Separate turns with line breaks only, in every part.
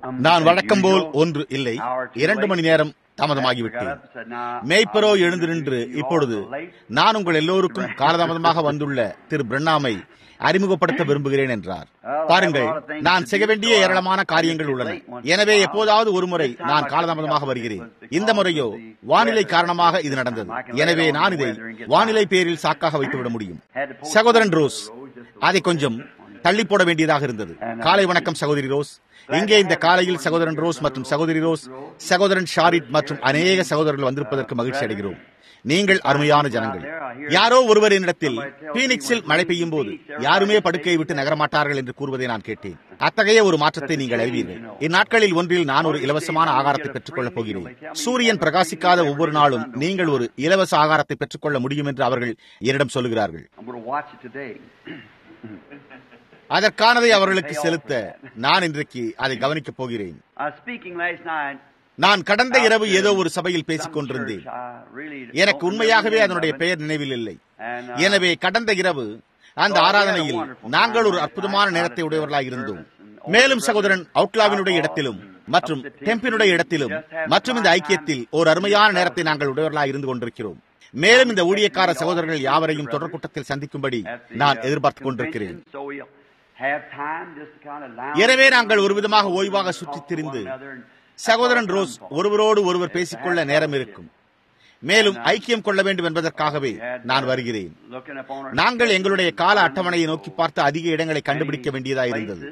நான் வழக்கம் போல் ஒன்று இல்லை இரண்டு மணி நேரம் தாமதமாகிவிட்டேன் மேய்ப்பரோ எழுந்து நின்று இப்பொழுது நான் உங்கள் எல்லோருக்கும் காலதாமதமாக வந்துள்ள திரு பிரண்ணாமை அறிமுகப்படுத்த விரும்புகிறேன் என்றார் பாருங்கள் நான் செய்ய வேண்டிய ஏராளமான காரியங்கள் உள்ளன எனவே எப்போதாவது ஒரு முறை நான் காலதாமதமாக வருகிறேன் இந்த முறையோ வானிலை காரணமாக இது நடந்தது எனவே நான் இதை வானிலை பேரில் சாக்காக வைத்துவிட முடியும் சகோதரன் ரோஸ் அதை கொஞ்சம் தள்ளி போட வேண்டியதாக இருந்தது காலை வணக்கம் சகோதரி ரோஸ் இங்கே இந்த காலையில் சகோதரன் ரோஸ் மற்றும் சகோதரி ரோஸ் சகோதரன் ஷாரிட் மற்றும் அநேக சகோதரர்கள் வந்திருப்பதற்கு மகிழ்ச்சி அடைகிறோம் நீங்கள் அருமையான ஜனங்கள் யாரோ ஒருவர் என்னிடத்தில் பீனிக்ஸில் மழை பெய்யும் போது யாருமே படுக்கையை விட்டு நகரமாட்டார்கள் என்று கூறுவதை நான் கேட்டேன் அத்தகைய ஒரு மாற்றத்தை நீங்கள் அறிவீர்கள் இந்நாட்களில் ஒன்றில் நான் ஒரு இலவசமான ஆகாரத்தை பெற்றுக் கொள்ளப் போகிறேன் சூரியன் பிரகாசிக்காத ஒவ்வொரு நாளும் நீங்கள் ஒரு இலவச ஆகாரத்தை பெற்றுக்கொள்ள முடியும் என்று அவர்கள் என்னிடம் சொல்லுகிறார்கள் அதற்கானதை அவர்களுக்கு செலுத்த நான் இன்றைக்கு அதை கவனிக்கப் போகிறேன் நான் கடந்த இரவு ஏதோ ஒரு சபையில் பேசிக் கொண்டிருந்தேன் எனக்கு உண்மையாகவே அதனுடைய பெயர் நினைவில் இல்லை எனவே கடந்த இரவு அந்த ஆராதனையில் நாங்கள் ஒரு அற்புதமான நேரத்தை உடையவர்களாக இருந்தோம் மேலும் சகோதரன் அவுட்லாவினுடைய இடத்திலும் மற்றும் டெம்பினுடைய இடத்திலும் மற்றும் இந்த ஐக்கியத்தில் ஒரு அருமையான நேரத்தை நாங்கள் உடையவர்களாக இருந்து கொண்டிருக்கிறோம் மேலும் இந்த ஊழியக்கார சகோதரர்கள் யாவரையும் தொடர் கூட்டத்தில் சந்திக்கும்படி நான் எதிர்பார்த்துக் கொண்டிருக்கிறேன் எனவே நாங்கள் ஒரு விதமாக ஓய்வாக சுற்றித் திரிந்து சகோதரன் ரோஸ் ஒருவரோடு ஒருவர் பேசிக்கொள்ள நேரம் இருக்கும் மேலும் ஐக்கியம் கொள்ள வேண்டும் என்பதற்காகவே நான் வருகிறேன் நாங்கள் எங்களுடைய கால அட்டவணையை நோக்கி பார்த்து அதிக இடங்களை கண்டுபிடிக்க வேண்டியதாக இருந்தது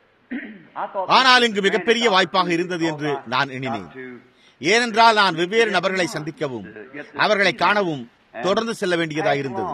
ஆனால் இங்கு மிகப்பெரிய வாய்ப்பாக இருந்தது என்று நான் எண்ணினேன் ஏனென்றால் நான் வெவ்வேறு நபர்களை சந்திக்கவும் அவர்களை காணவும் தொடர்ந்து செல்ல வேண்டியதாக இருந்தது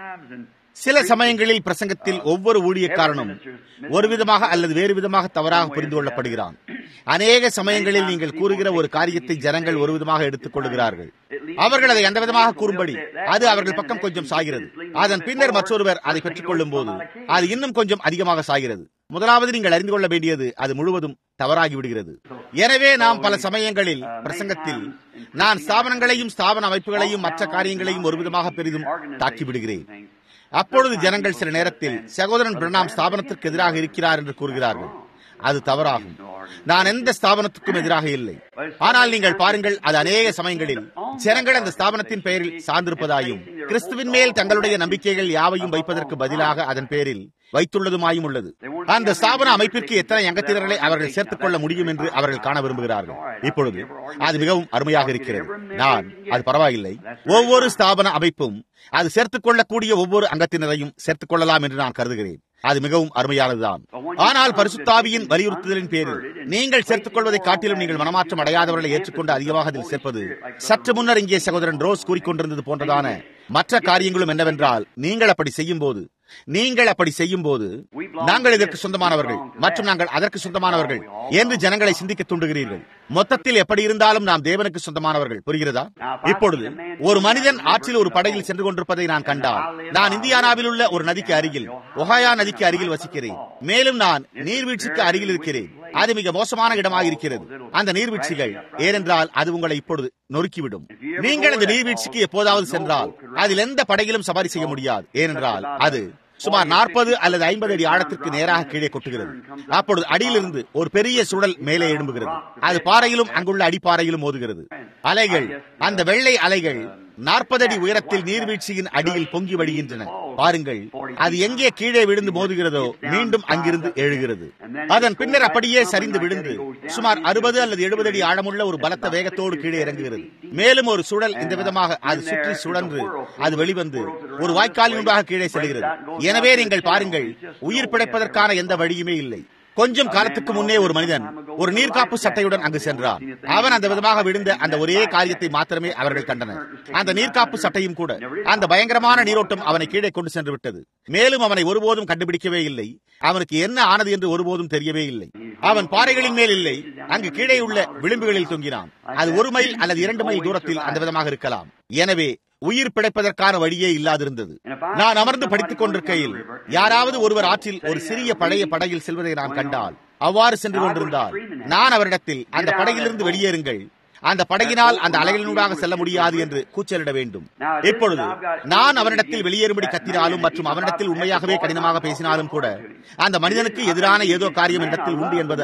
சில சமயங்களில் பிரசங்கத்தில் ஒவ்வொரு ஊழியக்காரனும் ஒரு விதமாக அல்லது வேறு விதமாக தவறாக புரிந்து கொள்ளப்படுகிறான் அநேக சமயங்களில் நீங்கள் கூறுகிற ஒரு காரியத்தை ஜனங்கள் ஒரு விதமாக எடுத்துக் கொள்ளுகிறார்கள் அவர்கள் அதை எந்த விதமாக கூறும்படி அது அவர்கள் பக்கம் கொஞ்சம் சாகிறது அதன் பின்னர் மற்றொருவர் அதை பெற்றுக் கொள்ளும் போது அது இன்னும் கொஞ்சம் அதிகமாக சாகிறது முதலாவது நீங்கள் அறிந்து கொள்ள வேண்டியது அது முழுவதும் தவறாகி விடுகிறது எனவே நாம் பல சமயங்களில் பிரசங்கத்தில் நான் ஸ்தாபனங்களையும் ஸ்தாபன அமைப்புகளையும் மற்ற காரியங்களையும் ஒரு விதமாக பெரிதும் தாக்கி விடுகிறேன் அப்பொழுது ஜனங்கள் சில நேரத்தில் சகோதரன் பிரணாம் ஸ்தாபனத்திற்கு எதிராக இருக்கிறார் என்று கூறுகிறார்கள் அது தவறாகும் நான் எந்த ஸ்தாபனத்துக்கும் எதிராக இல்லை ஆனால் நீங்கள் பாருங்கள் அது அநேக சமயங்களில் ஜனங்கள் அந்த ஸ்தாபனத்தின் பெயரில் சார்ந்திருப்பதாயும் கிறிஸ்துவின் மேல் தங்களுடைய நம்பிக்கைகள் யாவையும் வைப்பதற்கு பதிலாக அதன் பேரில் வைத்துள்ளதுமாயும் உள்ளது அந்த ஸ்தாபன அமைப்பிற்கு எத்தனை அங்கத்தினர்களை அவர்கள் சேர்த்துக் கொள்ள முடியும் என்று அவர்கள் காண விரும்புகிறார்கள் இப்பொழுது அது மிகவும் அருமையாக இருக்கிறது நான் அது பரவாயில்லை ஒவ்வொரு ஸ்தாபன அமைப்பும் அது சேர்த்துக் கொள்ளக்கூடிய ஒவ்வொரு அங்கத்தினரையும் சேர்த்துக் கொள்ளலாம் என்று நான் கருதுகிறேன் அது மிகவும் அருமையானதுதான் ஆனால் பரிசுத்தாவியின் வலியுறுத்துதலின் பேரில் நீங்கள் சேர்த்துக் கொள்வதை காட்டிலும் நீங்கள் மனமாற்றம் அடையாதவர்களை ஏற்றுக்கொண்டு அதிகமாக அதில் சேர்ப்பது சற்று முன்னர் இங்கே சகோதரன் ரோஸ் கூறிக்கொண்டிருந்தது போன்றதான மற்ற காரியங்களும் என்னவென்றால் நீங்கள் அப்படி செய்யும் போது நீங்கள் அப்படி செய்யும் போது நாங்கள் இதற்கு சொந்தமானவர்கள் மற்றும் நாங்கள் அதற்கு சொந்தமானவர்கள் என்று ஜனங்களை சிந்திக்க தூண்டுகிறீர்கள் மொத்தத்தில் எப்படி இருந்தாலும் நாம் தேவனுக்கு சொந்தமானவர்கள் புரிகிறதா இப்பொழுது ஒரு மனிதன் ஆற்றில் ஒரு படகில் சென்று கொண்டிருப்பதை நான் கண்டால் நான் இந்தியானாவில் உள்ள ஒரு நதிக்கு அருகில் ஒஹாயா நதிக்கு அருகில் வசிக்கிறேன் மேலும் நான் நீர்வீழ்ச்சிக்கு அருகில் இருக்கிறேன் அது மிக மோசமான இடமாக இருக்கிறது அந்த நீர்வீழ்ச்சிகள் ஏனென்றால் அது உங்களை இப்பொழுது நொறுக்கிவிடும் நீங்கள் அந்த நீர்வீழ்ச்சிக்கு எப்போதாவது சென்றால் அதில் எந்த படகிலும் சவாரி செய்ய முடியாது ஏனென்றால் அது சுமார் நாற்பது அல்லது ஐம்பது அடி ஆழத்திற்கு நேராக கீழே கொட்டுகிறது அப்பொழுது அடியிலிருந்து ஒரு பெரிய சுடல் மேலே எழும்புகிறது அது பாறையிலும் அங்குள்ள அடிப்பாறையிலும் மோதுகிறது அலைகள் அந்த வெள்ளை அலைகள் நாற்பது அடி உயரத்தில் நீர்வீழ்ச்சியின் அடியில் பொங்கி வடிகின்றன பாருங்கள் அது எங்கே கீழே விழுந்து மோதுகிறதோ மீண்டும் அங்கிருந்து எழுகிறது அதன் பின்னர் அப்படியே சரிந்து விழுந்து சுமார் அறுபது அல்லது எழுபது அடி ஆழமுள்ள ஒரு பலத்த வேகத்தோடு கீழே இறங்குகிறது மேலும் ஒரு சுழல் இந்த விதமாக அது சுற்றி சுழன்று அது வெளிவந்து ஒரு வாய்க்காலின் முன்பாக கீழே செல்கிறது எனவே நீங்கள் பாருங்கள் உயிர் பிழைப்பதற்கான எந்த வழியுமே இல்லை கொஞ்சம் காலத்துக்கு முன்னே ஒரு மனிதன் ஒரு நீர்காப்பு சட்டையுடன் அங்கு சென்றான் அவன் அந்த விதமாக விழுந்த அந்த ஒரே காரியத்தை மாத்திரமே அவர்கள் கண்டனர் அந்த நீர்காப்பு சட்டையும் கூட அந்த பயங்கரமான நீரோட்டம் அவனை கீழே கொண்டு சென்று விட்டது மேலும் அவனை ஒருபோதும் கண்டுபிடிக்கவே இல்லை அவனுக்கு என்ன ஆனது என்று ஒருபோதும் தெரியவே இல்லை அவன் பாறைகளின் மேல் இல்லை அங்கு கீழே உள்ள விளிம்புகளில் தொங்கினான் அது ஒரு மைல் அல்லது இரண்டு மைல் தூரத்தில் அந்த விதமாக இருக்கலாம் எனவே உயிர் பிழைப்பதற்கான வழியே இல்லாதிருந்தது நான் அமர்ந்து படித்துக் கொண்டிருக்கையில் யாராவது ஒருவர் ஆற்றில் ஒரு சிறிய பழைய படகில் செல்வதை நான் கண்டால் அவ்வாறு சென்று கொண்டிருந்தால் நான் அவரிடத்தில் அந்த படகிலிருந்து வெளியேறுங்கள் அந்த படகினால் அந்த அலைகளினூடாக செல்ல முடியாது என்று கூச்சலிட வேண்டும் இப்பொழுது நான் அவனிடத்தில் வெளியேறும்படி கத்தினாலும் மற்றும் அவனிடத்தில் உண்மையாகவே கடினமாக பேசினாலும் கூட அந்த மனிதனுக்கு எதிரான ஏதோ காரியம் இடத்தில் உண்டு என்பது அல்ல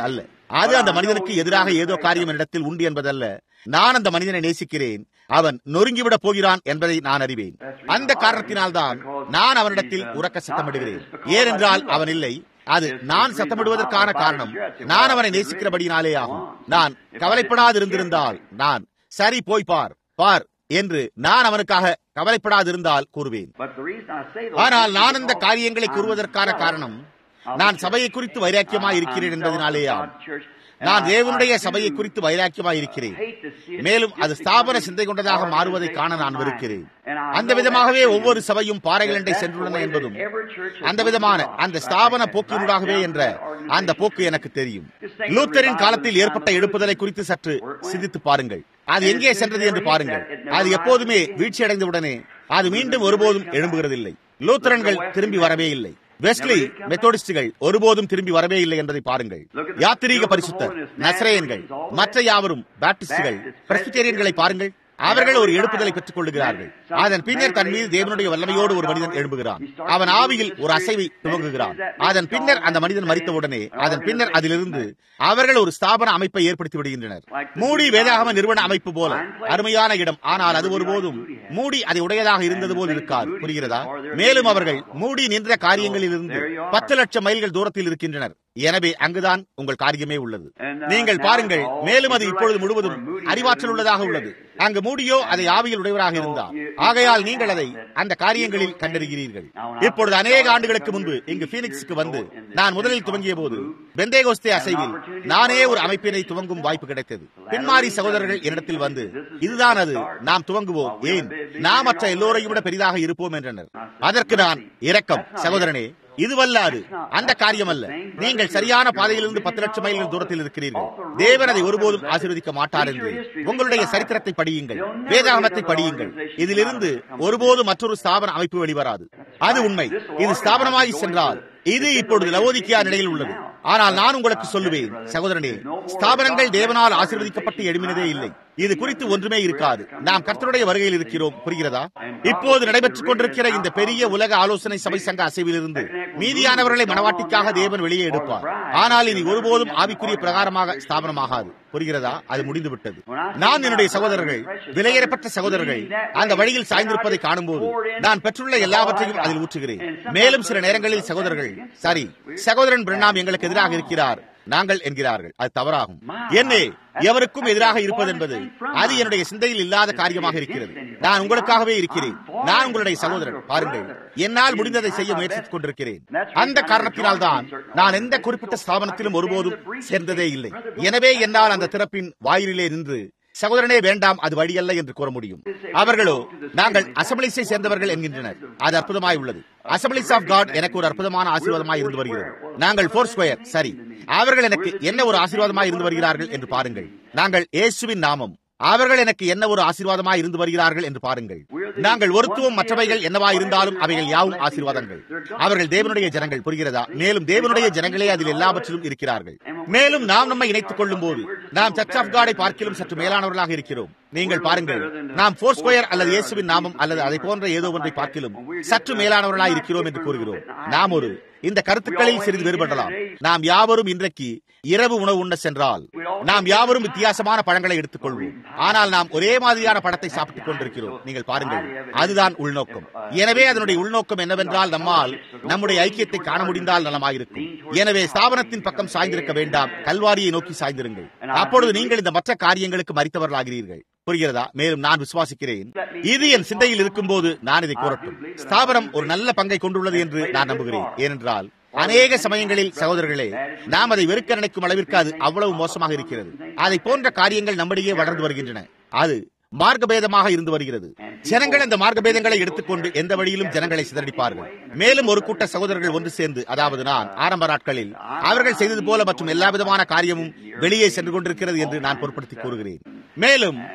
அது அந்த மனிதனுக்கு எதிராக ஏதோ காரியம் என்னிடத்தில் உண்டு என்பதல்ல நான் அந்த மனிதனை நேசிக்கிறேன் அவன் நொறுங்கிவிடப் போகிறான் என்பதை நான் அறிவேன் அந்த காரணத்தினால்தான் நான் அவனிடத்தில் உறக்க சத்தமிடுகிறேன் ஏனென்றால் அவன் இல்லை அது நான் சத்தமிடுவதற்கான காரணம் நான் அவனை நேசிக்கிறபடினாலே ஆகும் நான் கவலைப்படாதிருந்திருந்தால் நான் சரி போய் பார் பார் என்று நான் அவனுக்காக கவலைப்படாதிருந்தால் கூறுவேன் ஆனால் நான் அந்த காரியங்களை கூறுவதற்கான காரணம் நான் சபையை குறித்து வைராக்கியமாய் இருக்கிறேன் என்பதனாலேயாம் நான் தேவனுடைய சபையை குறித்து வைராக்கியமாய் இருக்கிறேன் மேலும் அது ஸ்தாபன சிந்தை கொண்டதாக மாறுவதை காண நான் வெறுக்கிறேன் அந்த விதமாகவே ஒவ்வொரு சபையும் பாறைகளண்டை சென்றுள்ளன என்பதும் அந்த விதமான அந்த ஸ்தாபன போக்கினூடாகவே என்ற அந்த போக்கு எனக்கு தெரியும் லூத்தரின் காலத்தில் ஏற்பட்ட எழுப்புதலை குறித்து சற்று சிந்தித்து பாருங்கள் அது எங்கே சென்றது என்று பாருங்கள் அது எப்போதுமே வீழ்ச்சியடைந்த உடனே அது மீண்டும் ஒருபோதும் எழும்புகிறதில்லை லூத்தரன்கள் திரும்பி வரவே இல்லை வெஸ்லி மெத்தோடிஸ்டுகள் ஒருபோதும் திரும்பி வரவே இல்லை என்பதை பாருங்கள் யாத்திரீக பரிசுத்தர் நசரேயன்கள் மற்ற யாவரும் பாப்டிஸ்டுகள் பிரஸ்பிட்டேரியன்களை பாருங்கள் அவர்கள் ஒரு எழுப்புதலை பெற்றுக் கொள்ளுகிறார்கள் அதன் பின்னர் தன் மீது தேவனுடைய வல்லமையோடு ஒரு மனிதன் எழும்புகிறான் அவன் ஆவியில் ஒரு அசைவை துவங்குகிறான் அதன் பின்னர் அந்த மனிதன் மறித்தவுடனே அதன் பின்னர் அதிலிருந்து அவர்கள் ஒரு ஸ்தாபன அமைப்பை ஏற்படுத்தி விடுகின்றனர் மூடி வேதாகம நிறுவன அமைப்பு போல அருமையான இடம் ஆனால் அது ஒருபோதும் மூடி அதை உடையதாக இருந்தது போல் இருக்காது புரிகிறதா மேலும் அவர்கள் மூடி நின்ற காரியங்களில் இருந்து பத்து லட்சம் மைல்கள் தூரத்தில் இருக்கின்றனர் எனவே அங்குதான் உங்கள் காரியமே உள்ளது நீங்கள் பாருங்கள் மேலும் அது இப்பொழுது முழுவதும் அறிவாற்றல் உள்ளதாக உள்ளது அங்கு மூடியோ அதை ஆவியில் உடையவராக இருந்தார் ஆகையால் நீங்கள் அதை அந்த காரியங்களில் கண்டறிகிறீர்கள் இப்பொழுது அநேக ஆண்டுகளுக்கு முன்பு இங்கு பீனிக்ஸுக்கு வந்து நான் முதலில் துவங்கிய போது பெந்தேகோஸ்தே அசைவில் நானே ஒரு அமைப்பினை துவங்கும் வாய்ப்பு கிடைத்தது பின்மாரி சகோதரர்கள் என்னிடத்தில் வந்து இதுதான் அது நாம் துவங்குவோம் ஏன் நாம் மற்ற எல்லோரையும் விட பெரிதாக இருப்போம் என்றனர் அதற்கு நான் இரக்கம் சகோதரனே இதுவல்ல அது அந்த காரியம் அல்ல நீங்கள் சரியான பாதையிலிருந்து பத்து லட்சம் மைல்கள் தூரத்தில் இருக்கிறீர்கள் தேவன் அதை ஒருபோதும் ஆசீர்வதிக்க மாட்டார் என்று உங்களுடைய சரித்திரத்தை படியுங்கள் வேதாகமத்தை படியுங்கள் இதிலிருந்து ஒருபோதும் மற்றொரு ஸ்தாபன அமைப்பு வெளிவராது அது உண்மை இது ஸ்தாபனமாகி சென்றால் இது இப்பொழுது லவோதிக்கியா நிலையில் உள்ளது ஆனால் நான் உங்களுக்கு சொல்லுவேன் சகோதரனே ஸ்தாபனங்கள் தேவனால் ஆசீர்வதிக்கப்பட்டு எழுமினதே இல்லை இது குறித்து ஒன்றுமே இருக்காது நாம் கர்த்தருடைய வருகையில் இருக்கிறோம் புரிகிறதா இப்போது நடைபெற்றுக் கொண்டிருக்கிற இந்த பெரிய உலக ஆலோசனை சபை சங்க அசைவிலிருந்து மீதியானவர்களை மனவாட்டிக்காக தேவன் வெளியே எடுப்பார் ஆனால் இனி ஒருபோதும் ஆவிக்குரிய பிரகாரமாக ஸ்தாபனமாகாது புரிகிறதா அது முடிந்து விட்டது நான் என்னுடைய சகோதரர்கள் விலையேறப்பட்ட சகோதரர்கள் அந்த வழியில் சாய்ந்திருப்பதை காணும்போது நான் பெற்றுள்ள எல்லாவற்றையும் அதில் ஊற்றுகிறேன் மேலும் சில நேரங்களில் சகோதரர்கள் சரி சகோதரன் பிரணாம் எங்களுக்கு எதிராக இருக்கிறார் நாங்கள் என்கிறார்கள் அது தவறாகும் என்னே எவருக்கும் எதிராக இருப்பது என்பது அது என்னுடைய சிந்தையில் இல்லாத காரியமாக இருக்கிறது நான் உங்களுக்காகவே இருக்கிறேன் நான் உங்களுடைய சகோதரன் பாருங்கள் என்னால் முடிந்ததை செய்ய முயற்சித்துக் கொண்டிருக்கிறேன் அந்த காரணத்தினால் தான் நான் எந்த குறிப்பிட்ட ஸ்தாபனத்திலும் ஒருபோதும் சேர்ந்ததே இல்லை எனவே என்னால் அந்த திறப்பின் வாயிலே நின்று சகோதரனே வேண்டாம் அது வழியல்ல என்று கூற முடியும் அவர்களோ நாங்கள் அசம்பிளிஸை சேர்ந்தவர்கள் என்கின்றனர் அது அற்புதமாய் உள்ளது அசம்பிளிஸ் ஆஃப் காட் எனக்கு ஒரு அற்புதமான ஆசீர்வாதமாய் இருந்து வருகிறது நாங்கள் போர் ஸ்கொயர் சரி அவர்கள் எனக்கு என்ன ஒரு ஆசீர்வாதமாய் இருந்து வருகிறார்கள் என்று பாருங்கள் நாங்கள் இயேசுவின் நாமம் அவர்கள் எனக்கு என்ன ஒரு ஆசீர்வாதமாய் இருந்து வருகிறார்கள் என்று பாருங்கள் நாங்கள் ஒருத்துவம் மற்றவைகள் என்னவா இருந்தாலும் அவைகள் யாவும் ஆசீர்வாதங்கள் அவர்கள் தேவனுடைய ஜனங்கள் புரிகிறதா மேலும் தேவனுடைய ஜனங்களே அதில் எல்லாவற்றிலும் இருக்கிறார்கள் மேலும் நாம் நம்மை இணைத்துக் கொள்ளும் போது நாம் சர்ச் ஆஃப் காடை பார்க்கிலும் சற்று மேலானவர்களாக இருக்கிறோம் நீங்கள் பாருங்கள் நாம் போர் ஸ்கொயர் அல்லது இயேசுவின் நாமம் அல்லது அதை போன்ற ஏதோ ஒன்றை பார்க்கிலும் சற்று மேலானவர்களாக இருக்கிறோம் என்று கூறுகிறோம் நாம் ஒரு இந்த கருத்துக்களில் சிறிது வேறுபடலாம் நாம் யாவரும் இன்றைக்கு இரவு உணவு உண்ண சென்றால் நாம் யாவரும் வித்தியாசமான பழங்களை எடுத்துக்கொள்வோம் ஆனால் நாம் ஒரே மாதிரியான படத்தை சாப்பிட்டுக் கொண்டிருக்கிறோம் நீங்கள் பாருங்கள் அதுதான் உள்நோக்கம் எனவே அதனுடைய உள்நோக்கம் என்னவென்றால் நம்மால் நம்முடைய ஐக்கியத்தை காண முடிந்தால் நலமாயிருக்கும் எனவே ஸ்தாபனத்தின் பக்கம் சாய்ந்திருக்க வேண்டாம் கல்வாரியை நோக்கி சாய்ந்திருங்கள் அப்பொழுது நீங்கள் இந்த மற்ற காரியங்களுக்கு மறித்தவர்களாகிறீர்கள் புரிகிறதா மேலும் நான் விசுவாசிக்கிறேன் இது என் சிந்தையில் இருக்கும்போது நான் இதை கூறட்டும் ஸ்தாபனம் ஒரு நல்ல பங்கை கொண்டுள்ளது என்று நான் நம்புகிறேன் ஏனென்றால் அநேக சமயங்களில் சகோதரர்களே நாம் அதை வெறுக்க நினைக்கும் அளவிற்கு அது அவ்வளவு மோசமாக இருக்கிறது அதை போன்ற காரியங்கள் நம்மிடையே வளர்ந்து வருகின்றன அது மார்க்கபேதமாக இருந்து வருகிறது ஜனங்கள் அந்த மார்க்கபேதங்களை எடுத்துக்கொண்டு எந்த வழியிலும் ஜனங்களை சிதறடிப்பார்கள் மேலும் ஒரு கூட்ட சகோதரர்கள் ஒன்று சேர்ந்து அதாவது நான் ஆரம்ப நாட்களில் அவர்கள் செய்தது போல மற்றும் எல்லா விதமான காரியமும் வெளியே சென்று கொண்டிருக்கிறது என்று நான் பொருட்படுத்தி கூறுகிறேன் மேலும்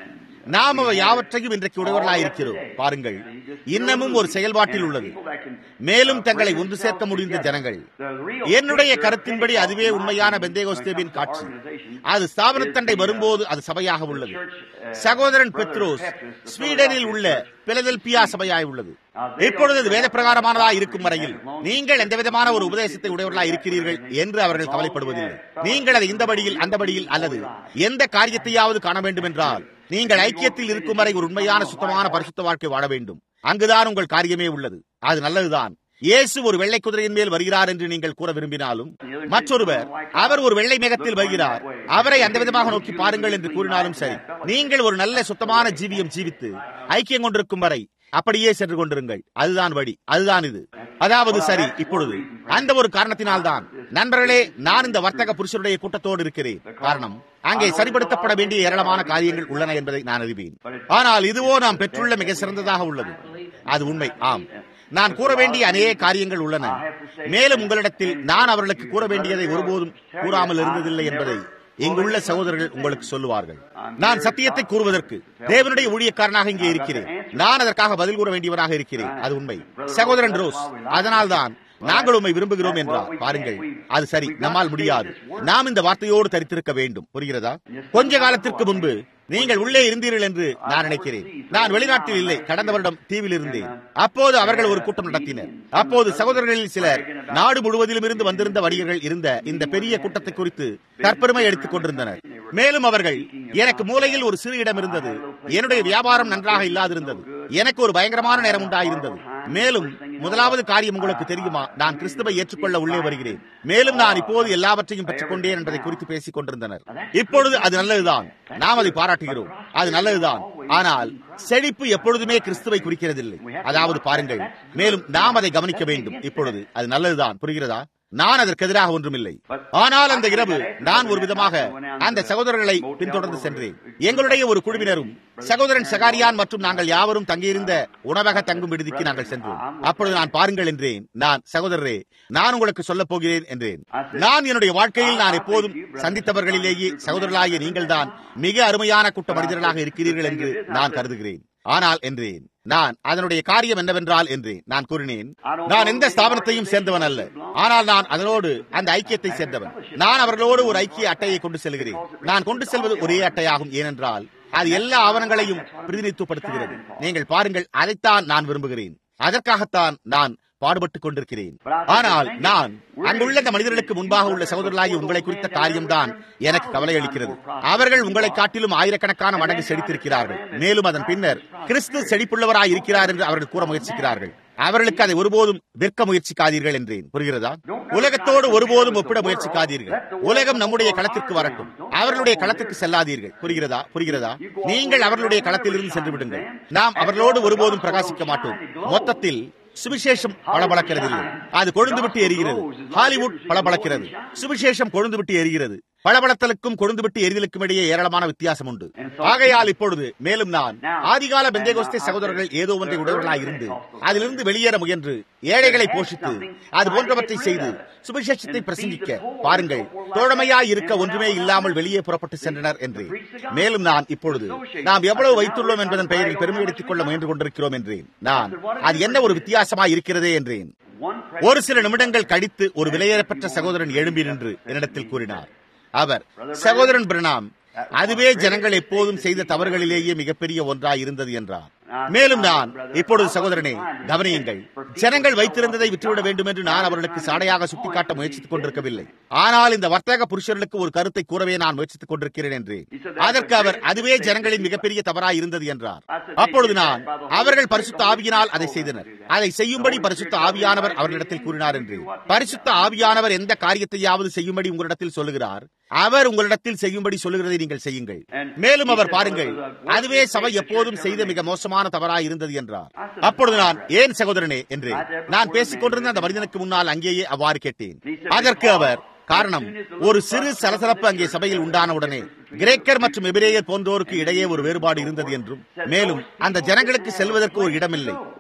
நாம் அவை யாவற்றையும் இன்றைக்கு உடையவர்களாக இருக்கிறோம் பாருங்கள் இன்னமும் ஒரு செயல்பாட்டில் உள்ளது மேலும் தங்களை ஒன்று சேர்க்க முடிந்த ஜனங்கள் என்னுடைய கருத்தின்படி அதுவே உண்மையான பெந்தேகோஸ்தேவின் காட்சி அது ஸ்தாபனத்தண்டை வரும்போது அது சபையாக உள்ளது சகோதரன் பெத்ரோஸ் ஸ்வீடனில் உள்ள பிலதெல்பியா சபையாய் உள்ளது இப்பொழுது அது வேத பிரகாரமானதா இருக்கும் வரையில் நீங்கள் எந்த விதமான ஒரு உபதேசத்தை உடையவர்களாக இருக்கிறீர்கள் என்று அவர்கள் கவலைப்படுவதில்லை நீங்கள் அதை இந்த படியில் அந்த படியில் அல்லது எந்த காரியத்தையாவது காண வேண்டும் என்றால் நீங்கள் ஐக்கியத்தில் இருக்கும் வரை ஒரு உண்மையான சுத்தமான பரிசுத்த வாழ்க்கை வாழ வேண்டும் அங்குதான் உங்கள் காரியமே உள்ளது அது நல்லதுதான் இயேசு ஒரு வெள்ளை குதிரையின் மேல் வருகிறார் என்று நீங்கள் கூற விரும்பினாலும் மற்றொருவர் அவர் ஒரு வெள்ளை மேகத்தில் வருகிறார் அவரை அந்த விதமாக நோக்கி பாருங்கள் என்று கூறினாலும் சரி நீங்கள் ஒரு நல்ல சுத்தமான ஜீவியம் ஜீவித்து ஐக்கியம் கொண்டிருக்கும் வரை அப்படியே சென்று கொண்டிருங்கள் அதுதான் வழி அதுதான் இது அதாவது சரி இப்பொழுது அந்த ஒரு காரணத்தினால்தான் நண்பர்களே நான் இந்த வர்த்தக புருஷருடைய கூட்டத்தோடு இருக்கிறேன் காரணம் அங்கே சரிப்படுத்தப்பட வேண்டிய ஏராளமான காரியங்கள் உள்ளன என்பதை நான் அறிவேன் ஆனால் இதுவோ நாம் பெற்றுள்ள மிக சிறந்ததாக உள்ளது அது உண்மை ஆம் நான் கூற வேண்டிய அநேக காரியங்கள் உள்ளன மேலும் உங்களிடத்தில் நான் அவர்களுக்கு கூற வேண்டியதை ஒருபோதும் கூறாமல் இருந்ததில்லை என்பதை இங்குள்ள சகோதரர்கள் உங்களுக்கு சொல்லுவார்கள் நான் சத்தியத்தை கூறுவதற்கு தேவனுடைய ஊழியக்காரனாக இங்கே இருக்கிறேன் நான் அதற்காக பதில் கூற வேண்டியவராக இருக்கிறேன் அது உண்மை சகோதரன் ரோஸ் அதனால்தான் நாங்கள் உண்மை விரும்புகிறோம் என்றார் பாருங்கள் அது சரி நம்மால் முடியாது நாம் இந்த வார்த்தையோடு தரித்திருக்க வேண்டும் புரிகிறதா கொஞ்ச காலத்திற்கு முன்பு நீங்கள் உள்ளே இருந்தீர்கள் என்று நான் நினைக்கிறேன் நான் வெளிநாட்டில் இல்லை கடந்த வருடம் தீவில் இருந்தேன் அப்போது அவர்கள் ஒரு கூட்டம் நடத்தினர் அப்போது சகோதரர்களில் சிலர் நாடு முழுவதிலும் இருந்து வந்திருந்த வணிகர்கள் இருந்த இந்த பெரிய கூட்டத்தை குறித்து தற்பெருமை எடுத்துக் கொண்டிருந்தனர் மேலும் அவர்கள் எனக்கு மூலையில் ஒரு சிறு இடம் இருந்தது என்னுடைய வியாபாரம் நன்றாக இல்லாதிருந்தது எனக்கு ஒரு பயங்கரமான நேரம் உண்டாயிருந்தது மேலும் முதலாவது காரியம் உங்களுக்கு தெரியுமா நான் கிறிஸ்துவை ஏற்றுக்கொள்ள உள்ளே வருகிறேன் மேலும் நான் இப்போது எல்லாவற்றையும் பெற்றுக்கொண்டேன் என்பதை குறித்து பேசிக் கொண்டிருந்தனர் இப்பொழுது அது நல்லதுதான் நாம் அதை பாராட்டுகிறோம் அது நல்லதுதான் ஆனால் செழிப்பு எப்பொழுதுமே கிறிஸ்துவை குறிக்கிறதில்லை அதாவது பாருங்கள் மேலும் நாம் அதை கவனிக்க வேண்டும் இப்பொழுது அது நல்லதுதான் புரிகிறதா நான் அதற்கு எதிராக ஒன்றுமில்லை ஆனால் அந்த இரவு நான் ஒரு விதமாக அந்த சகோதரர்களை பின்தொடர்ந்து சென்றேன் எங்களுடைய ஒரு குழுவினரும் சகோதரன் சகாரியான் மற்றும் நாங்கள் யாவரும் தங்கியிருந்த உணவக தங்கும் விடுதிக்கு நாங்கள் சென்றோம் அப்பொழுது நான் பாருங்கள் என்றேன் நான் சகோதரரே நான் உங்களுக்கு சொல்ல போகிறேன் என்றேன் நான் என்னுடைய வாழ்க்கையில் நான் எப்போதும் சந்தித்தவர்களிலேயே சகோதரர்களாகிய நீங்கள் தான் மிக அருமையான கூட்ட மனிதர்களாக இருக்கிறீர்கள் என்று நான் கருதுகிறேன் ஆனால் என்றேன் நான் அதனுடைய காரியம் என்னவென்றால் என்றேன் நான் கூறினேன் நான் எந்த ஸ்தாபனத்தையும் சேர்ந்தவன் அல்ல ஆனால் நான் அதனோடு அந்த ஐக்கியத்தை சேர்ந்தவன் நான் அவர்களோடு ஒரு ஐக்கிய அட்டையை கொண்டு செல்கிறேன் நான் கொண்டு செல்வது ஒரே அட்டையாகும் ஏனென்றால் அது எல்லா ஆவணங்களையும் பிரதிநிதித்துவப்படுத்துகிறது நீங்கள் பாருங்கள் அதைத்தான் நான் விரும்புகிறேன் அதற்காகத்தான் நான் பாடுபட்டுக் கொண்டிருக்கிறேன் ஆனால் நான் அங்குள்ள இந்த மனிதர்களுக்கு முன்பாக உள்ள சகோதரர்களாகி உங்களை குறித்த காரியம்தான் எனக்கு கவலை அளிக்கிறது அவர்கள் உங்களை காட்டிலும் ஆயிரக்கணக்கான மடங்கு செழித்திருக்கிறார்கள் மேலும் அதன் பின்னர் கிறிஸ்து செழிப்புள்ளவராய் இருக்கிறார் என்று அவர்கள் கூற முயற்சிக்கிறார்கள் அவர்களுக்கு அதை ஒருபோதும் விற்க முயற்சிக்காதீர்கள் என்றேன் புரிகிறதா உலகத்தோடு ஒருபோதும் ஒப்பிட முயற்சிக்காதீர்கள் உலகம் நம்முடைய களத்திற்கு வரட்டும் அவர்களுடைய களத்திற்கு செல்லாதீர்கள் புரிகிறதா புரிகிறதா நீங்கள் அவர்களுடைய களத்திலிருந்து சென்று விடுங்கள் நாம் அவர்களோடு ஒருபோதும் பிரகாசிக்க மாட்டோம் மொத்தத்தில் சுவிசேஷம் பளபளக்கிறதில்லை அது கொழுந்து விட்டு எரிகிறது ஹாலிவுட் பளபளக்கிறது சுவிசேஷம் கொழுந்து விட்டு எரிகிறது பளபளத்தலுக்கும் கொழுந்து விட்டு எரிதலுக்கும் இடையே ஏராளமான வித்தியாசம் உண்டு ஆகையால் இப்பொழுது மேலும் நான் ஆதிகால பெந்தேகோஸ்தே சகோதரர்கள் ஏதோ ஒன்றை உடவர்களாக இருந்து அதிலிருந்து வெளியேற முயன்று ஏழைகளை போஷித்து அது போன்றவற்றை செய்து சுவிசேஷத்தை பிரசங்கிக்க பாருங்கள் தோழமையாய் இருக்க ஒன்றுமே இல்லாமல் வெளியே புறப்பட்டு சென்றனர் என்று மேலும் நான் இப்பொழுது நாம் எவ்வளவு வைத்துள்ளோம் என்பதன் பெயரில் பெருமை எடுத்துக் கொள்ள முயன்று கொண்டிருக்கிறோம் என்றேன் நான் அது என்ன ஒரு வித்தியாசமாய் இருக்கிறதே என்றேன் ஒரு சில நிமிடங்கள் கழித்து ஒரு விலையேறப்பெற்ற சகோதரன் எழும்பி நின்று என்னிடத்தில் கூறினார் அவர் சகோதரன் பிரணாம் அதுவே ஜனங்கள் எப்போதும் செய்த தவறுகளிலேயே மிகப்பெரிய ஒன்றாய் இருந்தது என்றார் மேலும் நான் இப்பொழுது சகோதரனே கவனியுங்கள் ஜனங்கள் வைத்திருந்ததை விற்றுவிட வேண்டும் என்று நான் அவர்களுக்கு சாடையாக சுட்டிக்காட்ட முயற்சித்துக் கொண்டிருக்கவில்லை ஆனால் இந்த வர்த்தக புருஷர்களுக்கு ஒரு கருத்தை கூறவே நான் முயற்சித்துக் கொண்டிருக்கிறேன் என்று அதற்கு அவர் அதுவே ஜனங்களின் மிகப்பெரிய தவறாய் இருந்தது என்றார் அப்பொழுது நான் அவர்கள் பரிசுத்த ஆவியினால் அதை செய்தனர் அதை செய்யும்படி பரிசுத்த ஆவியானவர் அவர்களிடத்தில் கூறினார் என்று பரிசுத்த ஆவியானவர் எந்த காரியத்தையாவது செய்யும்படி உங்களிடத்தில் சொல்லுகிறார் அவர் உங்களிடத்தில் செய்யும்படி சொல்லுகிறதை நீங்கள் செய்யுங்கள் மேலும் அவர் பாருங்கள் அதுவே சபை எப்போதும் செய்த மிக மோசமான தவறாய் இருந்தது என்றார் அப்பொழுது நான் ஏன் சகோதரனே என்று நான் பேசிக் கொண்டிருந்த அந்த மனிதனுக்கு முன்னால் அங்கேயே அவ்வாறு கேட்டேன் அதற்கு அவர் காரணம் ஒரு சிறு சலசலப்பு அங்கே சபையில் உண்டான உடனே கிரேக்கர் மற்றும் எபிரேயர் போன்றோருக்கு இடையே ஒரு வேறுபாடு இருந்தது என்றும் மேலும் அந்த ஜனங்களுக்கு செல்வதற்கு ஒரு இடமில்லை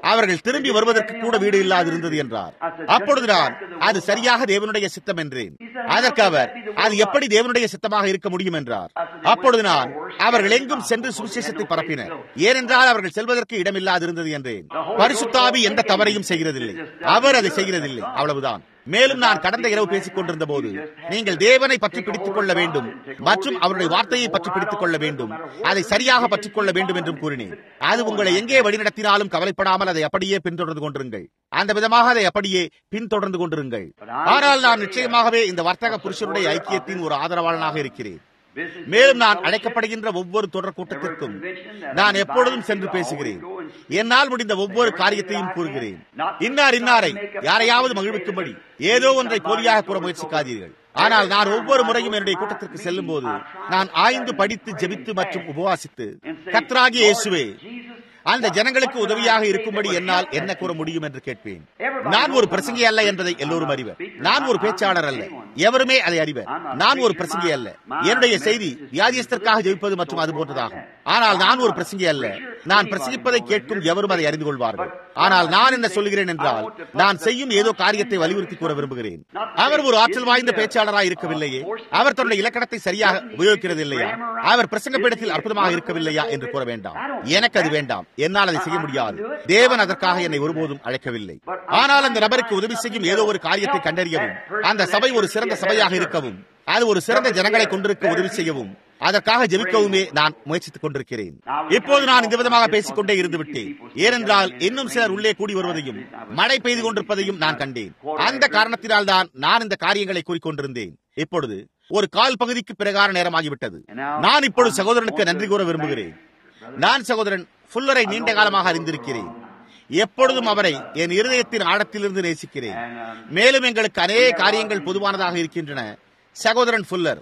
அவர்கள் திரும்பி வருவதற்கு கூட வீடு இல்லாதிருந்தது என்றார் அப்பொழுது நான் அது சரியாக தேவனுடைய சித்தம் என்றேன் அதற்கு அவர் அது எப்படி தேவனுடைய சித்தமாக இருக்க முடியும் என்றார் அப்பொழுது நான் அவர்கள் எங்கும் சென்று சுவிசேஷத்தை பரப்பினர் ஏனென்றால் அவர்கள் செல்வதற்கு இடமில்லாதிருந்தது என்றேன் பரிசுத்தாவி எந்த தவறையும் செய்கிறதில்லை அவர் அதை செய்கிறதில்லை அவ்வளவுதான் மேலும் நான் கடந்த இரவு பேசிக் கொண்டிருந்த போது நீங்கள் தேவனை பற்றி பிடித்துக் கொள்ள வேண்டும் மற்றும் அவருடைய வார்த்தையை பற்றி பிடித்துக் கொள்ள வேண்டும் அதை சரியாக பற்றிக் கொள்ள வேண்டும் என்றும் கூறினேன் அது உங்களை எங்கே வழிநடத்தினாலும் கவலைப்படாமல் அதை அப்படியே பின்தொடர்ந்து கொண்டிருங்கள் அந்த விதமாக அதை அப்படியே பின்தொடர்ந்து கொண்டிருங்கள் ஆனால் நான் நிச்சயமாகவே இந்த வர்த்தக புருஷனுடைய ஐக்கியத்தின் ஒரு ஆதரவாளனாக இருக்கிறேன் மேலும் நான் அழைக்கப்படுகின்ற ஒவ்வொரு தொடர் கூட்டத்திற்கும் நான் எப்பொழுதும் சென்று பேசுகிறேன் என்னால் முடிந்த ஒவ்வொரு காரியத்தையும் கூறுகிறேன் இன்னார் இன்னாரை யாரையாவது மகிழ்விக்கும்படி ஏதோ ஒன்றை போலியாக கூற முயற்சிக்காதீர்கள் ஆனால் நான் ஒவ்வொரு முறையும் என்னுடைய கூட்டத்திற்கு செல்லும் போது நான் ஆய்ந்து படித்து ஜெபித்து மற்றும் உபவாசித்து கத்ராகி இயேசுவே அந்த ஜனங்களுக்கு உதவியாக இருக்கும்படி என்னால் என்ன கூற முடியும் என்று கேட்பேன் நான் ஒரு பிரசங்கி அல்ல என்பதை எல்லோரும் அறிவர் நான் ஒரு பேச்சாளர் அல்ல எவருமே அதை அறிவர் நான் ஒரு பிரசங்கி அல்ல என்னுடைய செய்தி வியாதியஸ்தற்காக ஜெயிப்பது மற்றும் அது போன்றதாகும் ஆனால் நான் ஒரு பிரசங்கி அல்ல நான் பிரசங்கிப்பதை கேட்கும் எவரும் அதை அறிந்து கொள்வார்கள் ஆனால் நான் என்ன சொல்கிறேன் என்றால் நான் செய்யும் ஏதோ காரியத்தை வலியுறுத்தி கூற விரும்புகிறேன் அவர் ஒரு ஆற்றல் வாய்ந்த பேச்சாளராக இருக்கவில்லையே அவர் தன்னுடைய இலக்கணத்தை சரியாக உபயோகிக்கிறது இல்லையா அவர் பிரசங்க பீடத்தில் அற்புதமாக இருக்கவில்லையா என்று கூற வேண்டாம் எனக்கு அது வேண்டாம் என்னால் அதை செய்ய முடியாது தேவன் அதற்காக என்னை ஒருபோதும் அழைக்கவில்லை ஆனால் அந்த நபருக்கு உதவி செய்யும் ஏதோ ஒரு காரியத்தை கண்டறியவும் அந்த சபை ஒரு சிறந்த சபையாக இருக்கவும் அது ஒரு சிறந்த ஜனங்களை கொண்டிருக்க உதவி செய்யவும் அதற்காக ஜெபிக்கவுமே நான் முயற்சித்துக் கொண்டிருக்கிறேன் இப்போது நான் இந்த விதமாக பேசிக்கொண்டே இருந்து விட்டேன் ஏனென்றால் இன்னும் சிலர் உள்ளே கூடி வருவதையும் மழை பெய்து கொண்டிருப்பதையும் நான் கண்டேன் அந்த காரணத்தினால் தான் நான் இந்த காரியங்களை கூறிக்கொண்டிருந்தேன் இப்பொழுது ஒரு கால் பகுதிக்கு பிரகார நேரமாகிவிட்டது நான் இப்பொழுது சகோதரனுக்கு நன்றி கூற விரும்புகிறேன் நான் சகோதரன் ஃபுல்லரை நீண்ட காலமாக அறிந்திருக்கிறேன் எப்பொழுதும் அவரை என் இருதயத்தின் ஆழத்திலிருந்து நேசிக்கிறேன் மேலும் எங்களுக்கு அநேக காரியங்கள் பொதுவானதாக இருக்கின்றன சகோதரன் ஃபுல்லர்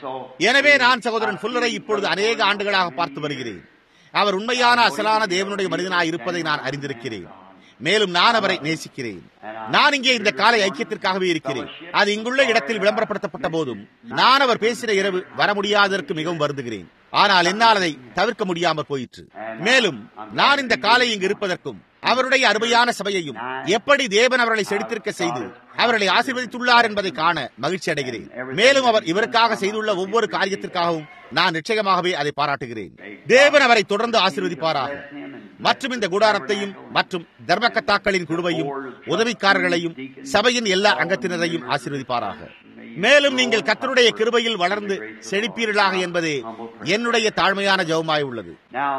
எனவே நான் சகோதரன் ஃபுல்லரை இப்பொழுது அநேக ஆண்டுகளாக பார்த்து வருகிறேன் அவர் உண்மையான அசலான தேவனுடைய மனிதனாக இருப்பதை நான் அறிந்திருக்கிறேன் மேலும் நான் அவரை நேசிக்கிறேன் நான் இங்கே இந்த காலை ஐக்கியத்திற்காகவே இருக்கிறேன் அது இங்குள்ள இடத்தில் விளம்பரப்படுத்தப்பட்ட போதும் நான் அவர் பேசின இரவு வர முடியாததற்கு மிகவும் வருந்துகிறேன் ஆனால் என்னால் அதை தவிர்க்க முடியாமல் போயிற்று மேலும் நான் இந்த காலை இங்கு இருப்பதற்கும் அவருடைய அருமையான சபையையும் எப்படி தேவன் அவர்களை செழித்திருக்க செய்து அவர்களை ஆசீர்வதித்துள்ளார் என்பதை காண மகிழ்ச்சி அடைகிறேன் மேலும் அவர் இவருக்காக செய்துள்ள ஒவ்வொரு காரியத்திற்காகவும் நான் நிச்சயமாகவே அதை பாராட்டுகிறேன் தேவன் அவரை தொடர்ந்து ஆசீர்வதிப்பாராக மற்றும் இந்த கூடாரத்தையும் மற்றும் தர்மக்கத்தாக்களின் குழுவையும் உதவிக்காரர்களையும் சபையின் எல்லா அங்கத்தினரையும் ஆசீர்வதிப்பாராக மேலும் நீங்கள் கத்தருடைய கிருபையில் வளர்ந்து செழிப்பீர்களாக என்பதே என்னுடைய தாழ்மையான ஜெபமாய் உள்ளது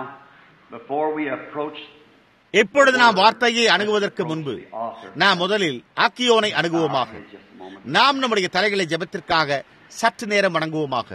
இப்பொழுது நாம் வார்த்தையை அணுகுவதற்கு முன்பு நாம் முதலில் ஆக்கியோனை அணுகுவோமாக நாம் நம்முடைய தலைகளை ஜெபத்திற்காக சற்று நேரம் வணங்குவோமாக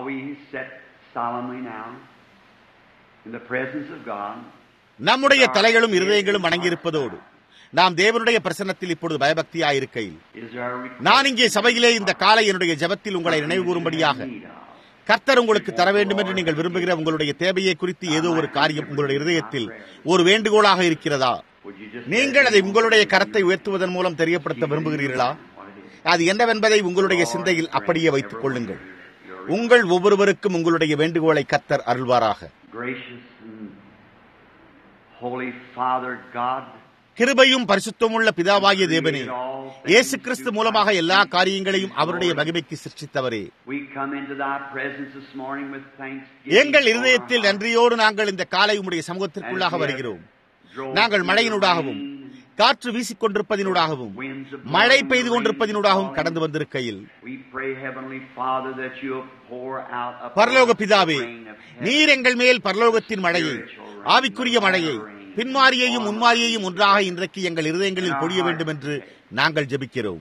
நம்முடைய தலைகளும் இருதயங்களும் வணங்கியிருப்பதோடு நாம் தேவனுடைய பிரசன்னத்தில் இப்பொழுது பயபக்தியாயிருக்கையில் நான் இங்கே சபையிலே இந்த காலை என்னுடைய ஜபத்தில் உங்களை நினைவு கூறும்படியாக கர்த்தர் உங்களுக்கு தர வேண்டும் என்று நீங்கள் விரும்புகிற உங்களுடைய தேவையை குறித்து ஏதோ ஒரு காரியம் உங்களுடைய இருதயத்தில் ஒரு வேண்டுகோளாக இருக்கிறதா நீங்கள் அதை உங்களுடைய கரத்தை உயர்த்துவதன் மூலம் தெரியப்படுத்த விரும்புகிறீர்களா அது என்னவென்பதை உங்களுடைய சிந்தையில் அப்படியே வைத்துக் கொள்ளுங்கள் உங்கள் ஒவ்வொருவருக்கும் உங்களுடைய வேண்டுகோளை கத்தர் அருள்வாராக கிருபையும் பரிசுத்தமுள்ள பிதாவாகிய தேவனே இயேசு கிறிஸ்து மூலமாக எல்லா காரியங்களையும் அவருடைய மகிமைக்கு சிருஷ்டித்தவரே எங்கள் இருதயத்தில் நன்றியோடு நாங்கள் இந்த காலை உடைய சமூகத்திற்குள்ளாக வருகிறோம் நாங்கள் மழையினூடாகவும் காற்று வீசிக் கொண்டிருப்பதினூடாகவும் மழை பெய்து கொண்டிருப்பதினூடாகவும் கடந்து வந்திருக்கையில் பரலோக பிதாவே நீர் எங்கள் மேல் பரலோகத்தின் மழையை ஆவிக்குரிய மழையை பின்மாரியையும் முன்மாரியையும் ஒன்றாக இன்றைக்கு எங்கள் இருதயங்களில் பொழிய வேண்டும் என்று நாங்கள் ஜெபிக்கிறோம்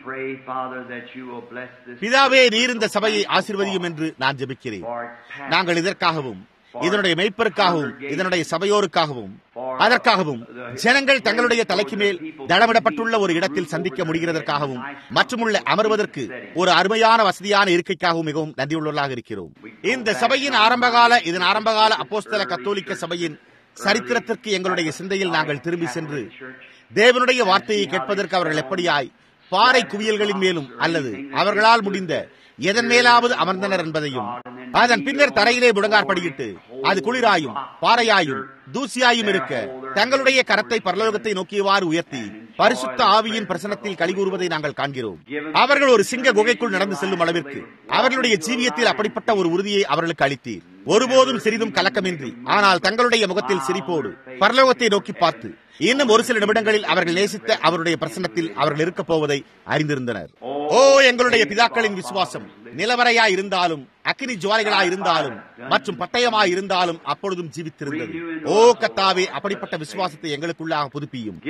பிதாவே நீர் இந்த சபையை ஆசிர்வதியும் என்று நான் ஜெபிக்கிறேன் நாங்கள் இதற்காகவும் இதனுடைய மெய்ப்பருக்காகவும் இதனுடைய சபையோருக்காகவும் அதற்காகவும் ஜனங்கள் தங்களுடைய தலைக்கு மேல் தளமிடப்பட்டுள்ள ஒரு இடத்தில் சந்திக்க முடிகிறதற்காகவும் மற்றுமுள்ள அமர்வதற்கு ஒரு அருமையான வசதியான இருக்கைக்காகவும் மிகவும் நன்றியுள்ளவர்களாக இருக்கிறோம் இந்த சபையின் ஆரம்பகால இதன் ஆரம்பகால அப்போஸ்தல கத்தோலிக்க சபையின் சரித்திரத்திற்கு எங்களுடைய சிந்தையில் நாங்கள் திரும்பி சென்று தேவனுடைய வார்த்தையை கேட்பதற்கு அவர்கள் எப்படியாய் பாறை குவியல்களின் மேலும் அல்லது அவர்களால் முடிந்த எதன் மேலாவது அமர்ந்தனர் என்பதையும் அதன் பின்னர் தரையிலே முழங்காற்படியிட்டு அது குளிராயும் பாறையாயும் தூசியாயும் இருக்க தங்களுடைய கரத்தை பரலோகத்தை நோக்கியவாறு உயர்த்தி பரிசுத்த ஆவியின் பிரசனத்தில் கலிகூறுவதை நாங்கள் காண்கிறோம் அவர்கள் ஒரு சிங்க குகைக்குள் நடந்து செல்லும் அளவிற்கு அவர்களுடைய ஜீவியத்தில் அப்படிப்பட்ட ஒரு உறுதியை அவர்களுக்கு அளித்தீர் ஒருபோதும் சிறிதும் கலக்கமின்றி ஆனால் தங்களுடைய முகத்தில் சிரிப்போடு பரலோகத்தை நோக்கி பார்த்து இன்னும் ஒரு சில நிமிடங்களில் அவர்கள் நேசித்த அவருடைய பிரசன்னத்தில் அவர்கள் இருக்கப் போவதை அறிந்திருந்தனர் ஓ எங்களுடைய பிதாக்களின் விசுவாசம் நிலவரையா இருந்தாலும் அக்னி ஜுவாலைகளா இருந்தாலும் மற்றும் பட்டயமா இருந்தாலும் அப்பொழுதும் ஜீவித்திருந்தது ஓ கத்தாவே அப்படிப்பட்ட விசுவாசத்தை எங்களுக்குள்ளாக புதுப்பியும்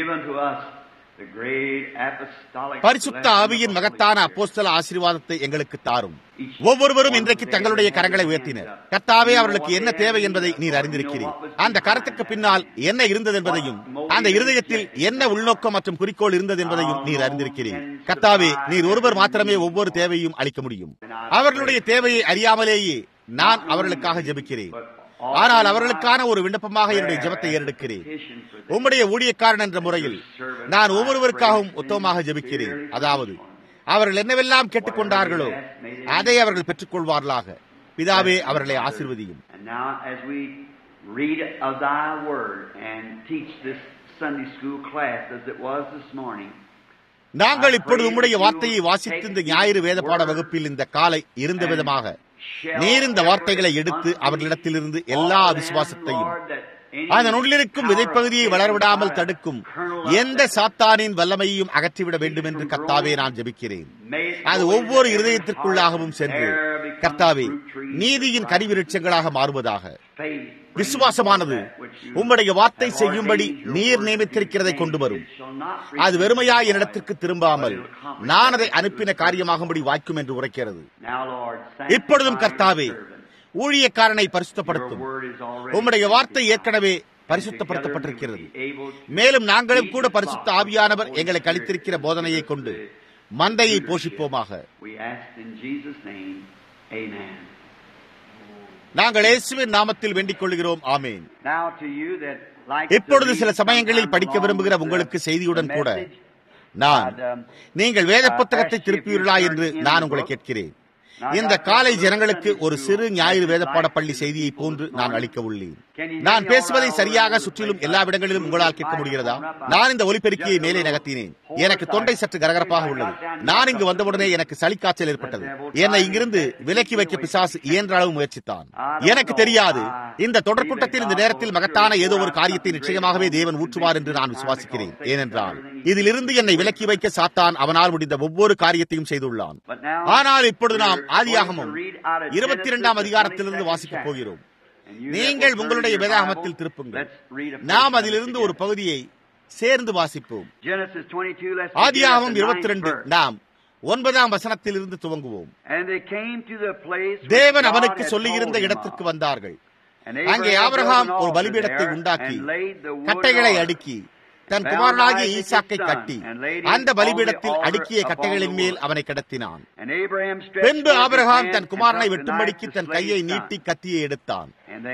பரிசுத்த ஆவியின் மகத்தான அப்போஸ்தல ஆசீர்வாதத்தை எங்களுக்கு தாரும் ஒவ்வொருவரும் இன்றைக்கு தங்களுடைய கரங்களை உயர்த்தினர் கத்தாவே அவர்களுக்கு என்ன தேவை என்பதை நீர் அறிந்திருக்கிறீர் அந்த கரத்துக்கு பின்னால் என்ன இருந்தது என்பதையும் அந்த இருதயத்தில் என்ன உள்நோக்கம் மற்றும் குறிக்கோள் இருந்தது என்பதையும் நீர் அறிந்திருக்கிறீர் கத்தாவே நீர் ஒருவர் மாத்திரமே ஒவ்வொரு தேவையும் அளிக்க முடியும் அவர்களுடைய தேவையை அறியாமலேயே நான் அவர்களுக்காக ஜெபிக்கிறேன் ஆனால் அவர்களுக்கான ஒரு விண்ணப்பமாக என்னுடைய ஜெபத்தை ஏறெடுக்கிறேன் உம்முடைய ஊழியக்காரன் என்ற முறையில் நான் ஒவ்வொருவருக்காகவும் உத்தமமாக ஜெபிக்கிறேன் அதாவது அவர்கள் என்னவெல்லாம் கேட்டுக்கொண்டார்களோ அதை அவர்கள் பெற்றுக் கொள்வார்களாக பிதாவே அவர்களை ஆசிர்வதியும்
read of thy word and teach this Sunday school class as it was this morning.
நாங்கள் இப்பொழுது உம்முடைய வார்த்தையை வாசித்து இந்த ஞாயிறு வேத பாட வகுப்பில் இந்த காலை இருந்த விதமாக நீர் இந்த வார்த்தைகளை எடுத்து அவர்களிடத்திலிருந்து எல்லா விசுவாசத்தையும் அதன் உள்ளிருக்கும் விதைப்பகுதியை வளரவிடாமல் தடுக்கும் எந்த சாத்தானின் வல்லமையையும் அகற்றிவிட வேண்டும் என்று கத்தாவே நான் ஜெபிக்கிறேன் அது ஒவ்வொரு இருதயத்திற்குள்ளாகவும் சென்று கர்த்தாவே நீதியின் கனிவிருட்சங்களாக மாறுவதாக விசுவாசமானது உம்முடைய வார்த்தை செய்யும்படி நீர் நியமித்திருக்கிறதை கொண்டு வரும் அது வெறுமையா என்னிடத்திற்கு திரும்பாமல் நான் அதை அனுப்பின காரியமாகும்படி வாய்க்கும் என்று உரைக்கிறது இப்பொழுதும் கர்த்தாவே ஊழியக்காரனை பரிசுத்தப்படுத்தும் உம்முடைய வார்த்தை ஏற்கனவே பரிசுத்தப்படுத்தப்பட்டிருக்கிறது மேலும் நாங்களும் கூட பரிசுத்த ஆவியானவர் எங்களுக்கு அளித்திருக்கிற போதனையை கொண்டு மந்தையை போஷிப்போமாக நாங்கள் இயேசுவின் நாமத்தில் வேண்டிக் கொள்கிறோம் ஆமேன் இப்பொழுது சில சமயங்களில் படிக்க விரும்புகிற உங்களுக்கு செய்தியுடன் கூட நான் நீங்கள் வேத புத்தகத்தை திருப்பியுள்ளா என்று நான் உங்களை கேட்கிறேன் இந்த காலை ஜனங்களுக்கு ஒரு சிறு ஞாயிறு வேதப்பாட பள்ளி செய்தியை போன்று நான் அளிக்க உள்ளேன் நான் பேசுவதை சரியாக சுற்றிலும் எல்லா இடங்களிலும் உங்களால் கேட்க முடிகிறதா நான் இந்த ஒலிபெருக்கியை மேலே நகர்த்தினேன் எனக்கு தொண்டை சற்று கரகரப்பாக உள்ளது நான் இங்கு வந்தவுடனே எனக்கு சளிக்காய்ச்சல் ஏற்பட்டது என்னை இங்கிருந்து விலக்கி வைக்க பிசாசு இயன்ற அளவு முயற்சித்தான் எனக்கு தெரியாது இந்த தொடர்கூட்டத்தில் இந்த நேரத்தில் மகத்தான ஏதோ ஒரு காரியத்தை நிச்சயமாகவே தேவன் ஊற்றுவார் என்று நான் விசுவாசிக்கிறேன் ஏனென்றால் இதிலிருந்து என்னை விலக்கி வைக்க சாத்தான் அவனால் முடிந்த ஒவ்வொரு காரியத்தையும் செய்துள்ளான் ஆனால் இப்பொழுது நாம் ஆதியாகமும் இருபத்தி இரண்டாம் அதிகாரத்திலிருந்து வாசிக்கப் போகிறோம் நீங்கள் உங்களுடைய வேதாகமத்தில் திருப்புங்கள் நாம் அதிலிருந்து ஒரு பகுதியை சேர்ந்து வாசிப்போம் ஆதியாகமும் இருபத்தி ரெண்டு நாம் ஒன்பதாம் வசனத்தில் இருந்து துவங்குவோம் தேவன் அவனுக்கு சொல்லியிருந்த இடத்திற்கு வந்தார்கள் அங்கே ஆபிரகாம் ஒரு பலிபீடத்தை உண்டாக்கி கட்டைகளை அடுக்கி தன் குமாரனாகிய ஈசாக்கை கட்டி அந்த பலிபீடத்தில் அடுக்கிய கட்டைகளின் மேல் அவனை கிடத்தினான் பின்பு ஆபிரகாம் தன் குமாரனை வெட்டும்படிக்கு தன் கையை நீட்டி கத்தியை எடுத்தான்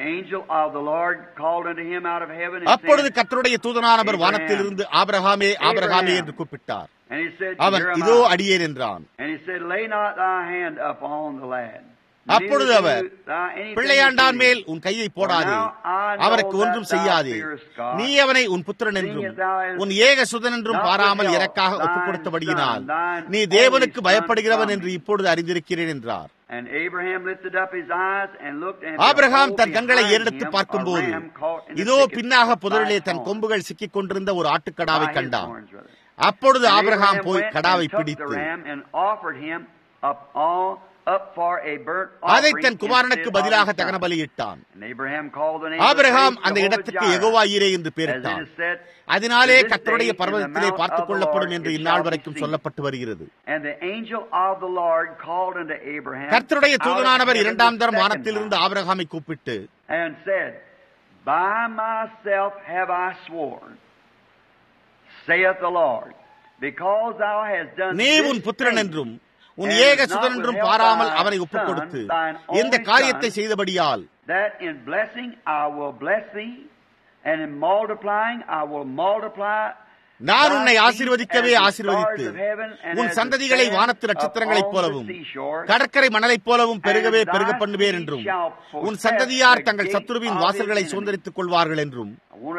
அப்பொழுது கத்தருடைய தூதனானவர் வானத்திலிருந்து ஆபிரகாமே ஆபிரகாமே என்று கூப்பிட்டார் அவன் இதோ அடியேன் என்றான் அப்பொழுது அவர் பிள்ளையாண்டான் மேல் உன் கையை போடாதே அவருக்கு ஒன்றும் செய்யாதே நீ அவனை உன் புத்திரன் என்றும் உன் ஏக சுதன் என்றும் பாராமல் எனக்காக ஒப்புக் கொடுத்தபடியினால் நீ தேவனுக்கு பயப்படுகிறவன் என்று இப்பொழுது அறிந்திருக்கிறேன் என்றார் ஆபிரகாம் தன் கண்களை ஏறெடுத்து பார்க்கும்போது இதோ பின்னாக புதரிலே தன் கொம்புகள் சிக்கிக் கொண்டிருந்த ஒரு ஆட்டுக்கடாவை கண்டான் அப்பொழுது ஆபிரகாம் போய் கடாவை பிடித்து அதை தன் குமாரனுக்கு பதிலாக தகன பலியிட்டான் ஆபிரகாம் அந்த இடத்துக்கு எகோவாயிரே என்று பெயரிட்டான் அதனாலே கத்தருடைய பர்வதத்திலே பார்த்துக் கொள்ளப்படும் என்று இந்நாள் வரைக்கும் சொல்லப்பட்டு வருகிறது கர்த்தருடைய தூதனானவர் இரண்டாம் தரம் வானத்திலிருந்து ஆபிரகாமை கூப்பிட்டு
By myself have I sworn, saith the Lord, because thou hast done
நீ உன் புத்திரன் என்றும் உன் ஏக சுதன் என்றும் பாராமல் அவனை ஒப்புக் கொடுத்து இந்த காரியத்தை செய்தபடியால்
that in blessing I will bless thee, and in multiplying I will multiply
நான் உன்னை ஆசீர்வதிக்கவே ஆசீர்வதித்து உன் சந்ததிகளை வானத்து நட்சத்திரங்களைப் போலவும் கடற்கரை மணலைப் போலவும் பெருகவே பெருக பண்ணுவேன் என்றும் உன் சந்ததியார் தங்கள் சத்துருவின் வாசல்களை சுதந்திரித்துக் கொள்வார்கள் என்றும்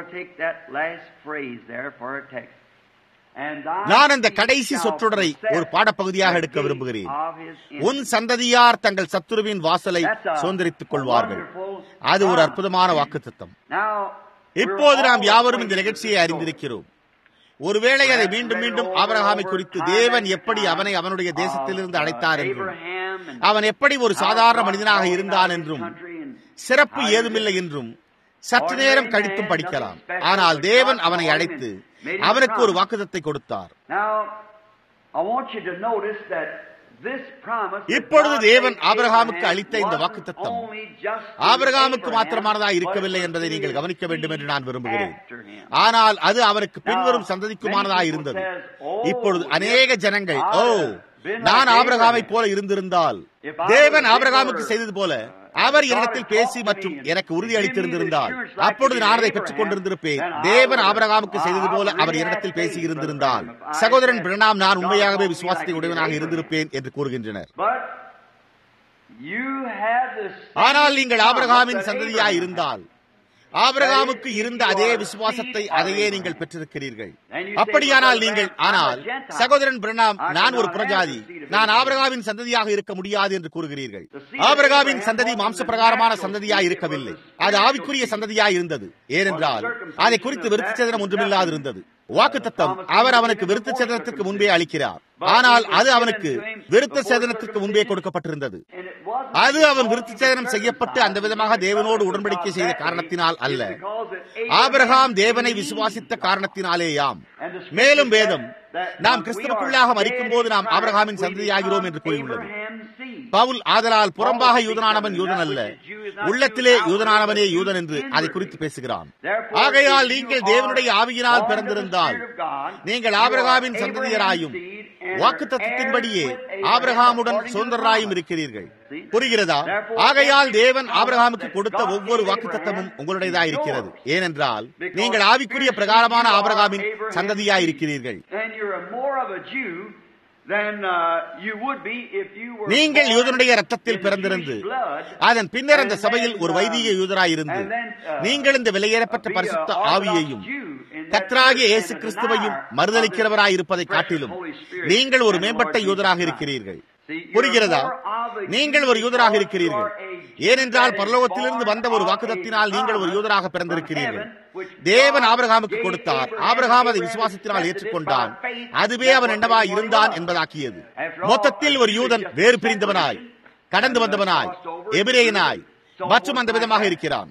நான் அந்த கடைசி சொற்றொடரை ஒரு பாடப்பகுதியாக எடுக்க விரும்புகிறேன் உன் சந்ததியார் தங்கள் சத்துருவின் வாசலை சுதந்திரித்துக் கொள்வார்கள் அது ஒரு அற்புதமான வாக்குத்தத்தம் இப்போது நாம் யாவரும் இந்த நிகழ்ச்சியை அறிந்திருக்கிறோம் ஒருவேளை அதை மீண்டும் மீண்டும் ஆபரகாமை குறித்து தேவன் எப்படி அவனை அவனுடைய தேசத்திலிருந்து அழைத்தார் என்றும் அவன் எப்படி ஒரு சாதாரண மனிதனாக இருந்தான் என்றும் சிறப்பு ஏதுமில்லை என்றும் சற்று நேரம் கழித்தும் படிக்கலாம் ஆனால் தேவன் அவனை அழைத்து அவனுக்கு ஒரு வாக்குதத்தை கொடுத்தார் இப்பொழுது தேவன் ஆபிரகாமுக்கு அளித்த இந்த வாக்குத்தத்தம் ஆபிரகாமுக்கு மாத்திரமானதா இருக்கவில்லை என்பதை நீங்கள் கவனிக்க வேண்டும் என்று நான் விரும்புகிறேன் ஆனால் அது அவருக்கு பின்வரும் சந்ததிக்குமானதா இருந்தது இப்பொழுது அநேக ஜனங்கள் ஓ நான் ஆபிரகாமை போல இருந்திருந்தால் தேவன் ஆபிரகாமுக்கு செய்தது போல அவர் என்னிடத்தில் பேசி மற்றும் எனக்கு உறுதி அளித்திருந்திருந்தால் அப்பொழுது நான் அதை பெற்றுக் கொண்டிருந்திருப்பேன் தேவன் ஆபரகாமுக்கு செய்தது போல அவர் என்னிடத்தில் பேசி இருந்திருந்தால் சகோதரன் பிரணாம் நான் உண்மையாகவே விசுவாசத்தை உடையவனாக இருந்திருப்பேன் என்று கூறுகின்றனர் ஆனால் நீங்கள் ஆபரகாமின் சந்ததியாய் இருந்தால் ஆபிரகாமுக்கு இருந்த அதே விசுவாசத்தை அதையே நீங்கள் பெற்றிருக்கிறீர்கள் அப்படியானால் நீங்கள் ஆனால் சகோதரன் பிரணாம் நான் ஒரு புறஜாதி நான் ஆபிரகாவின் சந்ததியாக இருக்க முடியாது என்று கூறுகிறீர்கள் ஆபிரகாவின் சந்ததி மாம்ச பிரகாரமான சந்ததியாய் இருக்கவில்லை அது ஆவிக்குரிய சந்ததியாய் இருந்தது ஏனென்றால் அதை குறித்து விருத்தச்சேதனம் ஒன்றுமில்லாது இருந்தது வாக்கு தத்தம் அவர் அவனுக்கு விருத்த சேதனத்திற்கு முன்பே அளிக்கிறார் ஆனால் அது அவனுக்கு விருத்த சேதனத்திற்கு முன்பே கொடுக்கப்பட்டிருந்தது அது அவன் விருத்த சேதனம் செய்யப்பட்டு அந்த விதமாக தேவனோடு உடன்படிக்கை செய்த காரணத்தினால் அல்ல ஆபிரகாம் தேவனை விசுவாசித்த காரணத்தினாலேயாம் மேலும் வேதம் நாம் கிறிஸ்துவுக்குள்ளாக மறிக்கும் போது நாம் ஆபிரகாமின் சந்ததியாகிறோம் என்று கூறியுள்ளது பவுல் ஆதலால் புறம்பாக யூதனானவன் யூதன் அல்ல உள்ளத்திலே யூதனானவனே யூதன் என்று அதை குறித்து பேசுகிறான் ஆகையால் நீங்கள் தேவனுடைய ஆவியினால் பிறந்திருந்தால் நீங்கள் ஆபிரகாமின் சந்ததியராயும் வாக்கு தத்துவத்தின்படியே ஆபிரகாமுடன் சுதந்திரராயும் இருக்கிறீர்கள் புரிகிறதா ஆகையால் தேவன் ஆபிரகாமுக்கு கொடுத்த ஒவ்வொரு வாக்கு தத்தமும் உங்களுடையதா இருக்கிறது ஏனென்றால் நீங்கள் ஆவிக்குரிய பிரகாரமான ஆபிரகாமின் சந்ததியா இருக்கிறீர்கள் நீங்கள் யூதனுடைய ரத்தத்தில் பிறந்திருந்து அதன் பின்னர் அந்த சபையில் ஒரு வைதிக யூதராயிருந்து நீங்கள் இந்த விலையேறப்பட்ட பரிசுத்த ஆவியையும் கத்ராகிய இயேசு கிறிஸ்துவையும் மறுதளிக்கிறவராய் இருப்பதை காட்டிலும் நீங்கள் ஒரு மேம்பட்ட யூதராக இருக்கிறீர்கள் புரிகிறதா நீங்கள் ஒரு யூதராக இருக்கிறீர்கள் ஏனென்றால் பரலோகத்திலிருந்து வந்த ஒரு வாக்குதத்தினால் நீங்கள் ஒரு யூதராக பிறந்திருக்கிறீர்கள் தேவன் ஆபிரகாமுக்கு கொடுத்தார் ஆபிரகாம் அதை விசுவாசத்தினால் ஏற்றுக்கொண்டான் அதுவே அவன் என்னவா இருந்தான் என்பதாக்கியது மொத்தத்தில் ஒரு யூதன் வேறு பிரிந்தவனாய் கடந்து வந்தவனாய் எபிரேயனாய் மற்றும் அந்த விதமாக இருக்கிறான்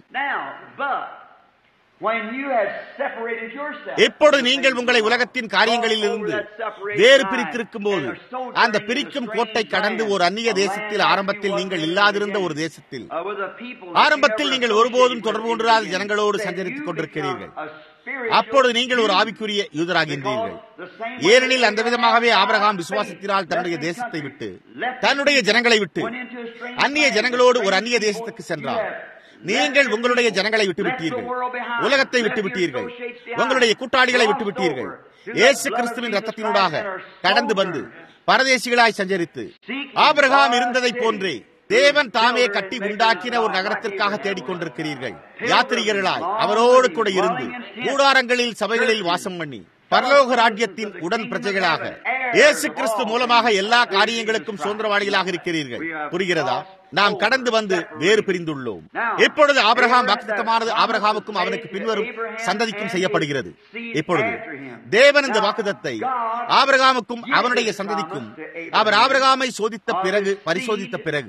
எப்பொழுது நீங்கள் உங்களை உலகத்தின் காரியங்களில் இருந்து வேறு பிரித்திருக்கும் போது அந்த பிரிக்கும் கோட்டை கடந்து ஒரு அந்நிய தேசத்தில் ஆரம்பத்தில் நீங்கள் இல்லாதிருந்த ஒரு தேசத்தில் ஆரம்பத்தில் நீங்கள் ஒருபோதும் தொடர்பு கொண்டிராத ஜனங்களோடு சஞ்சரித்துக் கொண்டிருக்கிறீர்கள் அப்பொழுது நீங்கள் ஒரு ஆவிக்குரிய யூதராகின்றீர்கள் ஏனெனில் அந்த விதமாகவே ஆபரகாம் விசுவாசத்தினால் தன்னுடைய தேசத்தை விட்டு தன்னுடைய ஜனங்களை விட்டு அந்நிய ஜனங்களோடு ஒரு அந்நிய தேசத்துக்கு சென்றார் நீங்கள் உங்களுடைய ஜனங்களை விட்டுவிட்டீர்கள் உலகத்தை விட்டுவிட்டீர்கள் உங்களுடைய கூட்டாளிகளை விட்டுவிட்டீர்கள் இயேசு கிறிஸ்துவின் ரத்தத்தினூடாக கடந்து வந்து பரதேசிகளாய் சஞ்சரித்து ஆபிரகாம் இருந்ததை போன்றே தேவன் தாமே கட்டி உண்டாக்கின ஒரு நகரத்திற்காக தேடிக்கொண்டிருக்கிறீர்கள் யாத்திரிகர்களாய் அவரோடு கூட இருந்து கூடாரங்களில் சபைகளில் வாசம் பண்ணி பரலோக ராஜ்யத்தின் உடன் பிரஜைகளாக இயேசு கிறிஸ்து மூலமாக எல்லா காரியங்களுக்கும் சுதந்திரவாளிகளாக இருக்கிறீர்கள் புரிகிறதா நாம் கடந்து வந்து வேறு பிரிந்துள்ளோம் இப்பொழுது ஆபிரகாம் வாக்குத்தமானது ஆபிரகாமுக்கும் அவனுக்கு பின்வரும் சந்ததிக்கும் செய்யப்படுகிறது இப்பொழுது தேவன் இந்த வாக்குதத்தை ஆபிரகாமுக்கும் அவனுடைய சந்ததிக்கும் அவர் ஆபிரகாமை சோதித்த பிறகு பரிசோதித்த பிறகு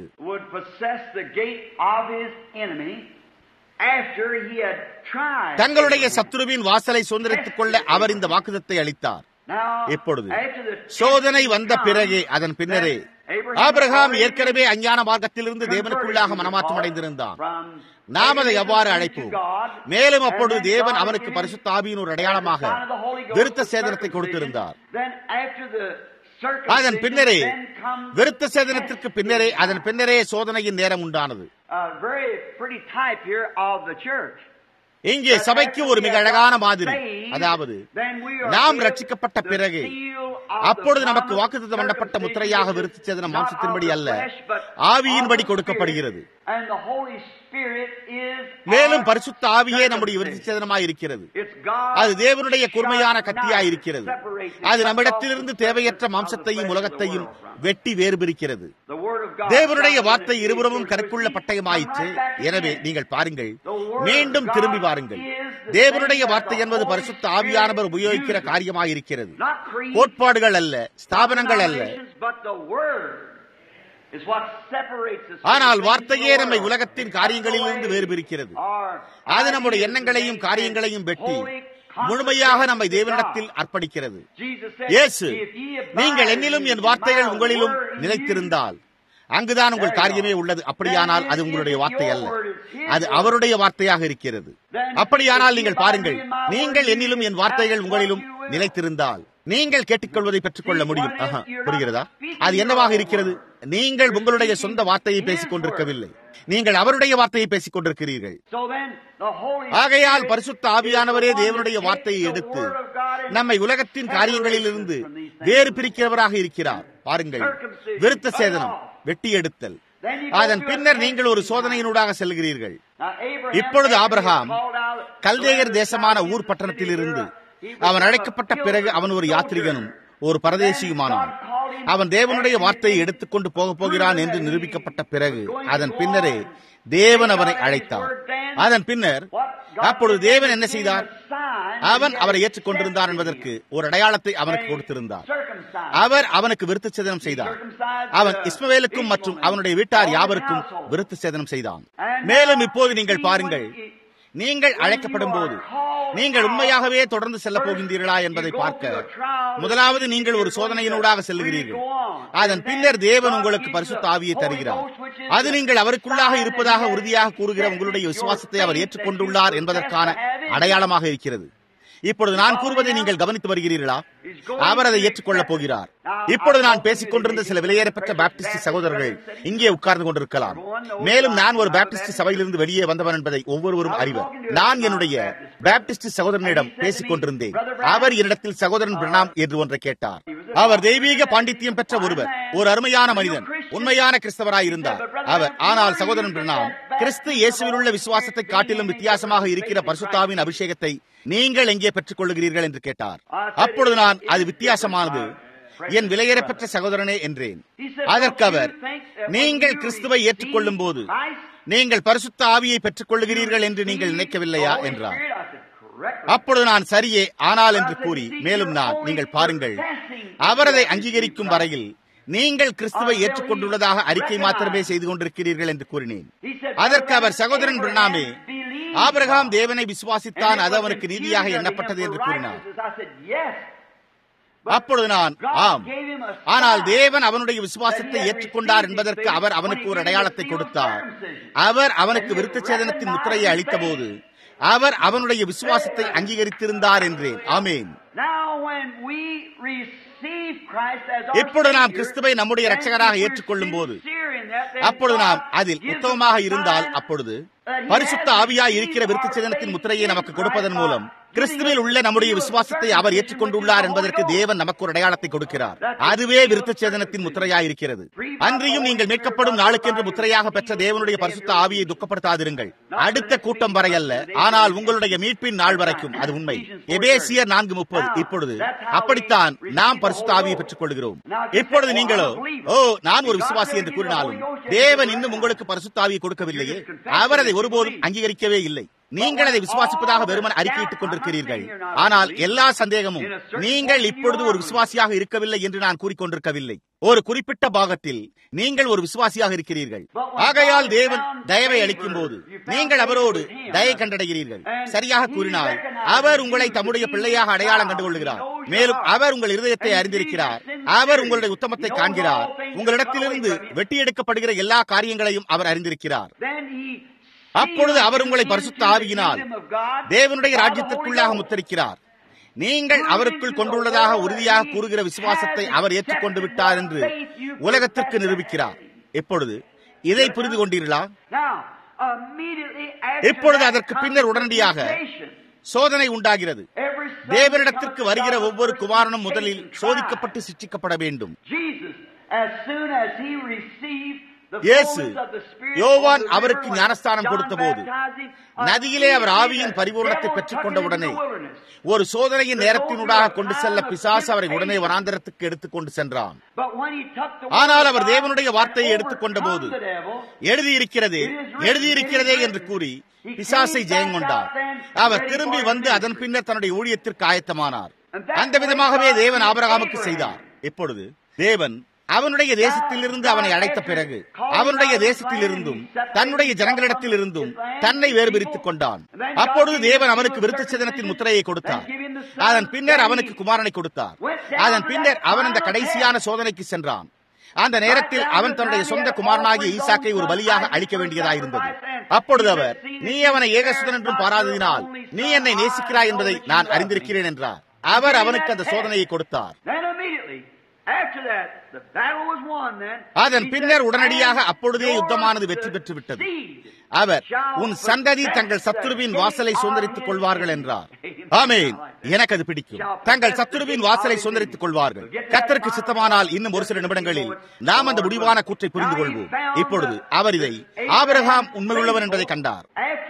தங்களுடைய சத்துருவின் வாசலை சுதந்திரித்துக் கொள்ள அவர் இந்த வாக்குதத்தை அளித்தார் இப்பொழுது சோதனை வந்த பிறகே அதன் பின்னரே ஆபிரகாம் ஏற்கனவே அஞ்ஞான மார்க்கத்திலிருந்து தேவனுக்குள்ளாக மனமாற்றம் அடைந்திருந்தான் நாம் அதை எவ்வாறு அழைப்போம் மேலும் அப்பொழுது தேவன் அவனுக்கு பரிசுத்த ஆவியின் ஒரு அடையாளமாக விருத்த சேதனத்தை கொடுத்திருந்தார் அதன் பின்னரே விருத்த சேதனத்திற்கு பின்னரே அதன் பின்னரே சோதனையின் நேரம் உண்டானது இங்கே சபைக்கு ஒரு மிக அழகான மாதிரி அதாவது நாம் ரட்சிக்கப்பட்ட பிறகு அப்பொழுது நமக்கு வாக்குத்தம் பண்ணப்பட்ட முத்திரையாக விருத்தி சேதன மாம்சத்தின்படி அல்ல ஆவியின்படி கொடுக்கப்படுகிறது மேலும் பரிசுத்த ஆவியே நம்முடைய விருத்தி சேதனமாய் இருக்கிறது அது தேவனுடைய கூர்மையான கத்தியாய் இருக்கிறது அது நம்மிடத்திலிருந்து தேவையற்ற மாம்சத்தையும் உலகத்தையும் வெட்டி வேறுபிரிக்கிறது தேவனுடைய வார்த்தை இருபுறமும் கருக்குள்ள பட்டயமாயிற்று எனவே நீங்கள் பாருங்கள் மீண்டும் திரும்பி பாருங்கள் தேவனுடைய வார்த்தை என்பது பரிசுத்த ஆவியானவர் உபயோகிக்கிற காரியமாயிருக்கிறது கோட்பாடுகள் அல்ல ஸ்தாபனங்கள் அல்ல ஆனால் வார்த்தையே நம்மை உலகத்தின் காரியங்களிலிருந்து வேறுபிரிக்கிறது அது நம்முடைய எண்ணங்களையும் காரியங்களையும் வெட்டி முழுமையாக நம்மை தேவனிடத்தில் அர்ப்பணிக்கிறது இயேசு நீங்கள் என்னிலும் என் வார்த்தைகள் உங்களிலும் நிலைத்திருந்தால் அங்குதான் உங்கள் காரியமே உள்ளது அப்படியானால் அது உங்களுடைய வார்த்தை அல்ல அது அவருடைய வார்த்தையாக இருக்கிறது அப்படியானால் நீங்கள் பாருங்கள் நீங்கள் என்னிலும் என் வார்த்தைகள் உங்களிலும் நிலைத்திருந்தால் நீங்கள் கேட்டுக்கொள்வதை பெற்றுக் கொள்ள முடியும் புரிகிறதா அது என்னவாக இருக்கிறது நீங்கள் உங்களுடைய சொந்த வார்த்தையை பேசிக் கொண்டிருக்கவில்லை நீங்கள் அவருடைய வார்த்தையை பேசிக் கொண்டிருக்கிறீர்கள் ஆகையால் பரிசுத்த ஆவியானவரே தேவனுடைய வார்த்தையை எடுத்து நம்மை உலகத்தின் காரியங்களில் இருந்து வேறு பிரிக்கிறவராக இருக்கிறார் பாருங்கள் விருத்த சேதனம் வெட்டி எடுத்தல் அதன் பின்னர் நீங்கள் ஒரு சோதனையினூடாக செல்கிறீர்கள் இப்பொழுது ஆபிரகாம் கல்தேயர் தேசமான ஊர் பட்டணத்தில் இருந்து அவன் அழைக்கப்பட்ட பிறகு அவன் ஒரு யாத்திரிகனும் ஒரு பரதேசியுமானான் அவன் தேவனுடைய வார்த்தையை எடுத்துக்கொண்டு போக போகிறான் என்று நிரூபிக்கப்பட்ட பிறகு அதன் பின்னரே தேவன் அவனை அழைத்தார் அதன் பின்னர் அப்பொழுது தேவன் என்ன செய்தார் அவன் அவரை ஏற்றுக்கொண்டிருந்தார் என்பதற்கு ஒரு அடையாளத்தை அவனுக்கு கொடுத்திருந்தார் அவர் அவனுக்கு விருத்து சேதனம் செய்தார் அவன் இஸ்மவேலுக்கும் மற்றும் அவனுடைய வீட்டார் யாவருக்கும் விருத்து சேதனம் செய்தான் மேலும் இப்போது நீங்கள் பாருங்கள் நீங்கள் அழைக்கப்படும் போது நீங்கள் உண்மையாகவே தொடர்ந்து செல்ல போகின்றீர்களா என்பதை பார்க்க முதலாவது நீங்கள் ஒரு சோதனையினூடாக செல்லுகிறீர்கள் அதன் பின்னர் தேவன் உங்களுக்கு பரிசுத்த ஆவியை தருகிறார் அது நீங்கள் அவருக்குள்ளாக இருப்பதாக உறுதியாக கூறுகிற உங்களுடைய விசுவாசத்தை அவர் ஏற்றுக்கொண்டுள்ளார் என்பதற்கான அடையாளமாக இருக்கிறது இப்பொழுது நான் கூறுவதை நீங்கள் கவனித்து வருகிறீர்களா அவர் அதை ஏற்றுக்கொள்ளப் போகிறார் இப்பொழுது நான் பேசிக் கொண்டிருந்த சில விலையேறப்பட்ட பாப்டிஸ்ட் சகோதரர்கள் இங்கே உட்கார்ந்து கொண்டிருக்கலாம் மேலும் நான் ஒரு பாப்டிஸ்ட் சபையிலிருந்து வெளியே வந்தவன் என்பதை ஒவ்வொருவரும் அறிவர் நான் என்னுடைய பாப்டிஸ்ட் சகோதரனிடம் பேசிக் கொண்டிருந்தேன் அவர் என்னிடத்தில் சகோதரன் பிரணாம் என்று ஒன்றை கேட்டார் அவர் தெய்வீக பாண்டித்யம் பெற்ற ஒருவர் ஒரு அருமையான மனிதன் உண்மையான கிறிஸ்தவராய் இருந்தார் அவர் ஆனால் சகோதரன் பிரணாம் கிறிஸ்து இயேசுவில் உள்ள விசுவாசத்தை காட்டிலும் வித்தியாசமாக இருக்கிற பரிசுத்தாவின் அபிஷேகத்தை நீங்கள் எங்கே பெற்றுக் கொள்ளுகிறீர்கள் என்று கேட்டார் அப்பொழுது நான் அது வித்தியாசமானது என் விலையேறப்பெற்ற சகோதரனே என்றேன் அதற்கு அவர் நீங்கள் கிறிஸ்துவை ஏற்றுக்கொள்ளும் போது நீங்கள் பரிசுத்த ஆவியை பெற்றுக் கொள்ளுகிறீர்கள் என்று நீங்கள் நினைக்கவில்லையா என்றார் அப்பொழுது நான் சரியே ஆனால் என்று கூறி மேலும் நான் நீங்கள் பாருங்கள் அவரதை அங்கீகரிக்கும் வரையில் நீங்கள் கிறிஸ்துவை ஏற்றுக்கொண்டுள்ளதாக அறிக்கை மாத்திரமே செய்து கொண்டிருக்கிறீர்கள் என்று கூறினேன் அதற்கு அவர் சகோதரன் பிரணாமே ஆபிரகாம் தேவனை விசுவாசித்தான் அது அவனுக்கு நீதியாக எண்ணப்பட்டது என்று கூறினார் அப்பொழுது நான் ஆம் ஆனால் தேவன் அவனுடைய விசுவாசத்தை ஏற்றுக்கொண்டார் என்பதற்கு அவர் அவனுக்கு ஒரு அடையாளத்தை கொடுத்தார் அவர் அவனுக்கு விருத்த சேதனத்தின் முத்திரையை அளித்த போது அவர் அவனுடைய விசுவாசத்தை அங்கீகரித்திருந்தார் என்றேன் ஆமேன் இப்பொழுது நாம் கிறிஸ்துவை நம்முடைய ரட்சகராக ஏற்றுக்கொள்ளும் போது அப்பொழுது நாம் அதில் உத்தமமாக இருந்தால் அப்பொழுது பரிசுத்த ஆவியாய் இருக்கிற விருத்தி சேதனத்தின் முத்திரையை நமக்கு கொடுப்பதன் மூலம் கிறிஸ்துவில் உள்ள நம்முடைய விசுவாசத்தை அவர் ஏற்றுக்கொண்டுள்ளார் என்பதற்கு தேவன் நமக்கு ஒரு அடையாளத்தை கொடுக்கிறார் அதுவே விருத்த சேதனத்தின் முத்திரையாய் இருக்கிறது அன்றியும் நீங்கள் மீட்கப்படும் நாளுக்கென்று முத்திரையாக பெற்ற தேவனுடைய பரிசுத்த ஆவியை துக்கப்படுத்தாதிருங்கள் அடுத்த கூட்டம் வரை அல்ல ஆனால் உங்களுடைய மீட்பின் நாள் வரைக்கும் அது உண்மை எபேசியர் நான்கு முப்பது இப்பொழுது அப்படித்தான் நாம் பரிசுத்த ஆவியை பெற்றுக் கொள்கிறோம் இப்பொழுது நீங்களோ ஓ நான் ஒரு விசுவாசி என்று கூறினாலும் தேவன் இன்னும் உங்களுக்கு பரிசுத்த ஆவியை கொடுக்கவில்லையே அவர் அதை ஒருபோதும் அங்கீகரிக்கவே இல்லை நீங்கள் அதை விசுவாசிப்பதாக வெறுமன் அறிக்கையிட்டுக் கொண்டிருக்கிறீர்கள் ஆனால் எல்லா சந்தேகமும் நீங்கள் இப்பொழுது ஒரு விசுவாசியாக இருக்கவில்லை என்று நான் கூறிக்கொண்டிருக்கவில்லை ஒரு குறிப்பிட்ட பாகத்தில் நீங்கள் ஒரு விசுவாசியாக இருக்கிறீர்கள் ஆகையால் தேவன் தயவை அளிக்கும் போது நீங்கள் அவரோடு தயை கண்டடைகிறீர்கள் சரியாக கூறினால் அவர் உங்களை தம்முடைய பிள்ளையாக அடையாளம் கண்டு கொள்கிறார் மேலும் அவர் உங்கள் இருதயத்தை அறிந்திருக்கிறார் அவர் உங்களுடைய உத்தமத்தை காண்கிறார் உங்களிடத்திலிருந்து வெட்டி எடுக்கப்படுகிற எல்லா காரியங்களையும் அவர் அறிந்திருக்கிறார் அப்பொழுது அவர் உங்களை பரிசுத்த ஆவியினால் தேவனுடைய ராஜ்யத்திற்குள்ளாக முத்தரிக்கிறார் நீங்கள் அவருக்குள் கொண்டுள்ளதாக உறுதியாக கூறுகிற விசுவாசத்தை அவர் ஏற்றுக்கொண்டு விட்டார் என்று உலகத்திற்கு நிரூபிக்கிறார் எப்பொழுது இதை புரிந்து கொண்டீர்களா இப்பொழுது அதற்கு பின்னர் உடனடியாக சோதனை உண்டாகிறது தேவனிடத்திற்கு வருகிற ஒவ்வொரு குமாரனும் முதலில் சோதிக்கப்பட்டு சிக்ஷிக்கப்பட வேண்டும் இயேசு யோவான் அவருக்கு ஞானஸ்தானம் கொடுத்தபோது நதியிலே அவர் ஆவியின் பரிபூர்ணத்தை பெற்றுக் கொண்டவுடனே ஒரு சோதனையின் நேரத்தினூடாக கொண்டு செல்ல பிசாசு அவரை உடனே வனாந்தரத்துக்கு எடுத்துக்கொண்டு சென்றான் ஆனால் அவர் தேவனுடைய வார்த்தையை எடுத்துக்கொண்ட போது எழுதியிருக்கிறதே எழுதியிருக்கிறதே என்று கூறி பிசாசை ஜெயங்கொண்டார் அவர் திரும்பி வந்து அதன் பின்னர் தன்னுடைய ஊழியத்திற்கு ஆயத்தமானார் அந்த விதமாகவே தேவன் ஆபரகாமுக்கு செய்தார் இப்பொழுது தேவன் அவனுடைய தேசத்திலிருந்து அவனை அழைத்த பிறகு அவனுடைய தேசத்திலிருந்தும் தன்னுடைய ஜனங்களிடத்தில் இருந்தும் தன்னை வேறுபிரித்துக் கொண்டான் அப்பொழுது தேவன் அவனுக்கு விருத்த சேதனத்தின் முத்திரையை கொடுத்தார் அதன் பின்னர் அவனுக்கு குமாரனை கொடுத்தார் அதன் பின்னர் அவன் அந்த கடைசியான சோதனைக்கு சென்றான் அந்த நேரத்தில் அவன் தன்னுடைய சொந்த குமாரனாகிய ஈசாக்கை ஒரு பலியாக அளிக்க வேண்டியதாயிருந்தது அப்பொழுது அவர் நீ அவனை ஏகசுதன் என்றும் பாராததினால் நீ என்னை நேசிக்கிறாய் என்பதை நான் அறிந்திருக்கிறேன் என்றார் அவர் அவனுக்கு அந்த சோதனையை கொடுத்தார் அதன் பின்னர் உடனடியாக அப்பொழுதே யுத்தமானது வெற்றி பெற்று விட்டது அவர் உன் சந்ததி தங்கள் சத்துருவின் வாசலை சுதந்திரித்துக் கொள்வார்கள் என்றார் ஆமேன் எனக்கு அது பிடிக்கும் தங்கள் சத்துருவின் வாசலை சுதந்திரித்துக் கொள்வார்கள் கத்தருக்கு சித்தமானால் இன்னும் ஒரு சில நிமிடங்களில் நாம் அந்த முடிவான கூற்றை புரிந்து கொள்வோம் இப்பொழுது அவர் இதை ஆபிரகாம் உண்மையுள்ளவர் என்பதை கண்டார்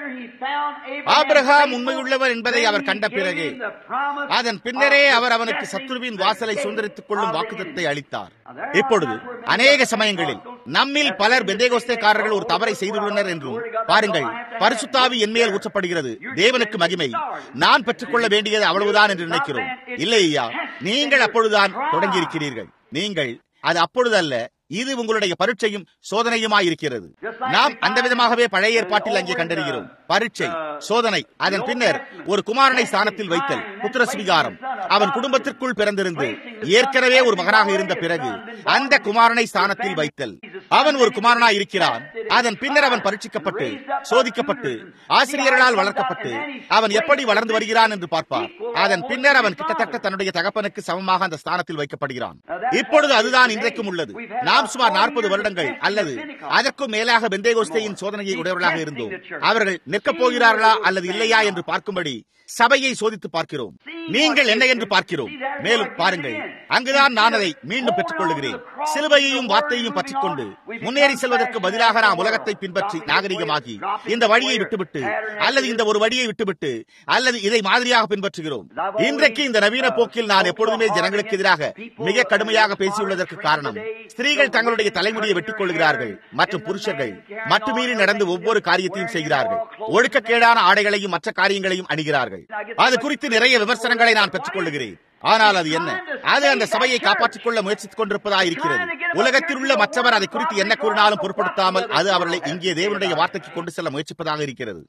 ஆபிரகாம் உண்மையுள்ளவர் என்பதை அவர் கண்ட பிறகு அதன் பின்னரே அவர் அவனுக்கு சத்துருவின் வாசலை சுதந்திரித்துக் கொள்ளும் வாக்குதத்தை அளித்தார் இப்பொழுது அநேக சமயங்களில் நம்மில் பலர் பெந்தேகோஸ்தேக்காரர்கள் ஒரு தவறை செய்துள்ளனர் என்றும் பாருங்கள் பரிசுத்தாவி என்மேல் ஊற்றப்படுகிறது தேவனுக்கு மகிமை நான் பெற்றுக்கொள்ள வேண்டியது அவ்வளவுதான் என்று நினைக்கிறோம் இல்லை ஐயா நீங்கள் அப்பொழுதுதான் தொடங்கியிருக்கிறீர்கள் நீங்கள் அது அப்பொழுதல்ல இது உங்களுடைய பரீட்சையும் சோதனையுமாயிருக்கிறது நாம் அந்த விதமாகவே பழைய ஏற்பாட்டில் அங்கே கண்டறிகிறோம் பரீட்சை சோதனை அதன் பின்னர் ஒரு குமாரனை ஸ்தானத்தில் வைத்தல் புத்திர சுவிகாரம் அவன் குடும்பத்திற்குள் பிறந்திருந்து ஏற்கனவே ஒரு மகனாக இருந்த பிறகு அந்த குமாரனை ஸ்தானத்தில் வைத்தல் அவன் ஒரு குமாரனாய் இருக்கிறான் அதன் பின்னர் அவன் பரீட்சிக்கப்பட்டு சோதிக்கப்பட்டு ஆசிரியர்களால் வளர்க்கப்பட்டு அவன் எப்படி வளர்ந்து வருகிறான் என்று பார்ப்பார் அதன் பின்னர் அவன் கிட்டத்தட்ட தன்னுடைய தகப்பனுக்கு சமமாக அந்த ஸ்தானத்தில் வைக்கப்படுகிறான் இப்பொழுது அதுதான் இன்றைக்கும் உள்ளது நாம் சுமார் நாற்பது வருடங்கள் அல்லது அதற்கும் மேலாக பெந்தேகோஸ்தையின் சோதனையை உடையவர்களாக இருந்தோம் அவர்கள் நிற்கப் போகிறார்களா அல்லது இல்லையா என்று பார்க்கும்படி சபையை சோதித்து பார்க்கிறோம் நீங்கள் என்ன என்று பார்க்கிறோம் மேலும் பாருங்கள் அங்குதான் நான் அதை மீண்டும் பெற்றுக் கொள்ளுகிறேன் சிலுவையையும் வார்த்தையையும் பற்றிக் கொண்டு முன்னேறி செல்வதற்கு பதிலாக நாம் உலகத்தை பின்பற்றி நாகரிகமாகி இந்த வழியை விட்டுவிட்டு அல்லது இந்த ஒரு வழியை விட்டுவிட்டு அல்லது இதை மாதிரியாக பின்பற்றுகிறோம் இன்றைக்கு இந்த நவீன போக்கில் நான் எப்பொழுதுமே ஜனங்களுக்கு எதிராக மிக கடுமையாக பேசியுள்ளதற்கு காரணம் ஸ்திரீகள் தங்களுடைய தலைமுடியை வெட்டிக் கொள்கிறார்கள் மற்றும் புருஷர்கள் மட்டுமீறி நடந்து ஒவ்வொரு காரியத்தையும் செய்கிறார்கள் ஒழுக்கக்கேடான ஆடைகளையும் மற்ற காரியங்களையும் அணிகிறார்கள் அது குறித்து நிறைய விமர்சனங்களை நான் பெற்றுக் கொள்ளுகிறேன் ஆனால் அது என்ன அது அந்த சபையை காப்பாற்றிக் கொள்ள முயற்சித்துக் கொண்டிருப்பதா இருக்கிறது உலகத்தில் உள்ள மற்றவர் அதை குறித்து என்ன கூறினாலும் பொருட்படுத்தாமல் அது அவர்களை இங்கே தேவனுடைய வார்த்தைக்கு கொண்டு செல்ல முயற்சிப்பதாக இருக்கிறது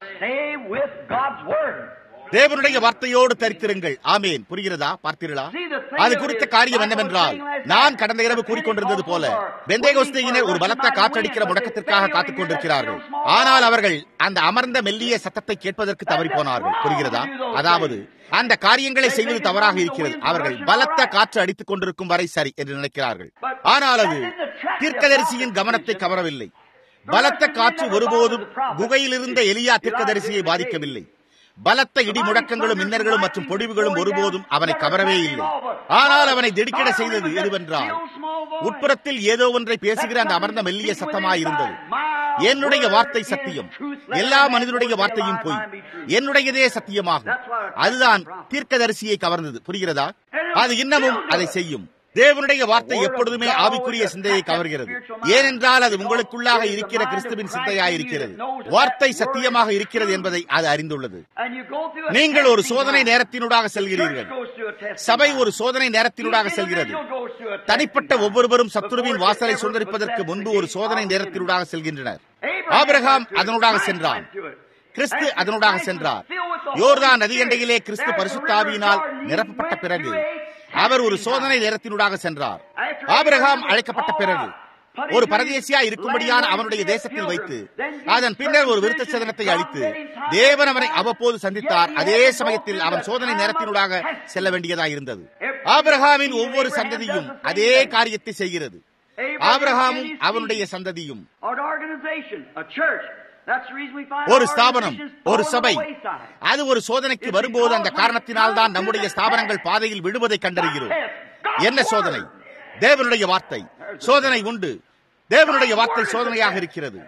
தேவனுடைய வார்த்தையோடு தரித்திருங்கள் ஆமேன் புரிகிறதா பார்த்தீர்களா அது குறித்த காரியம் என்னவென்றால் நான் கடந்த இரவு கூறிக்கொண்டிருந்தது போல பெந்தேகோஸ்தையினர் ஒரு பலத்த காற்றடிக்கிற முடக்கத்திற்காக காத்துக் கொண்டிருக்கிறார்கள் ஆனால் அவர்கள் அந்த அமர்ந்த மெல்லிய சத்தத்தை கேட்பதற்கு தவறி போனார்கள் புரிகிறதா அதாவது அந்த காரியங்களை செய்வது தவறாக இருக்கிறது அவர்கள் பலத்த காற்று அடித்துக் கொண்டிருக்கும் வரை சரி என்று நினைக்கிறார்கள் ஆனால் அது தீர்க்கதரிசியின் கவனத்தை கவரவில்லை பலத்த காற்று ஒருபோதும் குகையில் இருந்த எலியா தீர்க்கதரிசியை பாதிக்கவில்லை பலத்த இடி முழக்கங்களும் மின்னர்களும் மற்றும் பொடிவுகளும் ஒருபோதும் அவனை கவரவே இல்லை ஆனால் அவனை திடுக்கிட செய்தது எதுவென்றால் உட்புறத்தில் ஏதோ ஒன்றை பேசுகிற அந்த அமர்ந்த மெல்லிய சத்தமாயிருந்தது என்னுடைய வார்த்தை சத்தியம் எல்லா மனிதனுடைய வார்த்தையும் போய் என்னுடையதே சத்தியமாகும் அதுதான் தீர்க்கதரிசியை கவர்ந்தது புரிகிறதா அது இன்னமும் அதை செய்யும் தேவனுடைய வார்த்தை எப்பொழுதுமே ஆவிக்குரிய சிந்தையை கவர்கிறது ஏனென்றால் அது உங்களுக்குள்ளாக இருக்கிற கிறிஸ்துவின் சிந்தையாயிருக்கிறது வார்த்தை சத்தியமாக இருக்கிறது என்பதை அது அறிந்துள்ளது நீங்கள் ஒரு சோதனை நேரத்தினூடாக செல்கிறீர்கள் சபை ஒரு சோதனை நேரத்தினூடாக செல்கிறது தனிப்பட்ட ஒவ்வொருவரும் சத்துருவின் வாசலை சுதந்திரிப்பதற்கு முன்பு ஒரு சோதனை நேரத்தினூடாக செல்கின்றனர் ஆபிரகாம் அதனூடாக சென்றான் கிறிஸ்து அதனூடாக சென்றார் யோர்தான் நதியண்டையிலே கிறிஸ்து பரிசுத்தாவியினால் நிரப்பப்பட்ட பிறகு அவர் ஒரு சோதனை நேரத்தினூடாக சென்றார் ஆபிரகாம் அழைக்கப்பட்ட பிறகு ஒரு பரதேசியா இருக்கும்படியான அவனுடைய தேசத்தில் வைத்து அதன் பின்னர் ஒரு விருத்த சேதனத்தை அளித்து தேவன் அவனை அவ்வப்போது சந்தித்தார் அதே சமயத்தில் அவன் சோதனை நேரத்தினூடாக செல்ல வேண்டியதாக இருந்தது ஆபிரகாமின் ஒவ்வொரு சந்ததியும் அதே காரியத்தை செய்கிறது ஆபிரகாமும் அவனுடைய சந்ததியும் ஒரு ஸ்தாபனம் ஒரு சபை அது ஒரு சோதனைக்கு வரும்போது அந்த காரணத்தினால் தான் நம்முடைய ஸ்தாபனங்கள் பாதையில் விடுவதை கண்டறிகிறோம் என்ன சோதனை தேவனுடைய வார்த்தை சோதனை உண்டு தேவனுடைய வார்த்தை சோதனையாக இருக்கிறது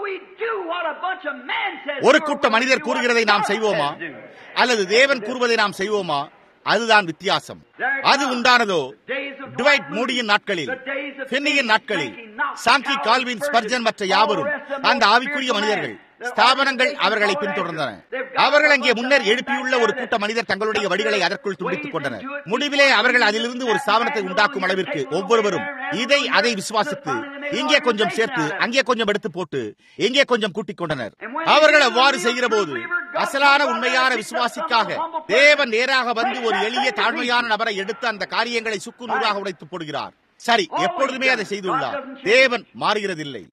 ஒரு கூட்ட மனிதர் கூறுகிறதை நாம் செய்வோமா அல்லது தேவன் கூறுவதை நாம் செய்வோமா அதுதான் வித்தியாசம் அது உண்டானதோ டுவைட் மூடியின் நாட்களில் பென்னியின் நாட்களில் சாங்கி கால்வின் ஸ்பர்ஜன் மற்ற யாவரும் அந்த ஆவிக்குரிய மனிதர்கள் ஸ்தாபனங்கள் அவர்களை பின்தொடர்ந்தன அவர்கள் அங்கே முன்னர் எழுப்பியுள்ள ஒரு கூட்ட மனிதர் தங்களுடைய வடிகளை அதற்குள் துண்டித்துக் கொண்டனர் முடிவிலே அவர்கள் அதிலிருந்து ஒரு ஸ்தாபனத்தை உண்டாக்கும் அளவிற்கு ஒவ்வொருவரும் இதை அதை விசுவாசித்து இங்கே கொஞ்சம் சேர்த்து அங்கே கொஞ்சம் எடுத்து போட்டு இங்கே கொஞ்சம் கூட்டிக் கொண்டனர் அவர்கள் அவ்வாறு செய்கிற போது அசலான உண்மையான விசுவாசிக்காக தேவன் நேராக வந்து ஒரு எளிய தாழ்மையான நபரை எடுத்து அந்த காரியங்களை சுக்கு நூறாக உடைத்து போடுகிறார் சரி எப்பொழுதுமே அதை செய்துள்ளார் தேவன் மாறுகிறதில்லை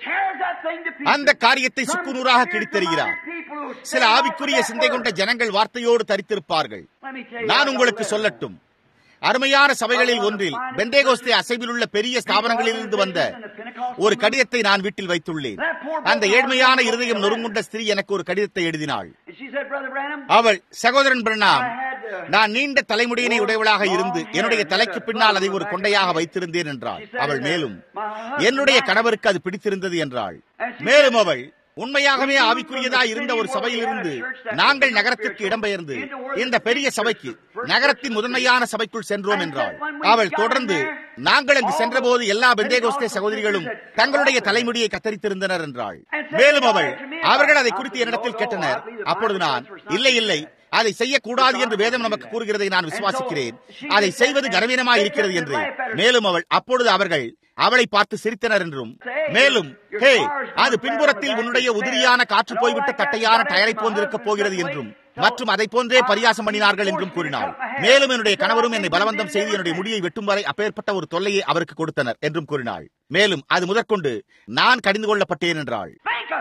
அந்த காரியத்தை சுக்குநூறாக கிழித்தருகிறார் சில ஆவிக்குரிய சிந்தை கொண்ட ஜனங்கள் வார்த்தையோடு தரித்திருப்பார்கள் நான் உங்களுக்கு சொல்லட்டும் அருமையான சபைகளில் ஒன்றில் பெண்டேகோஸ்தே அசைவில் உள்ள பெரிய ஸ்தாபனங்களிலிருந்து வந்த ஒரு கடிதத்தை நான் வீட்டில் வைத்துள்ளேன் அந்த ஏழ்மையான இருதயம் நொறுங்குண்ட ஸ்திரீ எனக்கு ஒரு கடிதத்தை எழுதினாள் அவள் சகோதரன் பிரணாம் நான் நீண்ட தலைமுடியினை உடையவளாக இருந்து என்னுடைய தலைக்கு பின்னால் அதை ஒரு கொண்டையாக வைத்திருந்தேன் என்றாள் அவள் மேலும் என்னுடைய கணவருக்கு அது பிடித்திருந்தது என்றாள் மேலும் அவள் உண்மையாகவே ஆவிக்குரியதா இருந்த ஒரு சபையிலிருந்து நாங்கள் நகரத்திற்கு இடம்பெயர்ந்து இந்த பெரிய சபைக்கு நகரத்தின் முதன்மையான சபைக்குள் சென்றோம் என்றாள் அவள் தொடர்ந்து நாங்கள் அங்கு சென்றபோது எல்லா பெந்தேகோஸ்தே சகோதரிகளும் தங்களுடைய தலைமுடியை கத்தரித்திருந்தனர் என்றாள் மேலும் அவள் அவர்கள் அதை குறித்து என்னிடத்தில் கேட்டனர் அப்பொழுது நான் இல்லை இல்லை அதை செய்யக்கூடாது என்று வேதம் நமக்கு கூறுகிறதை நான் விசுவாசிக்கிறேன் அதை செய்வது கனவீனமாய் இருக்கிறது என்று மேலும் அவள் அப்பொழுது அவர்கள் அவளை பார்த்து சிரித்தனர் என்றும் மேலும் ஹே அது பின்புறத்தில் உன்னுடைய உதிரியான காற்று போய்விட்ட தட்டையான டயரை போன்றிருக்க போகிறது என்றும் மற்றும் அதை போன்றே பரியாசம் பண்ணினார்கள் என்றும் கூறினாள் மேலும் என்னுடைய கணவரும் என்னை பலவந்தம் செய்து என்னுடைய முடியை வெட்டும் வரை அப்பேற்பட்ட ஒரு தொல்லையை அவருக்கு கொடுத்தனர் என்றும் கூறினாள் மேலும் அது முதற்கொண்டு நான் கடிந்து கொள்ளப்பட்டேன் என்றாள்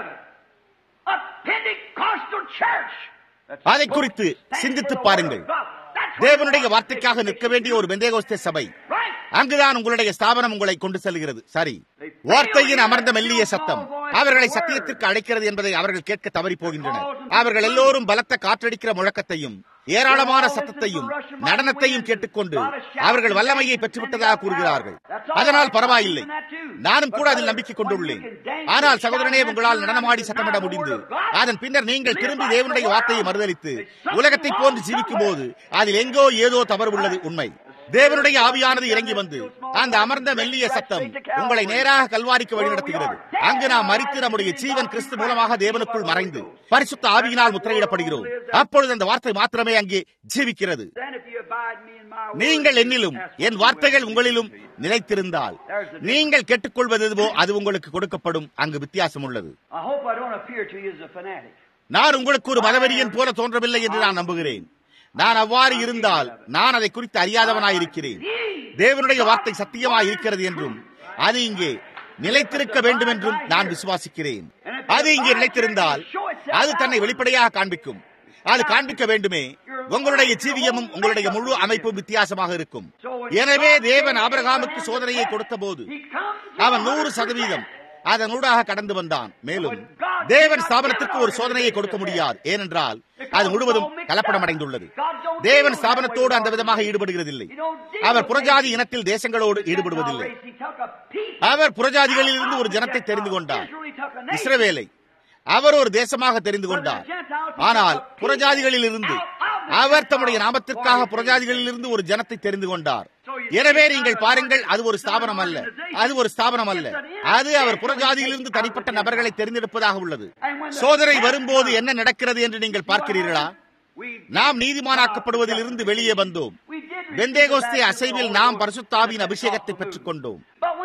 அதை குறித்து சிந்தித்து பாருங்கள் தேவனுடைய வார்த்தைக்காக நிற்க வேண்டிய ஒரு பெந்தேகோஸ்தே சபை அங்குதான் உங்களுடைய ஸ்தாபனம் உங்களை கொண்டு செல்கிறது சரி வார்த்தையின் அமர்ந்த மெல்லிய சத்தம் அவர்களை சத்தியத்திற்கு அழைக்கிறது என்பதை அவர்கள் கேட்க தவறி போகின்றனர் அவர்கள் எல்லோரும் பலத்த காற்றடிக்கிற முழக்கத்தையும் ஏராளமான சத்தத்தையும் நடனத்தையும் கேட்டுக்கொண்டு அவர்கள் வல்லமையை பெற்றுவிட்டதாக கூறுகிறார்கள் அதனால் பரவாயில்லை நானும் கூட அதில் நம்பிக்கை கொண்டுள்ளேன் ஆனால் சகோதரனே உங்களால் நடனமாடி சத்தமிட முடிந்து அதன் பின்னர் நீங்கள் திரும்பி தேவனுடைய வார்த்தையை மறுதளித்து உலகத்தை போன்று ஜீவிக்கும் போது அதில் எங்கோ ஏதோ தவறு உள்ளது உண்மை தேவனுடைய ஆவியானது இறங்கி வந்து அந்த அமர்ந்த மெல்லிய சத்தம் உங்களை நேராக கல்வாரிக்கு வழிநடத்துகிறது அங்கு நாம் மறித்து நம்முடைய ஜீவன் கிறிஸ்து மூலமாக தேவனுக்குள் மறைந்து பரிசுத்த ஆவியினால் முத்திரையிடப்படுகிறோம் அப்பொழுது அந்த வார்த்தை மாத்திரமே அங்கே ஜீவிக்கிறது நீங்கள் என்னிலும் என் வார்த்தைகள் உங்களிலும் நிலைத்திருந்தால் நீங்கள் கேட்டுக்கொள்வது எதுவோ அது உங்களுக்கு கொடுக்கப்படும் அங்கு வித்தியாசம் உள்ளது நான் உங்களுக்கு ஒரு மதவெறியன் போல தோன்றவில்லை என்று நான் நம்புகிறேன் நான் அவ்வாறு இருந்தால் நான் அதை குறித்து அறியாதவனாயிருக்கிறேன் தேவனுடைய வார்த்தை சத்தியமாய் இருக்கிறது என்றும் அது இங்கே நிலைத்திருக்க வேண்டும் என்றும் நான் விசுவாசிக்கிறேன் அது இங்கே நிலைத்திருந்தால் அது தன்னை வெளிப்படையாக காண்பிக்கும் அது காண்பிக்க வேண்டுமே உங்களுடைய ஜீவியமும் உங்களுடைய முழு அமைப்பும் வித்தியாசமாக இருக்கும் எனவே தேவன் ஆபிரகாமுக்கு சோதனையை கொடுத்த போது அவன் நூறு சதவீதம் அதனூடாக கடந்து வந்தான் மேலும் தேவன் ஸ்தாபனத்திற்கு ஒரு சோதனையை கொடுக்க முடியாது ஏனென்றால் அது முழுவதும் கலப்படம் அடைந்துள்ளது தேவன் ஸ்தாபனத்தோடு அந்த விதமாக ஈடுபடுகிறதில்லை அவர் புறஜாதி இனத்தில் தேசங்களோடு ஈடுபடுவதில்லை அவர் புறஜாதிகளில் இருந்து ஒரு ஜனத்தை தெரிந்து கொண்டார் இஸ்ரவேலை அவர் ஒரு தேசமாக தெரிந்து கொண்டார் ஆனால் புறஜாதிகளில் இருந்து அவர் தம்முடைய நாமத்திற்காக புறஜாதிகளில் இருந்து ஒரு ஜனத்தை தெரிந்து கொண்டார் எனவே நீங்கள் பாருங்கள் அது ஒரு ஸ்தாபனம் அல்ல அது ஒரு ஸ்தாபனம் அல்ல அது அவர் புறஜாதியிலிருந்து தனிப்பட்ட நபர்களை தெரிந்தெடுப்பதாக உள்ளது சோதனை வரும்போது என்ன நடக்கிறது என்று நீங்கள் பார்க்கிறீர்களா நாம் நீதிமானாக்கப்படுவதில் இருந்து வெளியே வந்தோம் வெந்தேகோஸ்தே அசைவில் நாம் பரிசுத்தாவின் அபிஷேகத்தை பெற்றுக் கொண்டோம்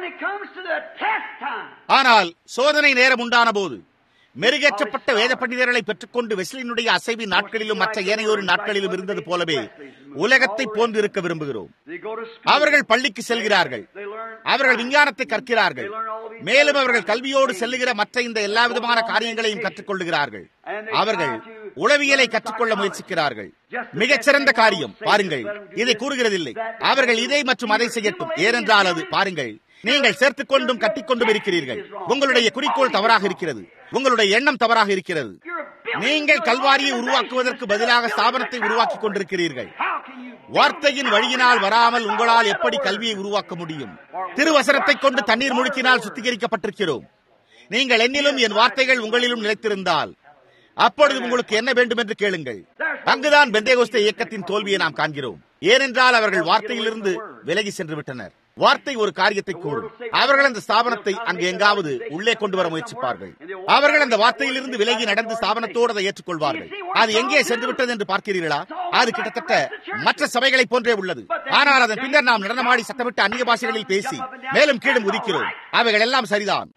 ஆனால் சோதனை நேரம் உண்டான போது மெருகேற்றப்பட்ட வேத பண்டிதர்களை பெற்றுக்கொண்டு வெஸ்லினுடைய அசைவின் நாட்களிலும் மற்ற ஏனையோரு நாட்களிலும் இருந்தது போலவே உலகத்தை போன்று இருக்க விரும்புகிறோம் அவர்கள் பள்ளிக்கு செல்கிறார்கள் அவர்கள் விஞ்ஞானத்தை கற்கிறார்கள் மேலும் அவர்கள் கல்வியோடு செல்லுகிற மற்ற இந்த எல்லா விதமான காரியங்களையும் கற்றுக்கொள்ளுகிறார்கள் அவர்கள் உளவியலை கற்றுக்கொள்ள முயற்சிக்கிறார்கள் மிகச்சிறந்த காரியம் பாருங்கள் இதை கூறுகிறதில்லை அவர்கள் இதை மற்றும் அதை செய்யட்டும் ஏனென்றால் அது பாருங்கள் நீங்கள் சேர்த்துக் கொண்டும் கட்டிக்கொண்டும் இருக்கிறீர்கள் உங்களுடைய குறிக்கோள் தவறாக இருக்கிறது உங்களுடைய எண்ணம் தவறாக இருக்கிறது நீங்கள் கல்வாரியை உருவாக்குவதற்கு பதிலாக ஸ்தாபனத்தை உருவாக்கி கொண்டிருக்கிறீர்கள் வார்த்தையின் வழியினால் வராமல் உங்களால் எப்படி கல்வியை உருவாக்க முடியும் திருவசனத்தை கொண்டு தண்ணீர் முழுக்கினால் சுத்திகரிக்கப்பட்டிருக்கிறோம் நீங்கள் என்னிலும் என் வார்த்தைகள் உங்களிலும் நிலைத்திருந்தால் அப்பொழுது உங்களுக்கு என்ன வேண்டும் என்று கேளுங்கள் அங்குதான் பெந்தேகோஸ்தே இயக்கத்தின் தோல்வியை நாம் காண்கிறோம் ஏனென்றால் அவர்கள் வார்த்தையிலிருந்து விலகி சென்று விட்டனர் வார்த்தை ஒரு காரியத்தை கூறும் அவர்கள் அந்த ஸ்தாபனத்தை அங்கு எங்காவது உள்ளே கொண்டு வர முயற்சிப்பார்கள் அவர்கள் அந்த வார்த்தையிலிருந்து விலகி நடந்து ஸ்தாபனத்தோடு அதை ஏற்றுக்கொள்வார்கள் அது எங்கே சென்று விட்டது என்று பார்க்கிறீர்களா அது கிட்டத்தட்ட மற்ற சபைகளைப் போன்றே உள்ளது ஆனால் அதன் பின்னர் நாம் நடனமாடி சத்தமிட்டு அந்நிய பாஷைகளில் பேசி மேலும் கீழும் உதிக்கிறோம் அவைகள் எல்லாம் சரிதான்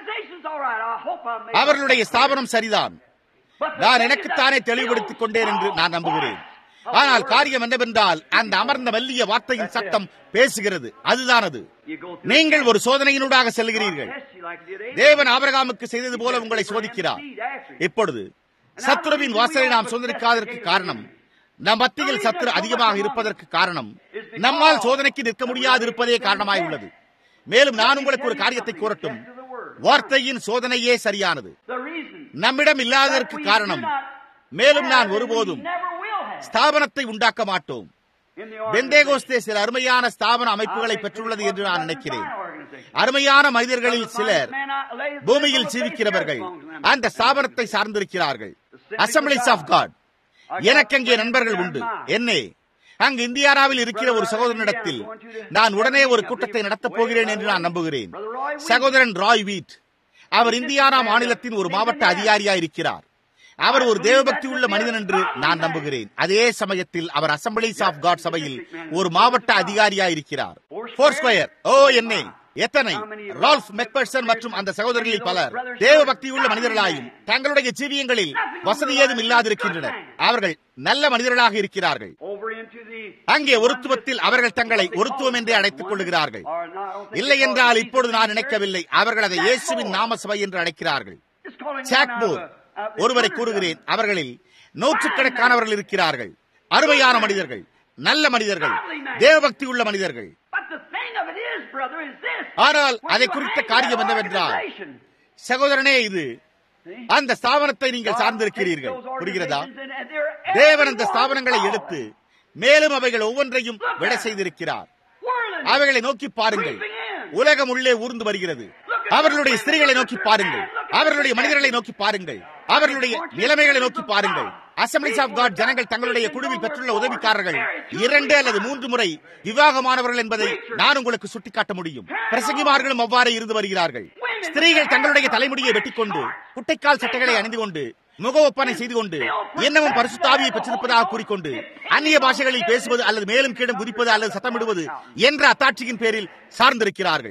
அவர்களுடைய ஸ்தாபனம் சரிதான் நான் எனக்குத்தானே தெளிவுபடுத்திக் கொண்டேன் என்று நான் நம்புகிறேன் ஆனால் காரியம் என்னவென்றால் அந்த அமர்ந்த மெல்லிய வார்த்தையின் சத்தம் பேசுகிறது அதுதான் அது நீங்கள் ஒரு சோதனையினூடாக செல்கிறீர்கள் தேவன் ஆபரகாமுக்கு செய்தது போல உங்களை சோதிக்கிறார் இப்பொழுது சத்துருவின் வாசலை நாம் சுதந்திரிக்காததற்கு காரணம் நம் மத்தியில் சத்துரு அதிகமாக இருப்பதற்கு காரணம் நம்மால் சோதனைக்கு நிற்க முடியாது இருப்பதே காரணமாய் உள்ளது மேலும் நான் உங்களுக்கு ஒரு காரியத்தை கூறட்டும் வார்த்தையின் சோதனையே சரியானது நம்மிடம் இல்லாததற்கு காரணம் மேலும் நான் ஒருபோதும் ஸ்தாபனத்தை உண்டாக்க மாட்டோம் பெந்தேகோஸ்தே சில அருமையான ஸ்தாபன அமைப்புகளை பெற்றுள்ளது என்று நான் நினைக்கிறேன் அருமையான மனிதர்களில் சிலர் பூமியில் ஜீவிக்கிறவர்கள் அந்த ஸ்தாபனத்தை சார்ந்திருக்கிறார்கள் அசம்பிளிஸ் ஆஃப் காட் எனக்கு அங்கே நண்பர்கள் உண்டு என்னே அங்கு இந்தியானாவில் இருக்கிற ஒரு சகோதரனிடத்தில் நான் உடனே ஒரு கூட்டத்தை நடத்தப் போகிறேன் என்று நான் நம்புகிறேன் சகோதரன் ராய் வீட் அவர் இந்தியானா மாநிலத்தின் ஒரு மாவட்ட அதிகாரியா இருக்கிறார் அவர் ஒரு தேவபக்தி உள்ள மனிதன் என்று நான் நம்புகிறேன் அதே சமயத்தில் அவர் அசம்பிளிஸ் ஆஃப் காட் சபையில் ஒரு மாவட்ட அதிகாரியா இருக்கிறார் போர் ஸ்கொயர் ஓ என்னே எத்தனை ரால்ஃப் மெக்பர்சன் மற்றும் அந்த சகோதரர்களில் பலர் தேவ பக்தியுள்ள மனிதர்களாயும் தங்களுடைய ஜீவியங்களில் வசதி ஏதும் இல்லாதிருக்கின்றனர் அவர்கள் நல்ல மனிதர்களாக இருக்கிறார்கள் அங்கே ஒருத்துவத்தில் அவர்கள் தங்களை ஒருத்துவம் என்றே அழைத்துக் கொள்ளுகிறார்கள் இல்லை என்றால் இப்பொழுது நான் நினைக்கவில்லை அவர்கள் அதை இயேசுவின் நாம சபை என்று அழைக்கிறார்கள் சாக்போர் ஒருவரை கூறுகிறேன் அவர்களில் நூற்றுக்கணக்கானவர்கள் இருக்கிறார்கள் அருமையான மனிதர்கள் நல்ல மனிதர்கள் தேவபக்தி உள்ள மனிதர்கள் ஆனால் அதை குறித்த காரியம் என்னவென்றால் சகோதரனே இது அந்த ஸ்தாபனத்தை நீங்கள் சார்ந்திருக்கிறீர்கள் புரிகிறதா தேவன் அந்த ஸ்தாபனங்களை எடுத்து மேலும் அவைகள் ஒவ்வொன்றையும் விட செய்திருக்கிறார் அவைகளை நோக்கி பாருங்கள் உலகம் உள்ளே ஊர்ந்து வருகிறது அவர்களுடைய ஸ்திரீகளை நோக்கி பாருங்கள் அவர்களுடைய மனிதர்களை நோக்கி பாருங்கள் அவர்களுடைய நிலைமைகளை நோக்கி பாருங்கள் அசம்பிளிஸ் ஆஃப் காட் ஜனங்கள் தங்களுடைய குழுவில் பெற்றுள்ள உதவிக்காரர்கள் இரண்டு அல்லது மூன்று முறை விவாகமானவர்கள் என்பதை நான் உங்களுக்கு சுட்டிக்காட்ட முடியும் பிரசங்கிமார்களும் அவ்வாறே இருந்து வருகிறார்கள் ஸ்திரீகள் தங்களுடைய தலைமுடியை வெட்டிக்கொண்டு குட்டைக்கால் சட்டைகளை அணிந்து கொண்டு முக ஒப்பனை செய்து கொண்டு என்னவும் பரிசுத்தாவியை பெற்றிருப்பதாக கூறிக்கொண்டு அந்நிய பாஷைகளில் பேசுவது அல்லது மேலும் கீழும் குதிப்பது அல்லது சத்தமிடுவது என்ற அத்தாட்சியின் பேரில் சார்ந்திருக்கிறார்கள்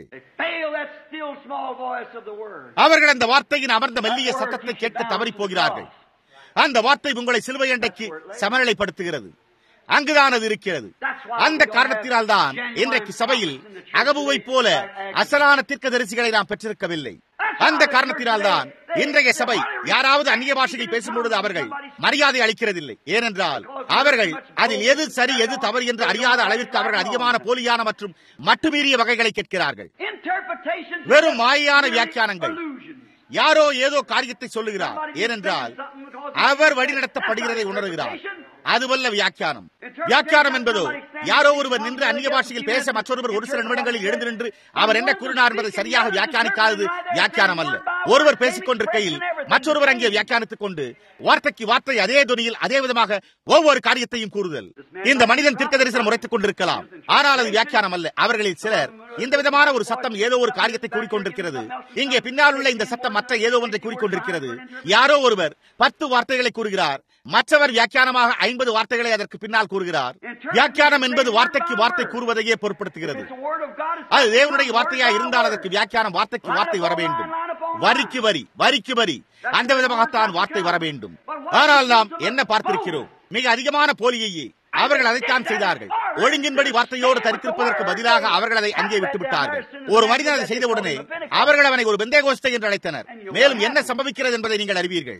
அவர்கள் அந்த வார்த்தையின் அமர்ந்த மெல்லிய சத்தத்தை கேட்க தவறி போகிறார்கள் அந்த வார்த்தை உங்களை சிலுவை அண்டைக்கு சமநிலைப்படுத்துகிறது அங்குதான் அது இருக்கிறது அந்த காரணத்தினால் தான் இன்றைக்கு சபையில் அகபுவை போல அசலான தீர்க்க தரிசிகளை நாம் பெற்றிருக்கவில்லை அந்த காரணத்தினால் தான் இன்றைய சபை யாராவது அந்நிய பாஷையில் பேசும்பொழுது அவர்கள் மரியாதை அளிக்கிறதில்லை ஏனென்றால் அவர்கள் அதில் எது சரி எது தவறு என்று அறியாத அளவிற்கு அவர்கள் அதிகமான போலியான மற்றும் மட்டுமீறிய வகைகளை கேட்கிறார்கள் வெறும் மாயான வியாக்கியானங்கள் யாரோ ஏதோ காரியத்தை சொல்லுகிறார் ஏனென்றால் அவர் வழிநடத்தப்படுகிறதை உணர்கிறார் அதுவல்ல வியாக்கியானம் வியாக்கியானம் என்பதோ யாரோ ஒருவர் நின்று அந்நிய பாஷையில் பேச மற்றொருவர் ஒரு சில நிமிடங்களில் எழுந்து நின்று அவர் என்ன கூறினார் என்பதை சரியாக வியாக்கியானிக்காதது வியாக்கியானம் அல்ல ஒருவர் பேசிக் கொண்டிருக்கையில் மற்றொருவர் அங்கே வியாக்கியானித்துக் கொண்டு வார்த்தைக்கு வார்த்தை அதே துணியில் அதே விதமாக ஒவ்வொரு காரியத்தையும் கூறுதல் இந்த மனிதன் தீர்க்க தரிசனம் உரைத்துக் கொண்டிருக்கலாம் ஆனால் அது வியாக்கியானம் அல்ல அவர்களில் சிலர் இந்த விதமான ஒரு சத்தம் ஏதோ ஒரு காரியத்தை கூறிக்கொண்டிருக்கிறது இங்கே பின்னால் உள்ள இந்த சத்தம் மற்ற ஏதோ ஒன்றை கூறிக்கொண்டிருக்கிறது யாரோ ஒருவர் பத்து வார்த்தைகளை கூறுகிறார் மற்றவர் வியாக்கியானமாக ஐம்பது வார்த்தைகளை அதற்கு பின்னால் கூறுகிறார் வியாக்கியானம் என்பது வார்த்தைக்கு வார்த்தை கூறுவதையே பொருட்படுத்துகிறது அது தேவனுடைய வார்த்தையா இருந்தால் அதற்கு வியாக்கியானம் வார்த்தைக்கு வார்த்தை வர வேண்டும் வரிக்கு வரி வரிக்கு வரி அந்த விதமாகத்தான் வார்த்தை வர வேண்டும் ஆனால் நாம் என்ன பார்த்திருக்கிறோம் மிக அதிகமான போலியையே அவர்கள் அதைத்தான் செய்தார்கள் ஒழுங்கின்படி வார்த்தையோடு தரித்திருப்பதற்கு பதிலாக அவர்கள் அதை அங்கே விட்டுவிட்டார்கள் ஒரு மனிதன் அதை செய்தவுடனே அவர்கள் அவனை ஒரு பெந்தே கோஷ்டை என்று அழைத்தனர் மேலும் என்ன சம்பவிக்கிறது என்பதை நீங்கள் அறிவீர்கள்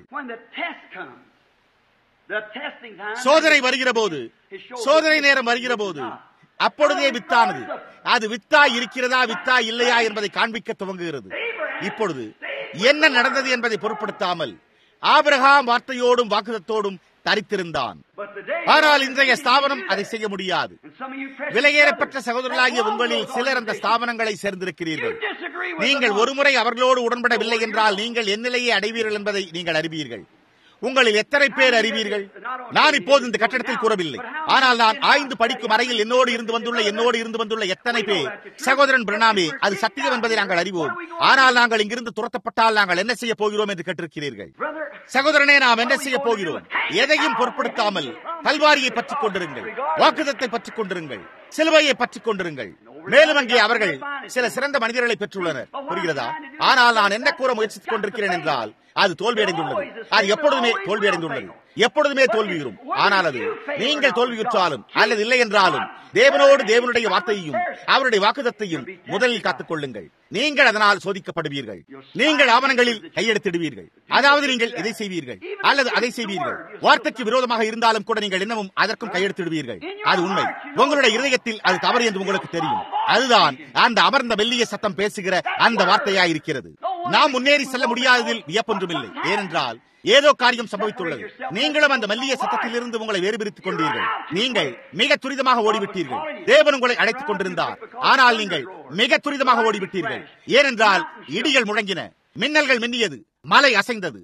சோதனை வருகிற போது சோதனை நேரம் வருகிற போது அப்பொழுதே வித்தானது அது வித்தா இருக்கிறதா வித்தா இல்லையா என்பதை காண்பிக்க துவங்குகிறது இப்பொழுது என்ன நடந்தது என்பதை பொருட்படுத்தாமல் ஆபிரகாம் வார்த்தையோடும் வாக்குதத்தோடும் தரித்திருந்தான் ஆனால் இன்றைய ஸ்தாபனம் அதை செய்ய முடியாது விலையேறப்பட்ட சகோதரர்களாகிய உங்களில் சிலர் அந்த ஸ்தாபனங்களை சேர்ந்திருக்கிறீர்கள் நீங்கள் ஒருமுறை அவர்களோடு உடன்படவில்லை என்றால் நீங்கள் என் நிலையை அடைவீர்கள் என்பதை நீங்கள் அறிவீர்கள் உங்களில் எத்தனை பேர் அறிவீர்கள் நான் இப்போது இந்த கட்டடத்தில் கூறவில்லை ஆனால் நான் ஆய்ந்து படிக்கும் அறையில் என்னோடு இருந்து வந்துள்ள என்னோடு இருந்து வந்துள்ள எத்தனை பேர் சகோதரன் பிரணாமே அது சத்தியம் என்பதை நாங்கள் அறிவோம் ஆனால் நாங்கள் இங்கிருந்து துரத்தப்பட்டால் நாங்கள் என்ன செய்ய போகிறோம் என்று கேட்டிருக்கிறீர்கள் சகோதரனே நாம் என்ன செய்ய போகிறோம் எதையும் பொருட்படுத்தாமல் கல்வாரியை பற்றிக் கொண்டிருங்கள் வாக்குதத்தை பற்றிக் கொண்டிருங்கள் சிலுவையை பற்றிக் கொண்டிருங்கள் மேலும் அங்கே அவர்கள் சில சிறந்த மனிதர்களை பெற்றுள்ளனர் புரிகிறதா ஆனால் நான் என்ன கூற முயற்சித்துக் கொண்டிருக்கிறேன் என்றால் அது தோல்வியடைந்துள்ளது அது எப்பொழுதுமே தோல்வியடைந்துள்ளது எப்பொழுதுமே தோல்வியுறும் ஆனால் அது நீங்கள் தோல்வியுற்றாலும் அல்லது இல்லை என்றாலும் தேவனோடு தேவனுடைய வார்த்தையையும் அவருடைய வாக்குதத்தையும் முதலில் காத்துக் கொள்ளுங்கள் நீங்கள் அதனால் சோதிக்கப்படுவீர்கள் நீங்கள் ஆவணங்களில் கையெழுத்திடுவீர்கள் அதாவது நீங்கள் இதை செய்வீர்கள் அல்லது அதை செய்வீர்கள் வார்த்தைக்கு விரோதமாக இருந்தாலும் கூட நீங்கள் இன்னமும் அதற்கும் கையெழுத்திடுவீர்கள் அது உண்மை உங்களுடைய இருதயத்தில் அது தவறு என்று உங்களுக்கு தெரியும் அதுதான் அந்த அமர்ந்த மெல்லிய சத்தம் பேசுகிற அந்த வார்த்தையாய் இருக்கிறது நாம் முன்னேறி செல்ல முடியாததில் வியப்பொன்றுமில்லை ஏனென்றால் ஏதோ காரியம் சம்பவித்துள்ளது நீங்களும் அந்த மெல்லிய சத்தத்திலிருந்து உங்களை வேறுபிரித்துக் கொண்டீர்கள் நீங்கள் மிக துரிதமாக ஓடிவிட்டீர்கள் தேவன் உங்களை அழைத்துக் கொண்டிருந்தார் ஆனால் நீங்கள் மிக துரிதமாக ஓடிவிட்டீர்கள் ஏனென்றால் இடிகள் முழங்கின மின்னல்கள் மின்னியது மலை அசைந்தது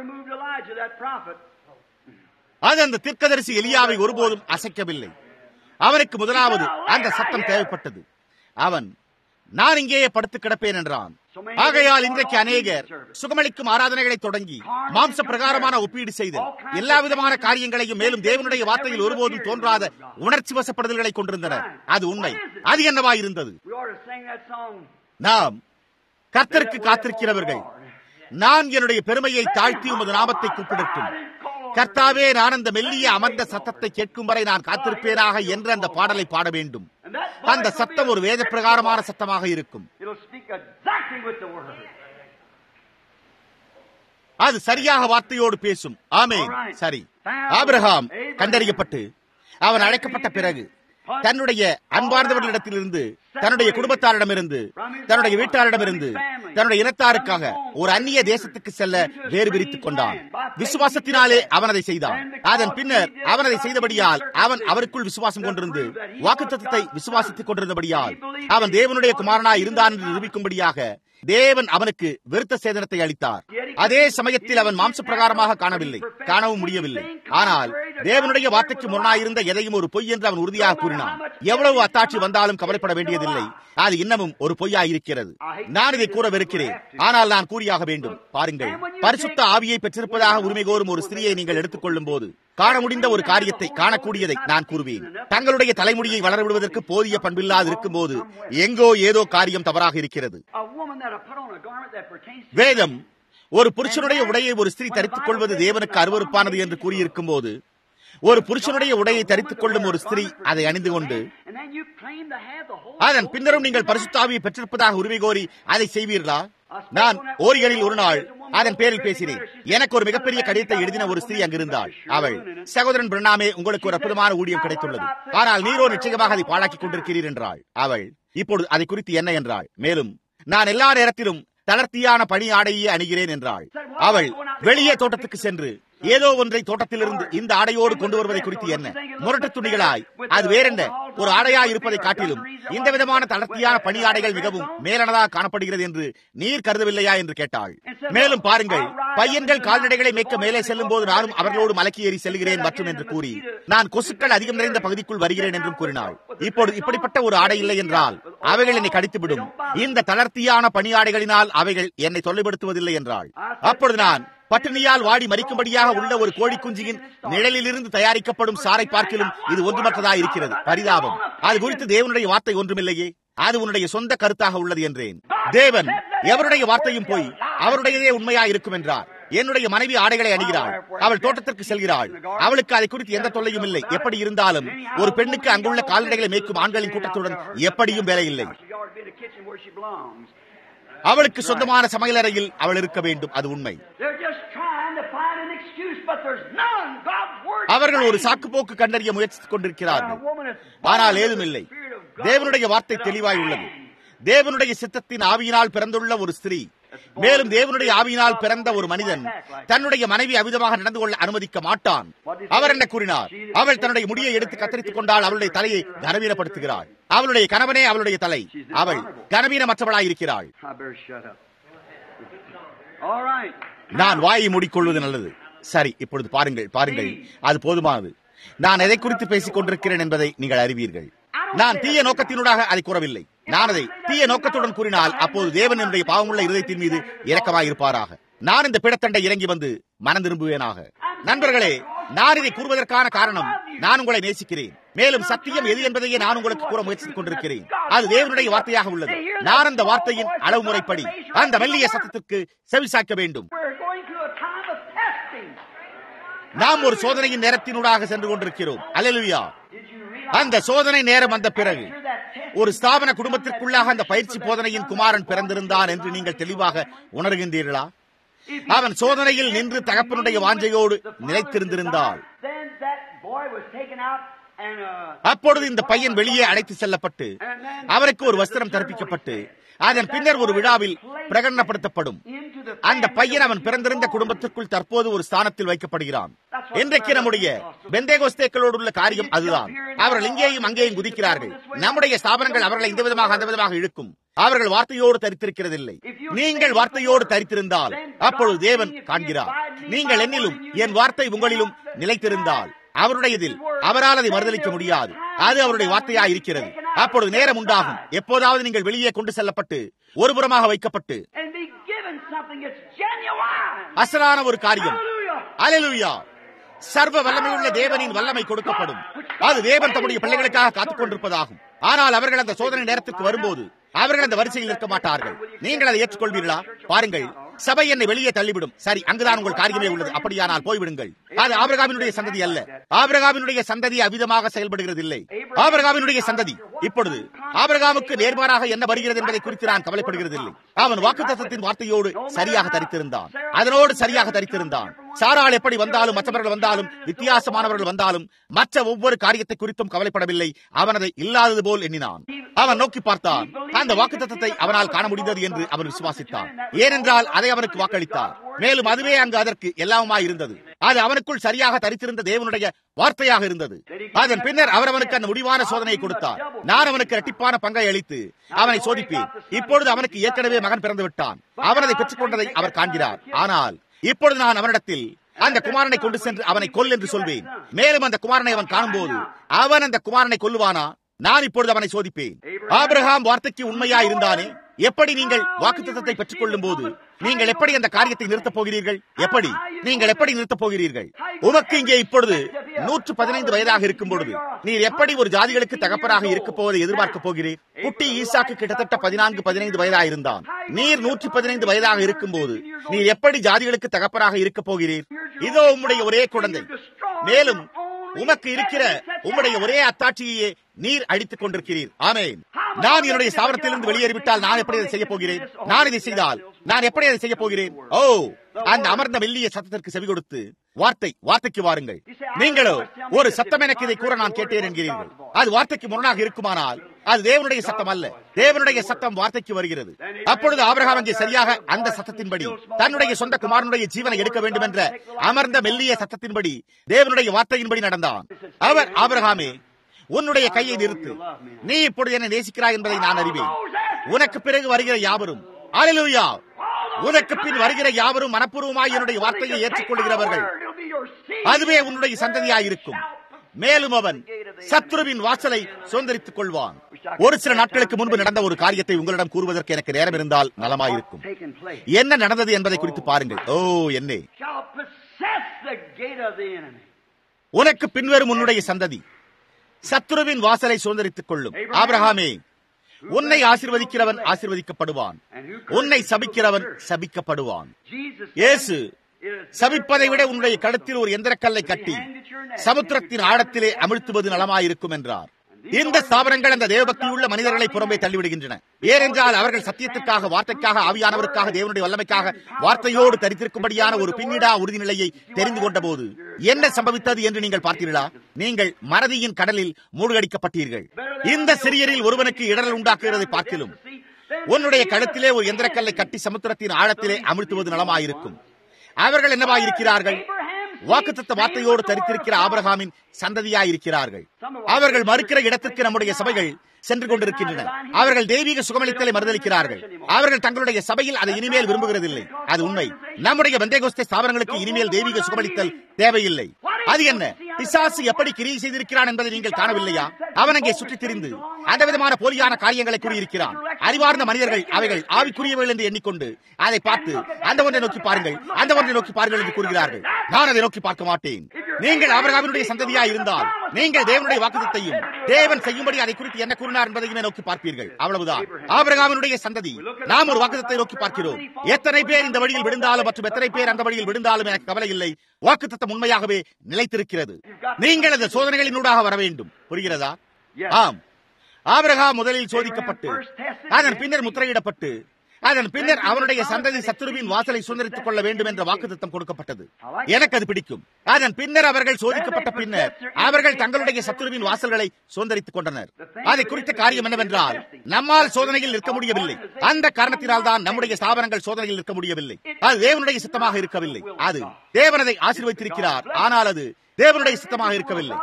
அது அந்த தீர்க்கதரிசி எலியாவை ஒருபோதும் அசைக்கவில்லை அவனுக்கு முதலாவது அந்த சத்தம் தேவைப்பட்டது அவன் நான் இங்கேயே படுத்து கிடப்பேன் என்றான் ஆகையால் இன்றைக்கு அநேகர் சுகமளிக்கும் ஆராதனைகளை தொடங்கி மாம்ச பிரகாரமான ஒப்பீடு செய்து எல்லா விதமான காரியங்களையும் மேலும் தேவனுடைய வார்த்தையில் ஒருபோதும் தோன்றாத உணர்ச்சி வசப்படுதல்களை கொண்டிருந்தனர் அது உண்மை அது என்னவா இருந்தது நாம் கர்த்தருக்கு காத்திருக்கிறவர்கள் நான் என்னுடைய பெருமையை தாழ்த்தி உமது நாமத்தை கூப்பிடட்டும் கர்த்தாவே நான் அந்த மெல்லிய அமர்ந்த சத்தத்தை கேட்கும் வரை நான் காத்திருப்பேனாக என்று அந்த பாடலை பாட வேண்டும் அந்த சத்தம் ஒரு வேத பிரகாரமான சத்தமாக இருக்கும் அது சரியாக வார்த்தையோடு பேசும் ஆமே சரி ஆபிரகாம் கண்டறியப்பட்டு அவன் அழைக்கப்பட்ட பிறகு தன்னுடைய அன்பார்ந்தவர்களிடத்திலிருந்து தன்னுடைய குடும்பத்தாரிடமிருந்து தன்னுடைய வீட்டாரிடமிருந்து தன்னுடைய இனத்தாருக்காக ஒரு அந்நிய தேசத்துக்கு செல்ல வேறு பிரித்துக் கொண்டான் விசுவாசத்தினாலே அவன் அதை செய்தான் அதன் பின்னர் அவன் அதை செய்தபடியால் அவன் அவருக்குள் விசுவாசம் கொண்டிருந்து வாக்குத்தத்தை விசுவாசித்துக் கொண்டிருந்தபடியால் அவன் தேவனுடைய குமாரனாய் இருந்தான் என்று நிரூபிக்கும்படியாக தேவன் அவனுக்கு விருத்த சேதனத்தை அளித்தார் அதே சமயத்தில் அவன் மாம்ச பிரகாரமாக காணவில்லை காணவும் முடியவில்லை ஆனால் தேவனுடைய வார்த்தைக்கு முன்னாயிருந்த எதையும் ஒரு பொய் என்று அவன் உறுதியாக கூறினான் எவ்வளவு அத்தாட்சி வந்தாலும் கவலைப்பட வேண்டியதில்லை அது இன்னமும் ஒரு பொய்யா இருக்கிறது நான் இதை கூறவிருக்கிறேன் ஆனால் நான் கூறியாக வேண்டும் பாருங்கள் பரிசுத்த ஆவியை பெற்றிருப்பதாக உரிமை கோரும் ஒரு ஸ்திரியை நீங்கள் எடுத்துக் கொள்ளும் போது காண முடிந்த ஒரு காரியத்தை காணக்கூடியதை நான் கூறுவேன் தங்களுடைய தலைமுடியை வளரவிடுவதற்கு போதிய பண்பில்லாது இருக்கும் போது எங்கோ ஏதோ காரியம் தவறாக இருக்கிறது வேதம் ஒரு புருஷனுடைய உடையை ஒரு ஸ்திரீ தரித்துக் கொள்வது தேவனுக்கு அருவறுப்பானது என்று கூறியிருக்கும் போது ஒரு புருஷனுடைய உடையை தரித்துக் கொள்ளும் ஒரு ஸ்திரீ அதை அணிந்து கொண்டு அதன் பின்னரும் நீங்கள் பரிசுத்தாவியை பெற்றிருப்பதாக உரிமை கோரி அதை செய்வீர்களா நான் ஓரிகளில் ஒரு நாள் அதன் பேரில் பேசினேன் எனக்கு ஒரு மிகப்பெரிய கடிதத்தை எழுதின ஒரு ஸ்திரீ அங்கிருந்தாள் அவள் சகோதரன் பிரணாமே உங்களுக்கு ஒரு அற்புதமான ஊழியம் கிடைத்துள்ளது ஆனால் நீரோ நிச்சயமாக அதை பாழாக்கிக் கொண்டிருக்கிறீர் என்றாள் அவள் இப்பொழுது அதை குறித்து என்ன என்றாள் மேலும் நான் எல்லா நேரத்திலும் தளர்த்தியான பணி ஆடையே அணிகிறேன் என்றாள் அவள் வெளியே தோட்டத்துக்கு சென்று ஏதோ ஒன்றை தோட்டத்திலிருந்து இந்த ஆடையோடு கொண்டு வருவதை குறித்து என்ன முரட்டு துணிகளாய் அது வேறென்ன ஒரு ஆடையாய் இருப்பதை காட்டிலும் இந்த விதமான தளர்த்தியான பணி ஆடைகள் மிகவும் மேலானதாக காணப்படுகிறது என்று நீர் கருதவில்லையா என்று கேட்டாள் மேலும் பாருங்கள் பையன்கள் கால்நடைகளை மேய்க்க மேலே செல்லும் போது நானும் அவர்களோடு மலக்கி ஏறி செல்கிறேன் மற்றும் என்று கூறி நான் கொசுக்கள் அதிகம் நிறைந்த பகுதிக்குள் வருகிறேன் என்றும் கூறினாள் இப்பொழுது இப்படிப்பட்ட ஒரு ஆடை இல்லை என்றால் அவைகள் என்னை கடித்துவிடும் இந்த தளர்த்தியான பணியாடைகளினால் அவைகள் என்னை தொல்லைப்படுத்துவதில்லை என்றாள் அப்பொழுது நான் பட்டினியால் வாடி மறிக்கும்படியாக உள்ள ஒரு கோழி குஞ்சியின் நிழலிலிருந்து தயாரிக்கப்படும் சாரை பார்க்கிலும் இது ஒன்றுமற்றதாக இருக்கிறது பரிதாபம் அது குறித்து தேவனுடைய வார்த்தை ஒன்றுமில்லையே அது உன்னுடைய சொந்த கருத்தாக உள்ளது என்றேன் தேவன் எவருடைய வார்த்தையும் போய் அவருடையதே உண்மையா இருக்கும் என்றார் என்னுடைய மனைவி ஆடைகளை அணிகிறாள் அவள் தோட்டத்திற்கு செல்கிறாள் அவளுக்கு அதை குறித்து எந்த தொல்லையும் இல்லை எப்படி இருந்தாலும் ஒரு பெண்ணுக்கு அங்குள்ள கால்நடைகளை மேய்க்கும் ஆண்களின் கூட்டத்துடன் எப்படியும் வேலை இல்லை அவளுக்கு சொந்தமான சமையலறையில் அவள் இருக்க வேண்டும் அது உண்மை அவர்கள் ஒரு சாக்கு போக்கு கண்டறிய முயற்சித்துக் கொண்டிருக்கிறார்கள் ஆனால் ஏதுமில்லை தேவனுடைய வார்த்தை தெளிவாய் உள்ளது தேவனுடைய சித்தத்தின் ஆவியினால் பிறந்துள்ள ஒரு ஸ்திரீ மேலும் தேவனுடைய ஆவியினால் பிறந்த ஒரு மனிதன் தன்னுடைய மனைவி அவிதமாக நடந்து கொள்ள அனுமதிக்க மாட்டான் அவர் என்ன கூறினார் அவள் தன்னுடைய முடியை எடுத்து கத்தரித்துக் கொண்டால் அவளுடைய தலையை கனவீனப்படுத்துகிறாள் அவளுடைய கணவனே அவளுடைய தலை அவள் கனவீனமற்றவளாயிருக்கிறாள்
I better shut up. All right.
நான் வாயை மூடிக்கொள்வது நல்லது சரி இப்பொழுது பாருங்கள் பாருங்கள் அது போதுமானது நான் எதை குறித்து பேசிக் கொண்டிருக்கிறேன் என்பதை நீங்கள் அறிவீர்கள் நான் தீய நோக்கத்தினூடாக அதை கூறவில்லை நான் அதை தீய நோக்கத்துடன் கூறினால் அப்போது தேவன் என்னுடைய பாவமுள்ள இருதயத்தின் மீது இரக்கமாக இருப்பாராக நான் இந்த பிடத்தண்டை இறங்கி வந்து மனம் திரும்புவேனாக நண்பர்களே நான் இதை கூறுவதற்கான காரணம் நான் உங்களை நேசிக்கிறேன் மேலும் சத்தியம் எது என்பதையே நான் உங்களுக்கு கூற முயற்சித்துக் கொண்டிருக்கிறேன் அது தேவனுடைய வார்த்தையாக உள்ளது நான் அந்த வார்த்தையின் அளவு முறைப்படி அந்த மெல்லிய சத்தத்திற்கு செவிசாய்க்க வேண்டும்
We're going through a time of testing.
நாம் ஒரு சோதனையின் நேரத்தினூடாக சென்று கொண்டிருக்கிறோம் அல்லேலூயா
Did you realize
அந்த சோதனை நேரம் வந்த பிறகு
after that test?
ஒரு ஸ்தாபன குடும்பத்திற்குள்ளாக அந்த பயிற்சி போதனையின் குமாரன் பிறந்திருந்தான் என்று நீங்கள் தெளிவாக உணர்கின்றீர்களா அவன் சோதனையில் நின்று தகப்பனுடைய வாஞ்சையோடு நிலைத்திருந்திருந்தால்
Then that boy was taken out and uh,
அப்பொழுது இந்த பையன் வெளியே அழைத்து செல்லப்பட்டு அவருக்கு ஒரு வஸ்திரம் தரிப்பிக்கப்பட்டு அதன் பின்னர் ஒரு விழாவில் பிரகடனப்படுத்தப்படும்
into the
அந்த பையன் அவன் பிறந்திருந்த குடும்பத்திற்குள் தற்போது ஒரு ஸ்தானத்தில் வைக்கப்படுகிறான் இன்றைக்கு நம்முடைய பெந்தேகோஸ்தேக்களோடு உள்ள காரியம் அதுதான் அவர்கள் இங்கேயும் அங்கேயும் குதிக்கிறார்கள் நம்முடைய ஸ்தாபனங்கள் அவர்களை இந்த விதமாக அந்த விதமாக இழுக்கும் அவர்கள் வார்த்தையோடு தரித்திருக்கிறதில்லை நீங்கள் வார்த்தையோடு தரித்திருந்தால் அப்பொழுது தேவன் காண்கிறார் நீங்கள் என்னிலும் என் வார்த்தை உங்களிலும் நிலைத்திருந்தால் அவருடையதில் அவரால் அதை மறுதளிக்க முடியாது அது அவருடைய வார்த்தையா இருக்கிறது அப்பொழுது நேரம் உண்டாகும் எப்போதாவது நீங்கள் வெளியே கொண்டு செல்லப்பட்டு ஒருபுறமாக வைக்கப்பட்டு
and be given something that's genuine.
அசலான ஒரு காரியம்
Hallelujah.
அலலுயா சர்வ வல்லமையுள்ள தேவனின் வல்லமை கொடுக்கப்படும் அது தேவன் தம்முடைய பிள்ளைகளுக்காக காத்துக் கொண்டிருப்பதாகும் ஆனால் அவர்கள் அந்த சோதனை நேரத்துக்கு வரும்போது அவர்கள் அந்த வரிசையில் இருக்க மாட்டார்கள் நீங்கள் அதை ஏற்றுக்கொள்வீர்களா பாருங்கள் சபை என்னை வெளியே தள்ளிவிடும் சரி அங்குதான் உங்கள் காரியமே உள்ளது அப்படியானால் போய்விடுங்கள் அது ஆபிரகாமினுடைய சந்ததி அல்ல ஆபிரகாமினுடைய சந்ததி அவிதமாக செயல்படுகிறது இல்லை ஆபிரகாமினுடைய சந்ததி இப்பொழுது ஆபிரகாமுக்கு நேர்மாறாக என்ன வருகிறது என்பதை குறித்து நான் கவலைப்படுகிறது இல்லை அவன் வாக்குத்தத்தத்தின் வார்த்தையோடு சரியாக தரித்திருந்தான் அதனோடு சரியாக தரித்திருந்தான் சாராள் எப்படி வந்தாலும் மற்றவர்கள் வந்தாலும் வித்தியாசமானவர்கள் வந்தாலும் மற்ற ஒவ்வொரு காரியத்தை குறித்தும் கவலைப்படவில்லை அவன் அதை இல்லாதது போல் எண்ணினான் அவன் நோக்கி பார்த்தான் அந்த வாக்குத்தத்தத்தை அவனால் காண முடிந்தது என்று அவன் விசுவாசித்தான் ஏனென்றால் அதை அவனுக்கு வாக்களித்தார் மேலும் அதுவே அங்கு அதற்கு எல்லாமாய் இருந்தது அது அவனுக்குள் சரியாக தரித்திருந்த தேவனுடைய வார்த்தையாக இருந்தது அதன் பின்னர் அவர் அவனுக்கு அந்த முடிவான சோதனையை கொடுத்தார் நான் அவனுக்கு இரட்டிப்பான பங்கை அளித்து அவனை சோதிப்பேன் இப்பொழுது அவனுக்கு ஏற்கனவே மகன் பிறந்து விட்டான் அவன் அதை பெற்றுக் கொண்டதை அவர் காண்கிறார் ஆனால் இப்பொழுது நான் அவனிடத்தில் அந்த குமாரனை கொண்டு சென்று அவனை கொல் என்று சொல்வேன் மேலும் அந்த குமாரனை அவன் காணும்போது அவன் அந்த குமாரனை கொல்லுவானா நான் இப்பொழுது அவனை சோதிப்பேன் ஆபிரகாம் வார்த்தைக்கு உண்மையா இருந்தானே எப்படி நீங்கள் வாக்குத்தத்தத்தை பெற்றுக் கொள்ளும் போது நீங்கள் எப்படி அந்த காரியத்தை நிறுத்தப் போகிறீர்கள் எப்படி நீங்கள் எப்படி நிறுத்தப் போகிறீர்கள் உமக்கு இங்கே இப்பொழுது நூற்று பதினைந்து வயதாக இருக்கும் பொழுது நீர் எப்படி ஒரு ஜாதிகளுக்கு தகப்பராக இருக்க போவதை எதிர்பார்க்க போகிறீர் குட்டி ஈசாக்கு கிட்டத்தட்ட பதினான்கு பதினைந்து வயதாக இருந்தான் நீர் நூற்றி பதினைந்து வயதாக இருக்கும் போது நீர் எப்படி ஜாதிகளுக்கு தகப்பராக இருக்க போகிறீர் இதோ உம்முடைய ஒரே குழந்தை மேலும் உமக்கு இருக்கிற உம்முடைய ஒரே அத்தாட்சியையே நீர் அடித்துக் கொண்டிருக்கிறீர் ஆமேன் நான் என்னுடைய ஸ்தாபனத்திலிருந்து வெளியேறிவிட்டால் நான் எப்படி அதை செய்ய போகிறேன் நான் இதை செய்தால் நான் எப்படி அதை செய்ய போகிறேன் ஓ அந்த அமர்ந்த மெல்லிய சத்தத்திற்கு செவி கொடுத்து வார்த்தை வார்த்தைக்கு வாருங்கள் நீங்களோ ஒரு சத்தம் எனக்கு இதை கூற நான் கேட்டேன் என்கிறீர்கள் அது வார்த்தைக்கு முரணாக இருக்குமானால் அது தேவனுடைய சத்தம் அல்ல தேவனுடைய சத்தம் வார்த்தைக்கு வருகிறது அப்பொழுது ஆபிரகாம் அங்கே சரியாக அந்த சத்தத்தின்படி தன்னுடைய சொந்த குமாரனுடைய ஜீவனை எடுக்க வேண்டும் என்ற அமர்ந்த மெல்லிய சத்தத்தின்படி தேவனுடைய வார்த்தையின்படி நடந்தான் அவர் ஆபிரகாமே உன்னுடைய கையை நிறுத்து நீ இப்பொழுது என்னை நேசிக்கிறாய் என்பதை நான் அறிவேன் உனக்கு பிறகு வருகிற யாவரும் அலலுயா உனக்கு பின் வருகிற யாவரும் மனப்பூர்வமாய் என்னுடைய வார்த்தையை ஏற்றுக்கொள்கிறவர்கள்
It'll be your seed.
அதுவே உன்னுடைய சந்ததியாயிருக்கும் மேலும் அவன் சத்ருவின் வாசலை சுதந்திரித்துக் கொள்வான் ஒரு சில நாட்களுக்கு முன்பு நடந்த ஒரு காரியத்தை உங்களிடம் கூறுவதற்கு எனக்கு நேரம் இருந்தால் நலமாயிருக்கும்
Taken place.
என்ன நடந்தது என்பதை குறித்து பாருங்கள் ஓ என்னே
Shall possess the gate of the enemy.
உனக்கு பின்வரும் உன்னுடைய சந்ததி சத்ருவின் வாசலை சுதந்திரித்துக் கொள்ளும் ஆபிரகாமே உன்னை ஆசிர்வதிக்கிறவன் ஆசிர்வதிக்கப்படுவான் உன்னை சபிக்கிறவன் சபிக்கப்படுவான்
Jesus
இயேசு
is
சபிப்பதை விட உன்னுடைய கழுத்தில் ஒரு எந்திரக்கல்லை கட்டி சமுத்திரத்தின் ஆழத்திலே அமிழ்த்துவது நலமாயிருக்கும் என்றார் இந்த ஸ்தாபனங்கள் அந்த தேவபக்தியுள்ள மனிதர்களை புறம்பே தள்ளிவிடுகின்றன ஏனென்றால் அவர்கள் சத்தியத்திற்காக வார்த்தைக்காக ஆவியானவருக்காக தேவனுடைய வல்லமைக்காக வார்த்தையோடு தரித்திருக்கும்படியான ஒரு பின்னிடா உறுதிநிலையை தெரிந்து கொண்ட போது என்ன சம்பவித்தது என்று நீங்கள் பார்த்தீர்களா நீங்கள் மறதியின் கடலில் மூழ்கடிக்கப்பட்டீர்கள் இந்த சிறியரில் ஒருவனுக்கு இடரல் உண்டாக்குகிறதை பார்க்கிலும் உன்னுடைய கழுத்திலே ஒரு எந்திரக்கல்லை கட்டி சமுத்திரத்தின் ஆழத்திலே அமிழ்த்துவது நலமாயிருக்கும் அவர்கள் என்னவாயிருக்கிறார்கள் வாக்குத்தத்த வார்த்தையோடு தரித்திருக்கிற ஆபிரகாமின் சந்ததியாயிருக்கிறார்கள் அவர்கள் மறுக்கிற இடத்திற்கு நம்முடைய சபைகள் சென்று கொண்டிருக்கின்றன அவர்கள் தெய்வீக சுகமளித்தலை மறுதளிக்கிறார்கள் அவர்கள் தங்களுடைய சபையில் அதை இனிமேல் விரும்புகிறதில்லை அது உண்மை நம்முடைய வெந்தேகோஸ்தே ஸ்தாபனங்களுக்கு இனிமேல் தெய்வீக சுகமளித்தல் தேவையில்லை அது என்ன பிசாசு எப்படி கிரியை செய்திருக்கிறான் என்பதை நீங்கள் காணவில்லையா அவன் அங்கே சுற்றித் திரிந்து அந்த விதமான போலியான காரியங்களை கூறியிருக்கிறான் அறிவார்ந்த மனிதர்கள் அவைகள் ஆவிக்குரியவர்கள் என்று எண்ணிக்கொண்டு அதை பார்த்து அந்த ஒன்றை நோக்கி பாருங்கள் அந்த ஒன்றை நோக்கி பாருங்கள் என்று கூறுகிறார்கள் நான் அதை நோக்கி பார்க்க மாட்டேன் நீங்கள் ஆபிரகாமினுடைய சந்ததியா இருந்தால் நீங்கள் தேவனுடைய வாக்குத்தையும் தேவன் செய்யும்படி அதை குறித்து என்ன கூறினார் என்பதையுமே நோக்கி பார்ப்பீர்கள் அவ்வளவுதான் ஆபிரகாமினுடைய சந்ததி நாம் ஒரு வாக்குத்தத்தை நோக்கி பார்க்கிறோம் எத்தனை பேர் இந்த வழியில் விழுந்தாலும் மற்றும் எத்தனை பேர் அந்த வழியில் விழுந்தாலும் எனக்கு கவலை இல்லை வாக்குத்தத்தம் உண்மையாகவே நிலைத்திருக்கிறது நீங்கள் அந்த சோதனைகளினூடாக வர வேண்டும் புரிகிறதா ஆம் ஆபிரகாம் முதலில் சோதிக்கப்பட்டு அதன் பின்னர் முத்திரையிடப்பட்டு அதன் பின்னர் அவனுடைய சந்ததி சத்துருவின் வாசலை சுதந்திரித்துக் கொள்ள வேண்டும் என்ற வாக்குத்தத்தம் கொடுக்கப்பட்டது எனக்கு அது பிடிக்கும் அதன் பின்னர் அவர்கள் சோதிக்கப்பட்ட பின்னர் அவர்கள் தங்களுடைய சத்துருவின் வாசல்களை சுதந்திரித்துக் கொண்டனர் அதை குறித்த காரியம் என்னவென்றால் நம்மால் சோதனையில் நிற்க முடியவில்லை அந்த காரணத்தினால் தான் நம்முடைய ஸ்தாபனங்கள் சோதனையில் நிற்க முடியவில்லை அது தேவனுடைய சித்தமாக இருக்கவில்லை அது தேவனதை ஆசீர்வதித்திருக்கிறார் ஆனால் அது தேவனுடைய சித்தமாக இருக்கவில்லை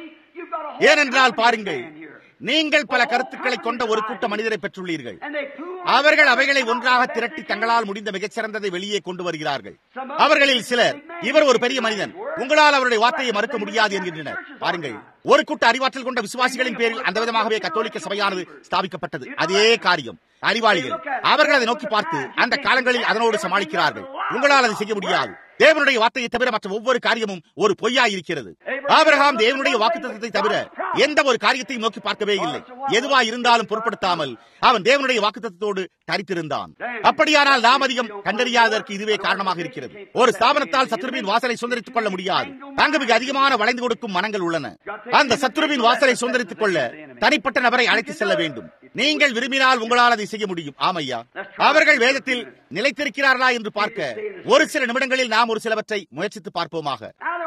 ஏனென்றால் பாருங்கள் நீங்கள் பல கருத்துக்களை கொண்ட ஒரு கூட்ட மனிதரை பெற்றுள்ளீர்கள் அவர்கள் அவைகளை ஒன்றாக திரட்டி தங்களால் முடிந்த மிகச்சிறந்ததை வெளியே கொண்டு வருகிறார்கள் அவர்களில் சிலர் இவர் ஒரு பெரிய மனிதன் உங்களால் அவருடைய வார்த்தையை மறுக்க முடியாது என்கின்றனர் பாருங்கள் ஒரு கூட்ட அறிவாற்றல் கொண்ட விசுவாசிகளின் பேரில் அந்த விதமாகவே கத்தோலிக்க சபையானது ஸ்தாபிக்கப்பட்டது அதே காரியம் அறிவாளிகள் அவர்கள் அதை நோக்கி பார்த்து அந்த காலங்களில் அதனோடு சமாளிக்கிறார்கள் உங்களால் அதை செய்ய முடியாது தேவனுடைய வார்த்தையை தவிர மற்ற ஒவ்வொரு காரியமும் ஒரு பொய்யா இருக்கிறது ஆபிரகாம் தேவனுடைய வாக்குத்தத்தை தவிர எந்த ஒரு காரியத்தையும் நோக்கி பார்க்கவே இல்லை எதுவா இருந்தாலும் பொருட்படுத்தாமல் அவன் தேவனுடைய வாக்குத்தத்தோடு தரித்திருந்தான் அப்படியானால் நாம் அதிகம் கண்டறியாததற்கு இதுவே காரணமாக இருக்கிறது ஒரு ஸ்தாபனத்தால் சத்ருவின் வாசலை சுதந்திரித்துக் கொள்ள முடியாது அங்கு மிக அதிகமான வளைந்து கொடுக்கும் மனங்கள் உள்ளன அந்த சத்ருவின் வாசலை சுதந்திரித்துக் கொள்ள தனிப்பட்ட நபரை அழைத்து செல்ல வேண்டும் நீங்கள் விரும்பினால் உங்களால் அதை செய்ய முடியும் ஆமையா அவர்கள் வேதத்தில் நிலைத்திருக்கிறார்களா என்று பார்க்க ஒரு சில நிமிடங்களில் நாம் ஒரு சிலவற்றை முயற்சித்து பார்ப்போமாக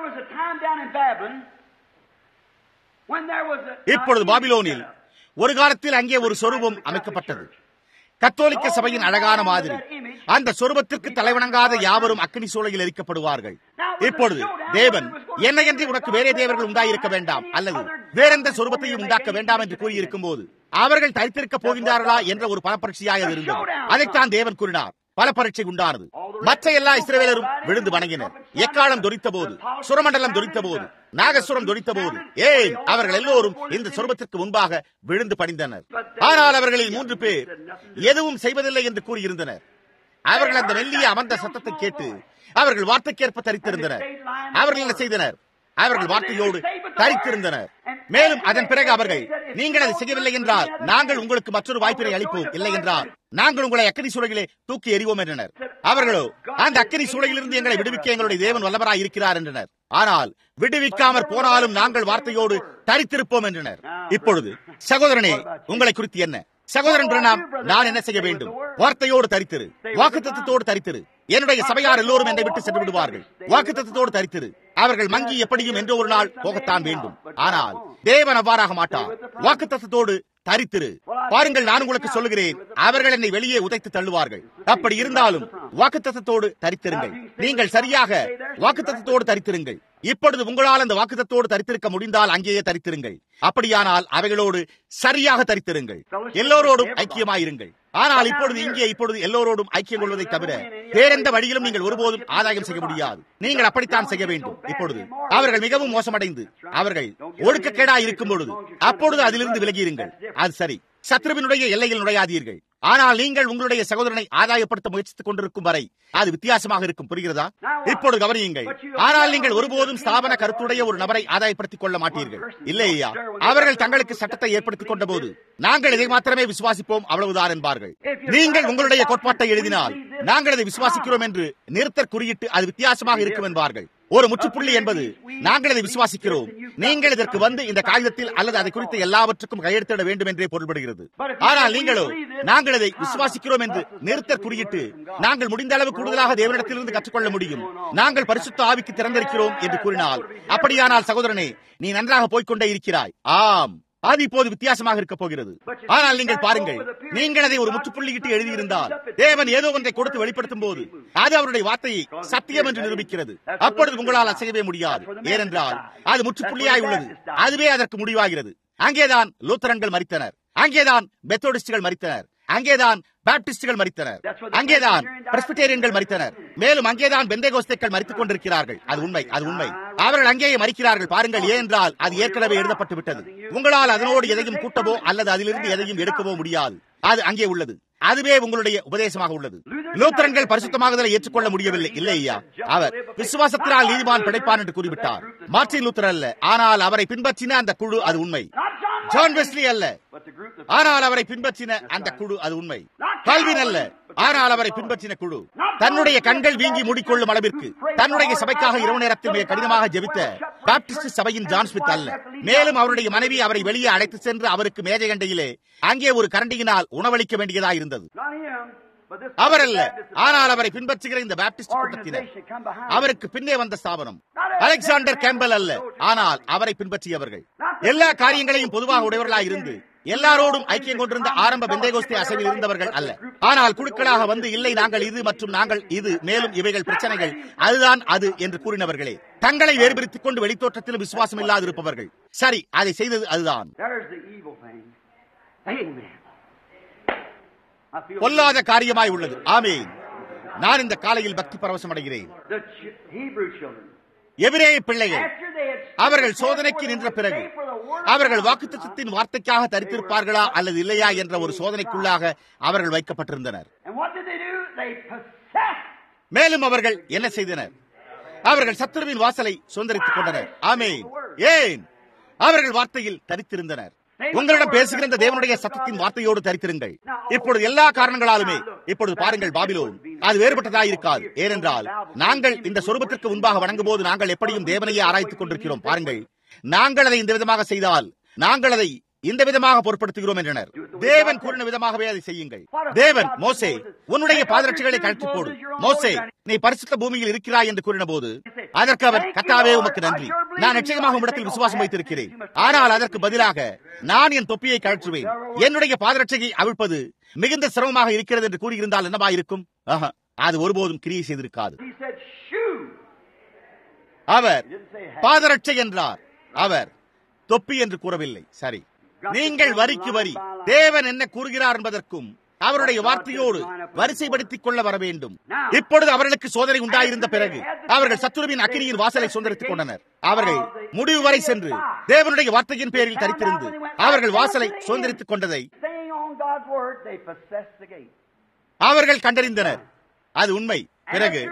இப்பொழுது பாபிலோனில் ஒரு காலத்தில் அங்கே ஒரு சொரூபம் அமைக்கப்பட்டது கத்தோலிக்க சபையின் அழகான மாதிரி அந்த சொரூபத்திற்கு தலைவணங்காத யாவரும் அக்னி சூளையில் எரிக்கப்படுவார்கள் இப்பொழுது தேவன் என்னையன்றி உனக்கு வேறே தேவர்கள் உண்டாயிருக்க வேண்டாம் அல்லது வேறெந்த சொரூபத்தையும் உண்டாக்க வேண்டாம் என்று கூறியிருக்கும் போது அவர்கள் தரித்திருக்க போகின்றார்களா என்ற ஒரு பணப்பரட்சியாக அது இருந்தது அதைத்தான் தேவன் கூறினார் பல பரீட்சை உண்டானது மற்ற எல்லா இஸ்ரவேலரும் விழுந்து வணங்கினர் எக்காலம் தொடித்த போது சுரமண்டலம் தொடித்த போது நாகசுரம் தொடித்த போது ஏன் அவர்கள் எல்லோரும் இந்த சொருபத்திற்கு முன்பாக விழுந்து பணிந்தனர் ஆனால் அவர்களில் மூன்று பேர் எதுவும் செய்வதில்லை என்று கூறியிருந்தனர் அவர்கள் அந்த மெல்லிய அமர்ந்த சத்தத்தை கேட்டு அவர்கள் வார்த்தைக்கேற்ப தரித்திருந்தனர் அவர்கள் என்ன செய்தனர் அவர்கள் வார்த்தையோடு தரித்திருந்தனர் மேலும் அதன் பிறகு அவர்கள் நீங்கள் அதை செய்யவில்லை என்றால் நாங்கள் உங்களுக்கு மற்றொரு வாய்ப்பினை அளிப்போம் இல்லை என்றால் நாங்கள் உங்களை அக்கனி சூழலிலே தூக்கி எறிவோம் என்றனர் அவர்களோ அந்த அக்கனி சூழலிலிருந்து எங்களை விடுவிக்க எங்களுடைய தேவன் வல்லவராய் இருக்கிறார் என்றனர் ஆனால் விடுவிக்காமற் போனாலும் நாங்கள் வார்த்தையோடு தரித்திருப்போம் என்றனர் இப்பொழுது சகோதரனே உங்களை குறித்து என்ன சகோதரன் பிரணாம் நான் என்ன செய்ய வேண்டும் வார்த்தையோடு தரித்திரு வாக்குத்தத்தோடு தரித்திரு என்னுடைய சபையார் எல்லோரும் என்னை விட்டு சென்று விடுவார்கள் வாக்குத்தத்தோடு தரித்திரு அவர்கள் மங்கி எப்படியும் என்று ஒரு நாள் போகத்தான் வேண்டும் ஆனால் தேவன் அவ்வாறாக மாட்டார் வாக்குத்தத்தோடு தரித்திரு பாருங்கள் நான் உங்களுக்கு சொல்லுகிறேன் அவர்கள் என்னை வெளியே உதைத்து தள்ளுவார்கள் அப்படி இருந்தாலும் வாக்குத்தத்தோடு தரித்திருங்கள் நீங்கள் சரியாக வாக்குத்தத்தோடு தரித்திருங்கள் இப்பொழுது உங்களால் அந்த வாக்குத்தத்தோடு தரித்திருக்க முடிந்தால் அங்கேயே தரித்திருங்கள் அப்படியானால் அவைகளோடு சரியாக தரித்திருங்கள் எல்லோரோடும் ஐக்கியமாயிருங்கள் ஆனால் இப்பொழுது இங்கே இப்பொழுது எல்லோரோடும் ஐக்கியம் கொள்வதை தவிர வேறெந்த வழியிலும் நீங்கள் ஒருபோதும் ஆதாயம் செய்ய முடியாது நீங்கள் அப்படித்தான் செய்ய வேண்டும் இப்பொழுது அவர்கள் மிகவும் மோசமடைந்து அவர்கள் ஒழுக்கக்கேடா இருக்கும் பொழுது அப்பொழுது அதிலிருந்து விலகியிருங்கள் அது சரி சத்ருவினுடைய எல்லையில் நுழையாதீர்கள் ஆனால் நீங்கள் உங்களுடைய சகோதரனை ஆதாயப்படுத்த முயற்சித்துக் கொண்டிருக்கும் வரை அது வித்தியாசமாக இருக்கும் புரிகிறதா இப்பொழுது கவனியுங்கள் ஆனால் நீங்கள் ஒருபோதும் ஸ்தாபன கருத்துடைய ஒரு நபரை ஆதாயப்படுத்திக் கொள்ள மாட்டீர்கள் இல்லையா அவர்கள் தங்களுக்கு சட்டத்தை ஏற்படுத்திக் கொண்ட போது நாங்கள் இதை மாத்திரமே விசுவாசிப்போம் அவ்வளவுதான் என்பார்கள் நீங்கள் உங்களுடைய கோட்பாட்டை எழுதினால் நாங்கள் அதை விசுவாசிக்கிறோம் என்று நிறுத்தற் குறியிட்டு அது வித்தியாசமாக இருக்கும் என்பார்கள் ஒரு முற்றுப்புள்ளி என்பது நாங்கள் அதை விசுவாசிக்கிறோம் நீங்கள் இதற்கு வந்து இந்த காகிதத்தில் அல்லது அதை குறித்த எல்லாவற்றுக்கும் கையெழுத்திட வேண்டும் என்றே பொருள்படுகிறது ஆனால் நீங்களோ நாங்கள் இதை விசுவாசிக்கிறோம் என்று நிறுத்தற் குறியிட்டு நாங்கள் முடிந்த அளவு கூடுதலாக தேவனிடத்திலிருந்து கற்றுக்கொள்ள முடியும் நாங்கள் பரிசுத்த ஆவிக்கு திறந்திருக்கிறோம் என்று கூறினால் அப்படியானால் சகோதரனே நீ நன்றாக போய்கொண்டே இருக்கிறாய் ஆம் அது இப்போது வித்தியாசமாக இருக்க போகிறது ஆனால் நீங்கள் பாருங்கள் நீங்கள் அதை ஒரு முற்றுப்புள்ளியிட்டு எழுதியிருந்தால் தேவன் ஏதோ ஒன்றை கொடுத்து வெளிப்படுத்தும் போது அது அவருடைய வார்த்தையை சத்தியம் என்று நிரூபிக்கிறது அப்பொழுது உங்களால் அசையவே முடியாது ஏனென்றால் அது முற்றுப்புள்ளியாய் உள்ளது அதுவே அதற்கு முடிவாகிறது அங்கேதான் லூத்தரன்கள் மறித்தனர் அங்கேதான் மெத்தோடிஸ்டுகள் மறித்தனர் அங்கேதான் பாப்டிஸ்டுகள் மறித்தனர் அங்கேதான் பிரஸ்பிட்டேரியன்கள் மறித்தனர் மேலும் அங்கேதான் பெந்தேகோஸ்தைகள் மறித்துக் கொண்டிருக்கிறார்கள் அது உண்மை அது உண்மை அவர்கள் அங்கேயே மறிக்கிறார்கள் பாருங்கள் ஏனென்றால் அது ஏற்கனவே எழுதப்பட்டு விட்டது உங்களால் அதனோடு எதையும் கூட்டவோ அல்லது அதிலிருந்து எதையும் எடுக்கவோ முடியாது அது அங்கே உள்ளது அதுவே உங்களுடைய உபதேசமாக உள்ளது லூத்தரன்கள் பரிசுத்தமாகுதலை ஏற்றுக்கொள்ள முடியவில்லை இல்லை ஐயா அவர் விசுவாசத்தினால் நீதிமான் கிடைப்பான் என்று கூறிவிட்டார் மார்டின் லூத்தர் அல்ல ஆனால் அவரை பின்பற்றின அந்த குழு அது உண்மை ஜான் வெஸ்லி அல்ல ஆனால் அவரை பின்பற்றின அந்த குழு அது உண்மை கல்வின் அல்ல ஆனால் அவரை பின்பற்றின குழு தன்னுடைய கண்கள் வீங்கி மூடிக்கொள்ளும் அளவிற்கு தன்னுடைய சபைக்காக இரவு நேரத்தில் மிக கடினமாக ஜெபித்த பாப்டிஸ்ட் சபையின் ஜான் ஸ்மித் அல்ல மேலும் அவருடைய மனைவி அவரை வெளியே அழைத்து சென்று அவருக்கு மேஜைகண்டையிலே அங்கே ஒரு கரண்டியினால் உணவளிக்க வேண்டியதா இருந்தது அவர் அல்ல ஆனால் அவரை பின்பற்றுகிற இந்த பாப்டிஸ்ட் கூட்டத்தினர் அவருக்கு பின்னே வந்த ஸ்தாபனம் அலெக்சாண்டர் கேம்பல் அல்ல ஆனால் அவரை பின்பற்றியவர்கள் எல்லா காரியங்களையும் பொதுவாக உடையவர்களாக இருந்து எல்லாரோடும் ஐக்கியம் கொண்டிருந்த ஆரம்ப பெந்தேகோஸ்தே அசைவில் இருந்தவர்கள் அல்ல ஆனால் குழுக்களாக வந்து இல்லை நாங்கள் இது மற்றும் நாங்கள் இது மேலும் இவைகள் பிரச்சனைகள் அதுதான் அது என்று கூறினவர்களே தங்களை வேறுபிரித்துக் கொண்டு வெளித்தோற்றத்தில் விசுவாசம் இல்லாதிருப்பவர்கள் சரி அதை செய்தது அதுதான் பொல்லாத காரியமாய் உள்ளது ஆமேன் நான் இந்த காலையில் பக்தி பரவசம் அடைகிறேன் எபிரேய பிள்ளைகள் அவர்கள் சோதனைக்கு நின்ற பிறகு அவர்கள் வாக்குத்தத்தின் வார்த்தைக்காக தரித்திருப்பார்களா அல்லது இல்லையா என்ற ஒரு சோதனைக்குள்ளாக அவர்கள் வைக்கப்பட்டிருந்தனர் மேலும் அவர்கள் என்ன செய்தனர் அவர்கள் சத்துருவின் வாசலை சுதந்திரித்துக் கொண்டனர் ஆமேன் ஏன் அவர்கள் வார்த்தையில் தரித்திருந்தனர் உங்களிடம் பேசுகிற இந்த தேவனுடைய சத்தத்தின் வார்த்தையோடு தரித்திருங்கள் இப்பொழுது எல்லா காரணங்களாலுமே இப்பொழுது பாருங்கள் பாபிலோன் அது வேறுபட்டதா இருக்காது ஏனென்றால் நாங்கள் இந்த சொரூபத்திற்கு முன்பாக வணங்கும் போது நாங்கள் எப்படியும் தேவனையே ஆராய்த்துக் கொண்டிருக்கிறோம் பாருங்கள் நாங்கள் அதை இந்த விதமாக செய்தால் நாங்கள் அதை இந்த விதமாக பொருட்படுத்துகிறோம் என்றனர் தேவன் கூறின விதமாகவே அதை செய்யுங்கள் தேவன் மோசே உன்னுடைய பாதரட்சிகளை கழற்றி போடு மோசே நீ பரிசுத்த பூமியில் இருக்கிறாய் என்று கூறின போது அதற்கு அவர் கத்தாவே உமக்கு நன்றி நான் நிச்சயமாக உம்மிடத்தில் விசுவாசம் வைத்திருக்கிறேன் ஆனால் அதற்கு பதிலாக நான் என் தொப்பியை கழற்றுவேன் என்னுடைய பாதரட்சையை அவிழ்ப்பது மிகுந்த சிரமமாக இருக்கிறது என்று கூறியிருந்தால் என்னவா இருக்கும் அது ஒருபோதும் கிரியை செய்திருக்காது அவர் பாதரட்சை என்றார் அவர் தொப்பி என்று கூறவில்லை சரி நீங்கள் வரிக்கு வரி தேவன் என்ன கூறுகிறார் என்பதற்கும் அவருடைய வார்த்தையோடு வரிசைப்படுத்திக் கொள்ள வர வேண்டும் இப்பொழுது அவர்களுக்கு சோதனை உண்டாயிருந்த பிறகு அவர்கள் சத்துருவின் அக்கினியின் வாசலை சுதந்திரித்துக் கொண்டனர் அவர்கள் முடிவு வரை சென்று தேவனுடைய வார்த்தையின் பேரில் தரித்திருந்து அவர்கள் வாசலை சுதந்திரித்துக் கொண்டதை அவர்கள் கண்டறிந்தனர் அது உண்மை பிறகு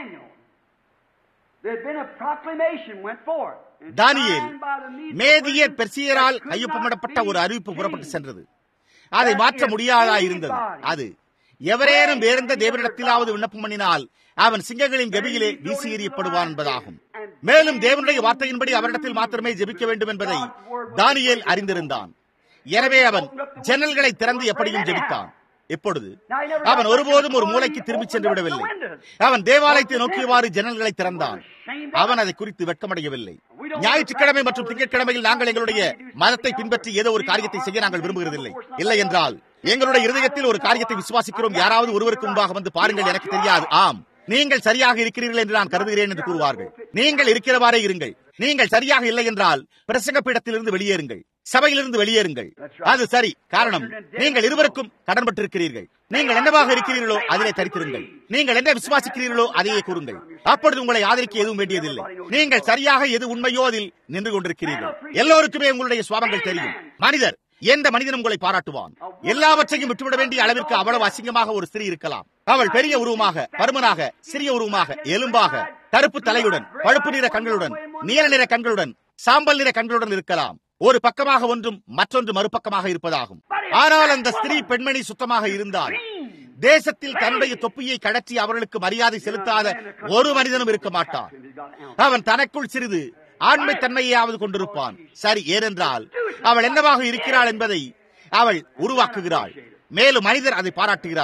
தானியேல் மேதியர் பெர்சியரால் கையொப்பமிடப்பட்ட ஒரு அறிவிப்பு புறப்பட்டு சென்றது அதை மாற்ற முடியாதா இருந்தது அது எவரேனும் வேறெந்த தேவனிடத்திலாவது விண்ணப்பம் பண்ணினால் அவன் சிங்கங்களின் கபியிலே வீசி எறியப்படுவான் என்பதாகும் மேலும் தேவனுடைய வார்த்தையின்படி அவரிடத்தில் மாத்திரமே ஜெபிக்க வேண்டும் என்பதை தானியேல் அறிந்திருந்தான் எனவே அவன் ஜன்னல்களை திறந்து எப்படியும் ஜெபித்தான் இப்பொழுது அவன் ஒருபோதும் ஒரு மூளைக்கு திரும்பிச் சென்று விடவில்லை அவன் தேவாலயத்தை நோக்கியவாறு ஜன்னல்களை திறந்தான் அவன் அதை குறித்து வெட்கமடையவில்லை ஞாயிற்றுக்கிழமை மற்றும் திங்கட்கிழமையில் நாங்கள் எங்களுடைய மதத்தை பின்பற்றி ஏதோ ஒரு காரியத்தை செய்ய நாங்கள் விரும்புகிறதில்லை இல்லை என்றால் எங்களுடைய இருதயத்தில் ஒரு காரியத்தை விசுவாசிக்கிறோம் யாராவது ஒருவருக்கு முன்பாக வந்து பாருங்கள் எனக்கு தெரியாது ஆம் நீங்கள் சரியாக இருக்கிறீர்கள் என்று நான் கருதுகிறேன் என்று கூறுவார்கள் நீங்கள் இருக்கிறவாறே இருங்கள் நீங்கள் சரியாக இல்லை என்றால் பிரசங்க பீடத்திலிருந்து வெளியேறுங்கள் சபையிலிருந்து வெளியேறுங்கள் அது சரி காரணம் நீங்கள் இருவருக்கும் கடன்பட்டிருக்கிறீர்கள் நீங்கள் என்னவாக இருக்கிறீர்களோ அதிலே தரித்திருங்கள் நீங்கள் என்ன விசுவாசிக்கிறீர்களோ அதையே கூறுங்கள் அப்பொழுது உங்களை ஆதரிக்க எதுவும் வேண்டியதில்லை நீங்கள் சரியாக எது உண்மையோ அதில் நின்று கொண்டிருக்கிறீர்கள் எல்லோருக்குமே உங்களுடைய சுவாபங்கள் தெரியும் மனிதர் எந்த மனிதனும் உங்களை பாராட்டுவான் எல்லாவற்றையும் விட்டுவிட வேண்டிய அளவிற்கு அவ்வளவு அசிங்கமாக ஒரு ஸ்திரீ இருக்கலாம் அவள் பெரிய உருவமாக பருமனாக சிறிய உருவமாக எலும்பாக கருப்பு தலையுடன் பழுப்பு நிற கண்களுடன் நீல நிற கண்களுடன் சாம்பல் நிற கண்களுடன் இருக்கலாம் ஒரு பக்கமாக ஒன்றும் மற்றொன்று மறுபக்கமாக இருப்பதாகும் ஆனால் அந்த ஸ்திரீ பெண்மணி சுத்தமாக இருந்தால் தேசத்தில் தன்னுடைய தொப்பியை கடற்றி அவர்களுக்கு மரியாதை செலுத்தாத ஒரு மனிதனும் இருக்க மாட்டான் அவன் தனக்குள் சிறிது ஆண்மை தன்மையாவது கொண்டிருப்பான் சரி ஏனென்றால் அவள் என்னவாக இருக்கிறாள் என்பதை அவள் உருவாக்குகிறாள் மேலும் மனிதர் அதை பாராட்டுகிறார்கள்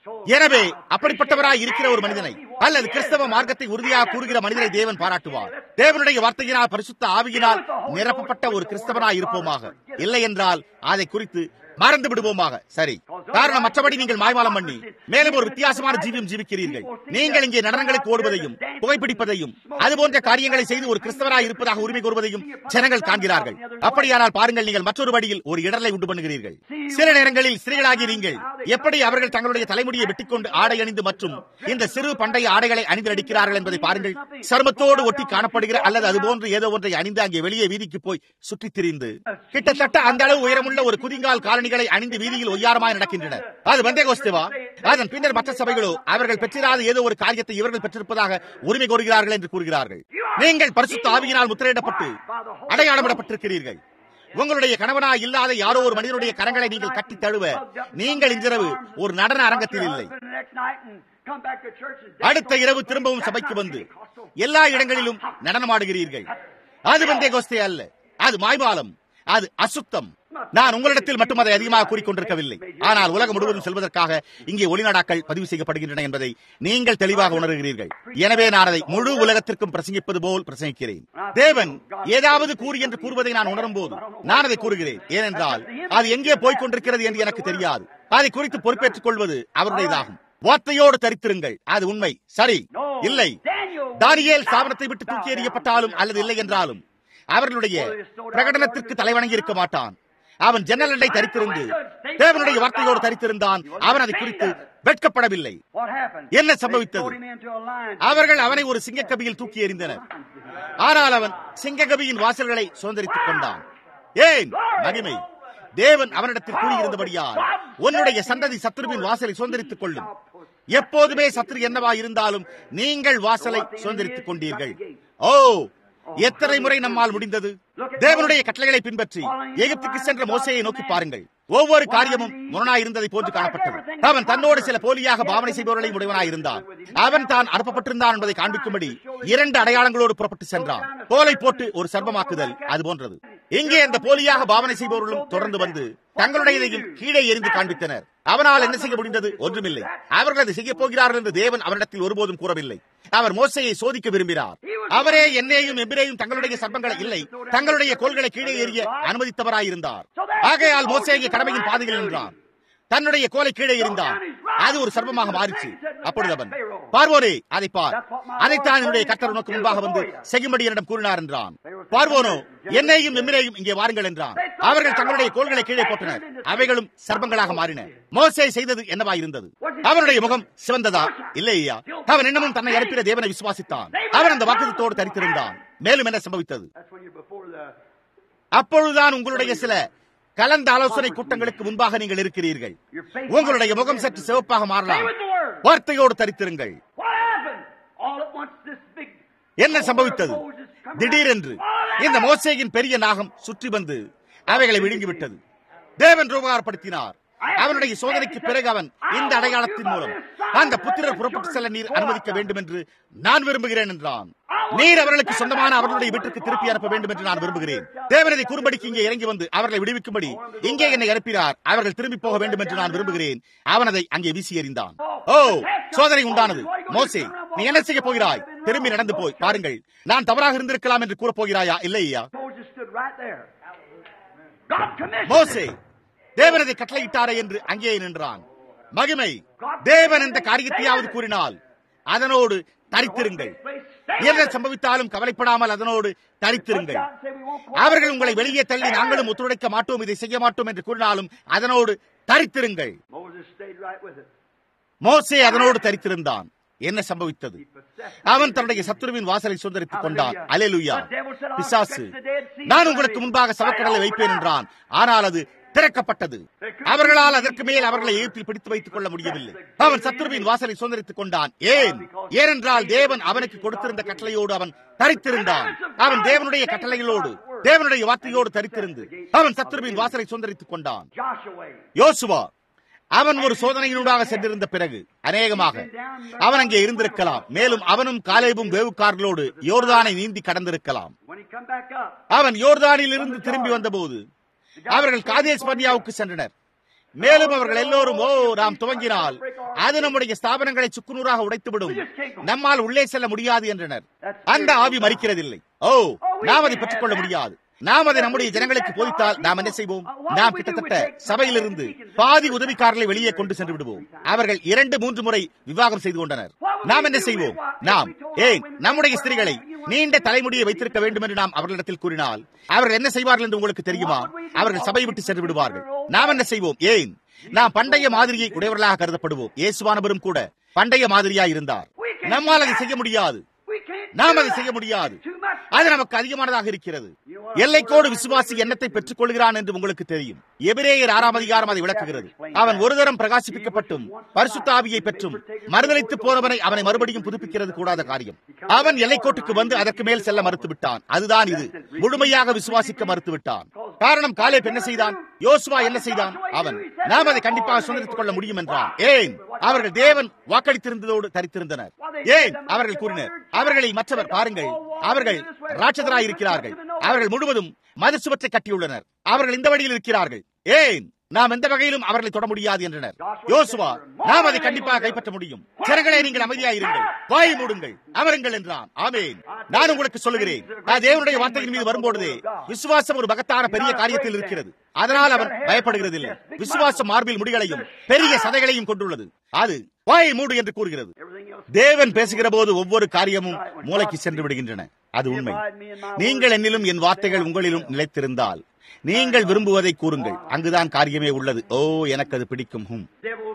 எனவே அப்படிப்பட்டவராய் இருக்கிற ஒரு மனிதனை அல்லது கிறிஸ்தவ மார்க்கத்தை உறுதியாக கூறுகிற மனிதனை தேவன் பாராட்டுவார் தேவனுடைய வார்த்தையினால் பரிசுத்த ஆவியினால் நிரப்பப்பட்ட ஒரு கிறிஸ்தவனாய் இருப்போமாக இல்லை என்றால் அதை குறித்து மறந்து விடுவோமாக சரி காரணம் மற்றபடி நீங்கள் மாய்மாலம் பண்ணி மேலும் ஒரு வித்தியாசமான ஜீவியம் ஜீவிக்கிறீர்கள் நீங்கள் இங்கே நடனங்களுக்கு ஓடுவதையும் புகைப்பிடிப்பதையும் அதுபோன்ற காரியங்களை செய்து ஒரு கிறிஸ்தவராய் இருப்பதாக உரிமை கோருவதையும் ஜனங்கள் காண்கிறார்கள் அப்படியானால் பாருங்கள் நீங்கள் மற்றொரு வழியில் ஒரு இடரை உண்டு பண்ணுகிறீர்கள் சில நேரங்களில் ஸ்திரீகளாகி நீங்கள் எப்படி அவர்கள் தங்களுடைய தலைமுடியை வெட்டிக்கொண்டு ஆடை அணிந்து மற்றும் இந்த சிறு பண்டைய ஆடைகளை அணிந்து அடிக்கிறார்கள் என்பதை பாருங்கள் சருமத்தோடு ஒட்டி காணப்படுகிற அல்லது அதுபோன்று ஏதோ ஒன்றை அணிந்து அங்கே வெளியே வீதிக்கு போய் சுற்றித் திரிந்து கிட்டத்தட்ட அந்த அளவு உயரமுள்ள ஒரு குதிங்கால் காலணிகளை அணிந்து வீதியில் ஒய்யாரமாய் நடக்கின்றனர் அது வந்தேகோஸ்தேவா அதன் பின்னர் மற்ற சபைகளோ அவர்கள் பெற்றிராத ஏதோ ஒரு காரியத்தை இவர்கள் பெற்றிருப்பதாக உரிமை கோருகிறார்கள் என்று கூறுகிறார்கள் நீங்கள் பரிசுத்த ஆவியினால் முத்திரையிடப்பட்டு அடையாளமிடப்பட்டிருக்கிறீர்கள் உங்களுடைய கணவனாய் இல்லாத யாரோ ஒரு மனிதனுடைய கரங்களை நீங்கள் கட்டி தழுவ நீங்கள் இன்றிரவு ஒரு நடன அரங்கத்தில் இல்லை அடுத்த இரவு திரும்பவும் சபைக்கு வந்து எல்லா இடங்களிலும் நடனமாடுகிறீர்கள் அது வந்தே கோஸ்தே அல்ல அது மாய்மாலம் அது அசுத்தம் நான் உங்களிடத்தில் மட்டும் அதை அதிகமாக கூறிக்கொண்டிருக்கவில்லை ஆனால் உலகம் முழுவதும் செல்வதற்காக இங்கே ஒளிநாடாக்கள் பதிவு செய்யப்படுகின்றன என்பதை நீங்கள் தெளிவாக உணர்கிறீர்கள் எனவே நான் அதை முழு உலகத்திற்கும் பிரசங்கிப்பது போல் பிரசங்கிக்கிறேன் தேவன் ஏதாவது கூறு என்று கூறுவதை நான் உணரும் போது நான் அதை கூறுகிறேன் ஏனென்றால் அது எங்கே போய்க் கொண்டிருக்கிறது என்று எனக்கு தெரியாது அதை குறித்து பொறுப்பேற்றுக் கொள்வது அவருடையதாகும் வார்த்தையோடு தரித்திருங்கள் அது உண்மை சரி இல்லை தானியேல் சாபனத்தை விட்டு தூக்கி எறியப்பட்டாலும் அல்லது இல்லை என்றாலும் அவர்களுடைய பிரகடனத்திற்கு தலைவணங்கி இருக்க மாட்டான் அவன் ஜன்னல் அண்டை தரித்திருந்து தேவனுடைய வார்த்தையோடு தரித்திருந்தான் அவன் அதை குறித்து வெட்கப்படவில்லை என்ன சம்பவித்தது அவர்கள் அவனை ஒரு சிங்கக்கபியில் தூக்கி எறிந்தனர் ஆனால் அவன் சிங்கக்கபியின் வாசல்களை சுதந்திரித்துக் கொண்டான் ஏன் மகிமை தேவன் அவனிடத்தில் கூறியிருந்தபடியால் உன்னுடைய சந்ததி சத்துருவின் வாசலை சுதந்திரித்துக் கொள்ளும் எப்போதுமே சத்துரு என்னவா இருந்தாலும் நீங்கள் வாசலை சுதந்திரித்துக் கொண்டீர்கள் ஓ எத்தனை முறை நம்மால் முடிந்தது தேவனுடைய கட்டளைகளை பின்பற்றி எகிப்துக்கு சென்ற மோசையை நோக்கி பாருங்கள் ஒவ்வொரு காரியமும் முரணாய் இருந்ததை போன்று காணப்பட்டது அவன் தன்னோடு சில போலியாக பாவனை செய்பவர்களை உடையவனாய் இருந்தான் அவன் தான் அனுப்பப்பட்டிருந்தான் என்பதை காண்பிக்கும்படி இரண்டு அடையாளங்களோடு புறப்பட்டு சென்றான் போலை போட்டு ஒரு சர்வமாக்குதல் அது போன்றது இங்கே அந்த போலியாக பாவனை செய்பவர்களும் தொடர்ந்து வந்து தங்களுடையதையும் கீழே எரிந்து காண்பித்தனர் அவனால் என்ன செய்ய முடிந்தது ஒன்றுமில்லை அவர்கள் அதை செய்ய போகிறார்கள் என்று தேவன் அவரிடத்தில் ஒருபோதும் கூறவில்லை அவர் மோசையை சோதிக்க விரும்பினார் அவரே என்னையும் எபிரேயும் தங்களுடைய சர்ப்பங்களை இல்லை தங்களுடைய கோள்களை கீழே எறிய அனுமதித்தவராயிருந்தார் ஆகையால் மோசையை கடமையின் பாதையில் நின்றான் தன்னுடைய கோலை கீழே எறிந்தான் அது ஒரு சர்வமாக மாறிச்சு அப்பொழுது அவன் பார்வோரே அதை பார் அதைத்தான் என்னுடைய கத்தர் உனக்கு முன்பாக வந்து செகுமடி என்னிடம் கூறினார் என்றான் பார்வோனோ என்னையும் எம்மிரையும் இங்கே வாருங்கள் என்றான் அவர்கள் தங்களுடைய கோள்களை கீழே போட்டனர் அவைகளும் சர்ப்பங்களாக மாறின மோசே செய்தது என்னவா இருந்தது அவனுடைய முகம் சிவந்ததா இல்லையா அவன் இன்னமும் தன்னை அனுப்பின தேவனை விசுவாசித்தான் அவன் அந்த வாக்குத்தோடு தரித்திருந்தான் மேலும் என்ன சம்பவித்தது அப்பொழுதுதான் உங்களுடைய சில கலந்த ஆலோசனை கூட்டங்களுக்கு முன்பாக நீங்கள் இருக்கிறீர்கள் உங்களுடைய முகம் சற்று சிவப்பாக மாறலாம் வார்த்தையோடு தரித்திருங்கள் என்ன சம்பவித்தது திடீரென்று இந்த மோசேயின் பெரிய நாகம் சுற்றி வந்து அவைகளை விழுங்கிவிட்டது தேவன் ரூபகாரப்படுத்தினார் அவனுடைய சோதனைக்கு பிறகு அவன் இந்த அடையாளத்தின் மூலம் அந்த புத்திரர் புறப்பட்டு செல்ல நீர் அனுமதிக்க வேண்டும் என்று நான் விரும்புகிறேன் என்றான் நீர் அவர்களுக்கு சொந்தமான அவர்களுடைய வீட்டுக்கு திருப்பி அனுப்ப வேண்டும் என்று நான் விரும்புகிறேன் தேவனதை கூறும்படிக்கு இங்கே இறங்கி வந்து அவர்களை விடுவிக்கும்படி இங்கே என்னை அனுப்பினார் அவர்கள் திரும்பி போக வேண்டும் என்று நான் விரும்புகிறேன் அவன் அதை அங்கே வீசி எறிந்தான் ஓ சோதனை உண்டானது மோசே நீ என்ன செய்ய போகிறாய் திரும்பி நடந்து போய் பாருங்கள் நான் தவறாக இருந்திருக்கலாம் என்று கூறப் போகிறாயா இல்லையா மோசே தேவனதை கட்டளையிட்டாரே என்று அங்கே நின்றான் மகிமை தேவன் எந்த காரியத்தையாவது கூறினால் அதனோடு தரித்திருங்கள் என்ன சம்பவித்தாலும் கவலைப்படாமல் அதனோடு தரித்திருங்கள் அவர்கள் உங்களை வெளியே தள்ளி நாங்களும் ஒத்துழைக்க மாட்டோம் இதை செய்ய மாட்டோம் என்று கூறினாலும் அதனோடு தரித்திருங்கள் மோசே அதனோடு தரித்திருந்தான் என்ன சம்பவித்தது அவன் தன்னுடைய சத்துருவின் வாசலை சுதந்திரித்துக் கொண்டான் அலேலுயா பிசாசு நான் உங்களுக்கு முன்பாக சவக்கடலை வைப்பேன் என்றான் ஆனால் அது திறக்கப்பட்டது அவர்களால் அதற்கு மேல் அவர்களை எகிப்தில் பிடித்து வைத்துக் கொள்ள முடியவில்லை அவன் சத்துருவின் வாசலை சுதந்திரித்துக் கொண்டான் ஏன் ஏனென்றால் தேவன் அவனுக்கு கொடுத்திருந்த கட்டளையோடு அவன் தரித்திருந்தான் அவன் தேவனுடைய கட்டளைகளோடு தேவனுடைய வார்த்தையோடு தரித்திருந்து அவன் சத்துருவின் வாசலை சுதந்திரித்துக் கொண்டான் யோசுவா அவன் ஒரு சோதனையினூடாக சென்றிருந்த பிறகு அநேகமாக அவன் அங்கே இருந்திருக்கலாம் மேலும் அவனும் காலேபும் வேவுக்காரர்களோடு யோர்தானை நீந்தி கடந்திருக்கலாம் அவன் யோர்தானில் இருந்து திரும்பி வந்தபோது அவர்கள் காதேஸ் பர்னியாவுக்கு சென்றனர் மேலும் அவர்கள் எல்லோரும் ஓ நாம் துவங்கினால் அது நம்முடைய ஸ்தாபனங்களை சுக்குநூறாக உடைத்துவிடும் நம்மால் உள்ளே செல்ல முடியாது என்றனர் அந்த ஆவி மறிக்கிறதில்லை ஓ நாம் அதை பெற்றுக்கொள்ள முடியாது நாம் அதை நம்முடைய ஜனங்களுக்கு போதித்தால் நாம் என்ன செய்வோம் நாம் கிட்டத்தட்ட சபையிலிருந்து பாதி உதவிக்காரர்களை வெளியே கொண்டு சென்று விடுவோம் அவர்கள் இரண்டு மூன்று முறை விவாகம் செய்து கொண்டனர் நாம் என்ன செய்வோம் நாம் ஏன் நம்முடைய ஸ்திரீகளை நீண்ட தலைமுடியை வைத்திருக்க வேண்டும் என்று நாம் அவர்களிடத்தில் கூறினால் அவர்கள் என்ன செய்வார்கள் என்று உங்களுக்கு தெரியுமா அவர்கள் சபையை விட்டு சென்று விடுவார்கள் நாம் என்ன செய்வோம் ஏன் நாம் பண்டைய மாதிரியை உடையவர்களாக கருதப்படுவோம் இயேசுவானவரும் கூட பண்டைய மாதிரியா இருந்தார் நம்மால் அதை செய்ய முடியாது நாம் அதை செய்ய முடியாது அது நமக்கு அதிகமானதாக இருக்கிறது எல்லைக்கோடு விசுவாசி எண்ணத்தை பெற்றுக் கொள்கிறான் என்று உங்களுக்கு தெரியும் எபிரேயர் ஆறாம் அதிகாரம் அதை விளக்குகிறது அவன் ஒரு தரம் பிரகாசிப்பிக்கப்பட்டும் பரிசுத்த ஆவியை பெற்றும் மறுதளித்து போனவனை அவனை மறுபடியும் புதுப்பிக்கிறது கூடாத காரியம் அவன் எல்லைக்கோட்டுக்கு வந்து அதற்கு மேல் செல்ல மறுத்து விட்டான் அதுதான் இது முழுமையாக விசுவாசிக்க மறுத்து விட்டான் காரணம் காலே என்ன செய்தான் யோசுவா என்ன செய்தான் அவன் நாம் அதை கண்டிப்பாக சுதந்திரித்துக் கொள்ள முடியும் என்றான் ஏன் அவர்கள் தேவன் வாக்களித்திருந்ததோடு தரித்திருந்தனர் ஏன் அவர்கள் கூறினர் அவர்களில் மற்றவர் பாருங்கள் அவர்கள் ராட்சதராய் இருக்கிறார்கள் அவர்கள் முழுவதும் மது சுவற்றை கட்டியுள்ளனர் அவர்கள் இந்த வழியில் இருக்கிறார்கள் ஏன் நாம் எந்த வகையிலும் அவர்களை தொட முடியாது என்றனர் யோசுவா நாம் அதை கண்டிப்பாக கைப்பற்ற முடியும் ஜனங்களே நீங்கள் அமைதியாயிருங்கள் வாய் மூடுங்கள் அமருங்கள் என்றான் ஆமேன் நான் உங்களுக்கு சொல்லுகிறேன் நான் தேவனுடைய வார்த்தையின் மீது வரும்போது விசுவாசம் ஒரு மகத்தான பெரிய காரியத்தில் இருக்கிறது அதனால் அவன் பயப்படுகிறதில்லை விசுவாசம் மார்பில் முடிகளையும் பெரிய சதைகளையும் கொண்டுள்ளது அது வாயை மூடு என்று கூறுகிறது தேவன் பேசுகிற போது ஒவ்வொரு காரியமும் மூளைக்கு சென்று விடுகின்றன அது உண்மை நீங்கள் என்னிலும் என் வார்த்தைகள் உங்களிலும் நிலைத்திருந்தால் நீங்கள் விரும்புவதை கூறுங்கள் அங்குதான் காரியமே உள்ளது ஓ எனக்கு அது பிடிக்கும் ஹும்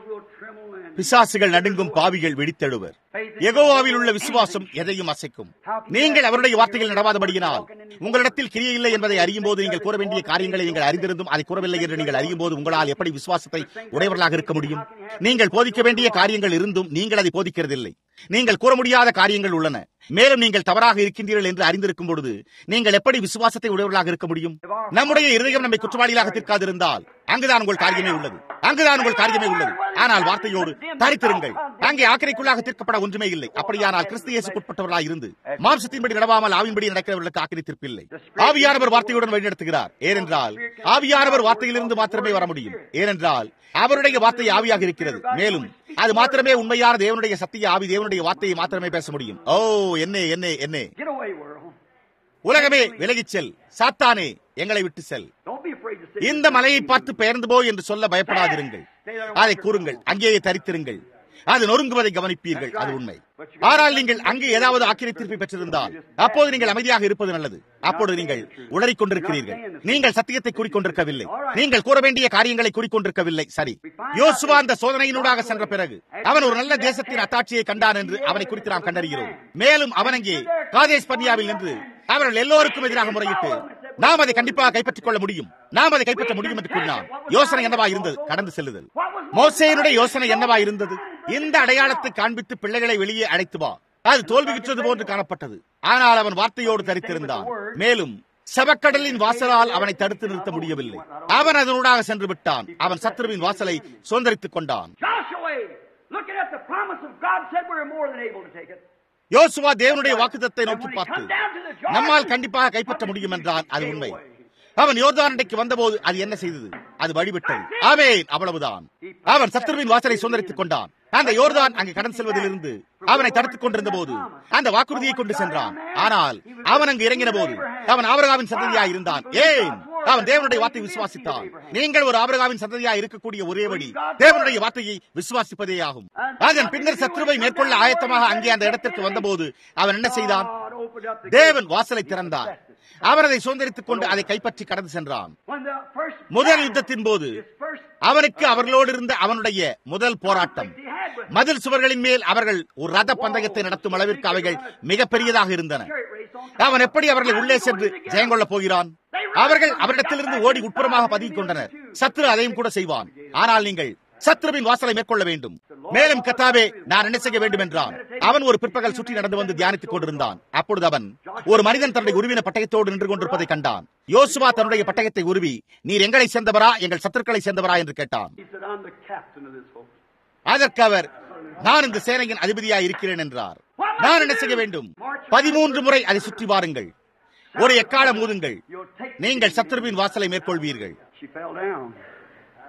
பிசாசுகள் நடுங்கும் பாவிகள் விழித்தெழுவர் எகோவாவில் உள்ள விசுவாசம் எதையும் அசைக்கும் நீங்கள் அவருடைய வார்த்தைகள் நடவாதபடியினால் உங்களிடத்தில் கிரியை இல்லை என்பதை அறியும் போது நீங்கள் கூற வேண்டிய காரியங்களை நீங்கள் அறிந்திருந்தும் அதை கூறவில்லை என்று நீங்கள் அறியும் போது உங்களால் எப்படி விசுவாசத்தை உடையவர்களாக இருக்க முடியும் நீங்கள் போதிக்க வேண்டிய காரியங்கள் இருந்தும் நீங்கள் அதை போதிக்கிறதில்லை நீங்கள் கூற முடியாத காரியங்கள் உள்ளன மேலும் நீங்கள் தவறாக இருக்கின்றீர்கள் என்று அறிந்திருக்கும் பொழுது நீங்கள் எப்படி விசுவாசத்தை உடையவர்களாக இருக்க முடியும் நம்முடைய இருதயம் நம்மை குற்றவாளிகளாக தீர்க்காதிருந்தால் அங்குதான் உங்கள் காரியமே உள்ளது அங்குதான் உங்கள் காரியமே உள்ளது ஆனால் வார்த்தையோடு தரித்திருங்கள் அங்கே ஆக்கிரைக்குள்ளாக தீர்க்கப்பட ஒன்றுமே இல்லை அப்படியானால் கிறிஸ்து இயேசுக்குட்பட்டவர்களாக இருந்து மாம்சத்தின்படி நடவாமல் ஆவின்படி நடக்கிறவர்களுக்கு ஆக்கிரை தீர்ப்பில்லை ஆவியானவர் வார்த்தையுடன் வழிநடத்துகிறார் ஏனென்றால் ஆவியானவர் வார்த்தையிலிருந்து மாத்திரமே வர முடியும் ஏனென்றால் அவருடைய வார்த்தை ஆவியாக இருக்கிறது மேலும் அது மாத்திரமே உண்மையான தேவனுடைய சத்திய ஆவி தேவனுடைய வார்த்தையை மாத்திரமே பேச முடியும் ஓ என்ன என்ன என்ன உலகமே விலகிச் செல் சாத்தானே எங்களை விட்டு செல் இந்த மலையை பார்த்து பெயர்ந்து போ என்று சொல்ல பயப்படாதிருங்கள் அதை கூறுங்கள் அங்கேயே தரித்திருங்கள் அது நொறுங்குவதை கவனிப்பீர்கள் அது உண்மை ஆனால் நீங்கள் அங்கு ஏதாவது ஆக்கிரை தீர்ப்பை பெற்றிருந்தால் அப்போது நீங்கள் அமைதியாக இருப்பது நல்லது அப்போது நீங்கள் உளறிக் கொண்டிருக்கிறீர்கள் நீங்கள் சத்தியத்தை கூறிக்கொண்டிருக்கவில்லை நீங்கள் கூற வேண்டிய காரியங்களை கூறிக்கொண்டிருக்கவில்லை சரி யோசுவா அந்த சோதனையினூடாக சென்ற பிறகு அவன் ஒரு நல்ல தேசத்தின் அத்தாட்சியை கண்டான் என்று அவனை குறித்து நாம் கண்டறிகிறோம் மேலும் அவன் அங்கே காதேஷ் பன்னியாவில் நின்று அவர்கள் எல்லோருக்கும் எதிராக முறையிட்டு நாம் அதை கண்டிப்பாக கைப்பற்றிக் கொள்ள முடியும் நாம் அதை கைப்பற்ற முடியும் என்று கூறினான் யோசனை என்னவா இருந்தது கடந்து செல்லுதல் மோசேனுடைய யோசனை என்னவா இருந்தது இந்த அடையாளத்தை காண்பித்து பிள்ளைகளை வெளியே அழைத்து வா அது தோல்வியுற்றது போன்று காணப்பட்டது ஆனால் அவன் வார்த்தையோடு தரித்திருந்தான் மேலும் செவக்கடலின் வாசலால் அவனை தடுத்து நிறுத்த முடியவில்லை அவன் அதனூடாக சென்று விட்டான் அவன் சத்ருவின் வாசலை சுதந்திரித்துக் கொண்டான் யோசுவா தேவனுடைய வாக்குத்தத்தை நோக்கி பார்த்து நம்மால் கண்டிப்பாக கைப்பற்ற முடியும் என்றான் அது உண்மை அவன் யோர்தானடைக்கு வந்தபோது அது என்ன செய்தது அது வழிவிட்டது ஆமேன் அவ்வளவுதான் அவன் சத்ருவின் வாசலை சுதந்திரித்துக் கொண்டான் அந்த யோர்தான் அங்கு கடன் செல்வதிலிருந்து அவனை தடுத்துக் கொண்டிருந்த போது அந்த வாக்குறுதியை கொண்டு சென்றான் ஆனால் அவன் அங்கு இறங்கின போது அவன் ஆபரகாவின் சந்ததியாய் இருந்தான் ஏன் அவன் தேவனுடைய வார்த்தை விசுவாசித்தான் நீங்கள் ஒரு ஆபரகாவின் சந்ததியா இருக்கக்கூடிய ஒரே வழி தேவனுடைய வார்த்தையை விசுவாசிப்பதே ஆகும் அதன் பின்னர் சத்ருவை மேற்கொள்ள ஆயத்தமாக அங்கே அந்த இடத்திற்கு வந்தபோது அவன் என்ன செய்தான் தேவன் வாசலை திறந்தார் அவர் அதை சுதந்திரித்துக் கொண்டு அதை கைப்பற்றி கடந்து சென்றான் முதல் யுத்தத்தின் போது அவனுக்கு அவர்களோடு இருந்த அவனுடைய முதல் போராட்டம் மதில் சுவர்களின் மேல் அவர்கள் ஒரு ரத பந்தயத்தை நடத்தும் அளவிற்கு அவைகள் மிக பெரியதாக இருந்தன அவன் எப்படி அவர்களை உள்ளே சென்று ஜெயங்கொள்ளப் போகிறான் அவர்கள் அவரிடத்திலிருந்து ஓடி உட்புறமாக பதுங்கிக் கொண்டனர் சத்ரு அதையும் கூட செய்வான் ஆனால் நீங்கள் சத்ருவின் வாசலை மேற்கொள்ள வேண்டும் மேலும் கத்தாவே நான் என்ன செய்ய வேண்டும் என்றான் அவன் ஒரு பிற்பகல் சுற்றி நடந்து வந்து தியானித்துக் கொண்டிருந்தான் அப்பொழுது அவன் ஒரு மனிதன் தன்னுடைய உருவின பட்டயத்தோடு நின்று கொண்டிருப்பதை கண்டான் யோசுவா தன்னுடைய பட்டயத்தை உருவி நீர் எங்களை சேர்ந்தவரா எங்கள் சத்துருக்களை சேர்ந்தவரா என்று கேட்டான் அதற்கு அவர் நான் இந்த சேனையின் அதிபதியாய் இருக்கிறேன் என்றார் நான் என்ன செய்ய வேண்டும் பதிமூன்று முறை அதை சுற்றி வாருங்கள் ஒரு எக்காலம் ஊதுங்கள் நீங்கள் சத்ருவின் வாசலை மேற்கொள்வீர்கள்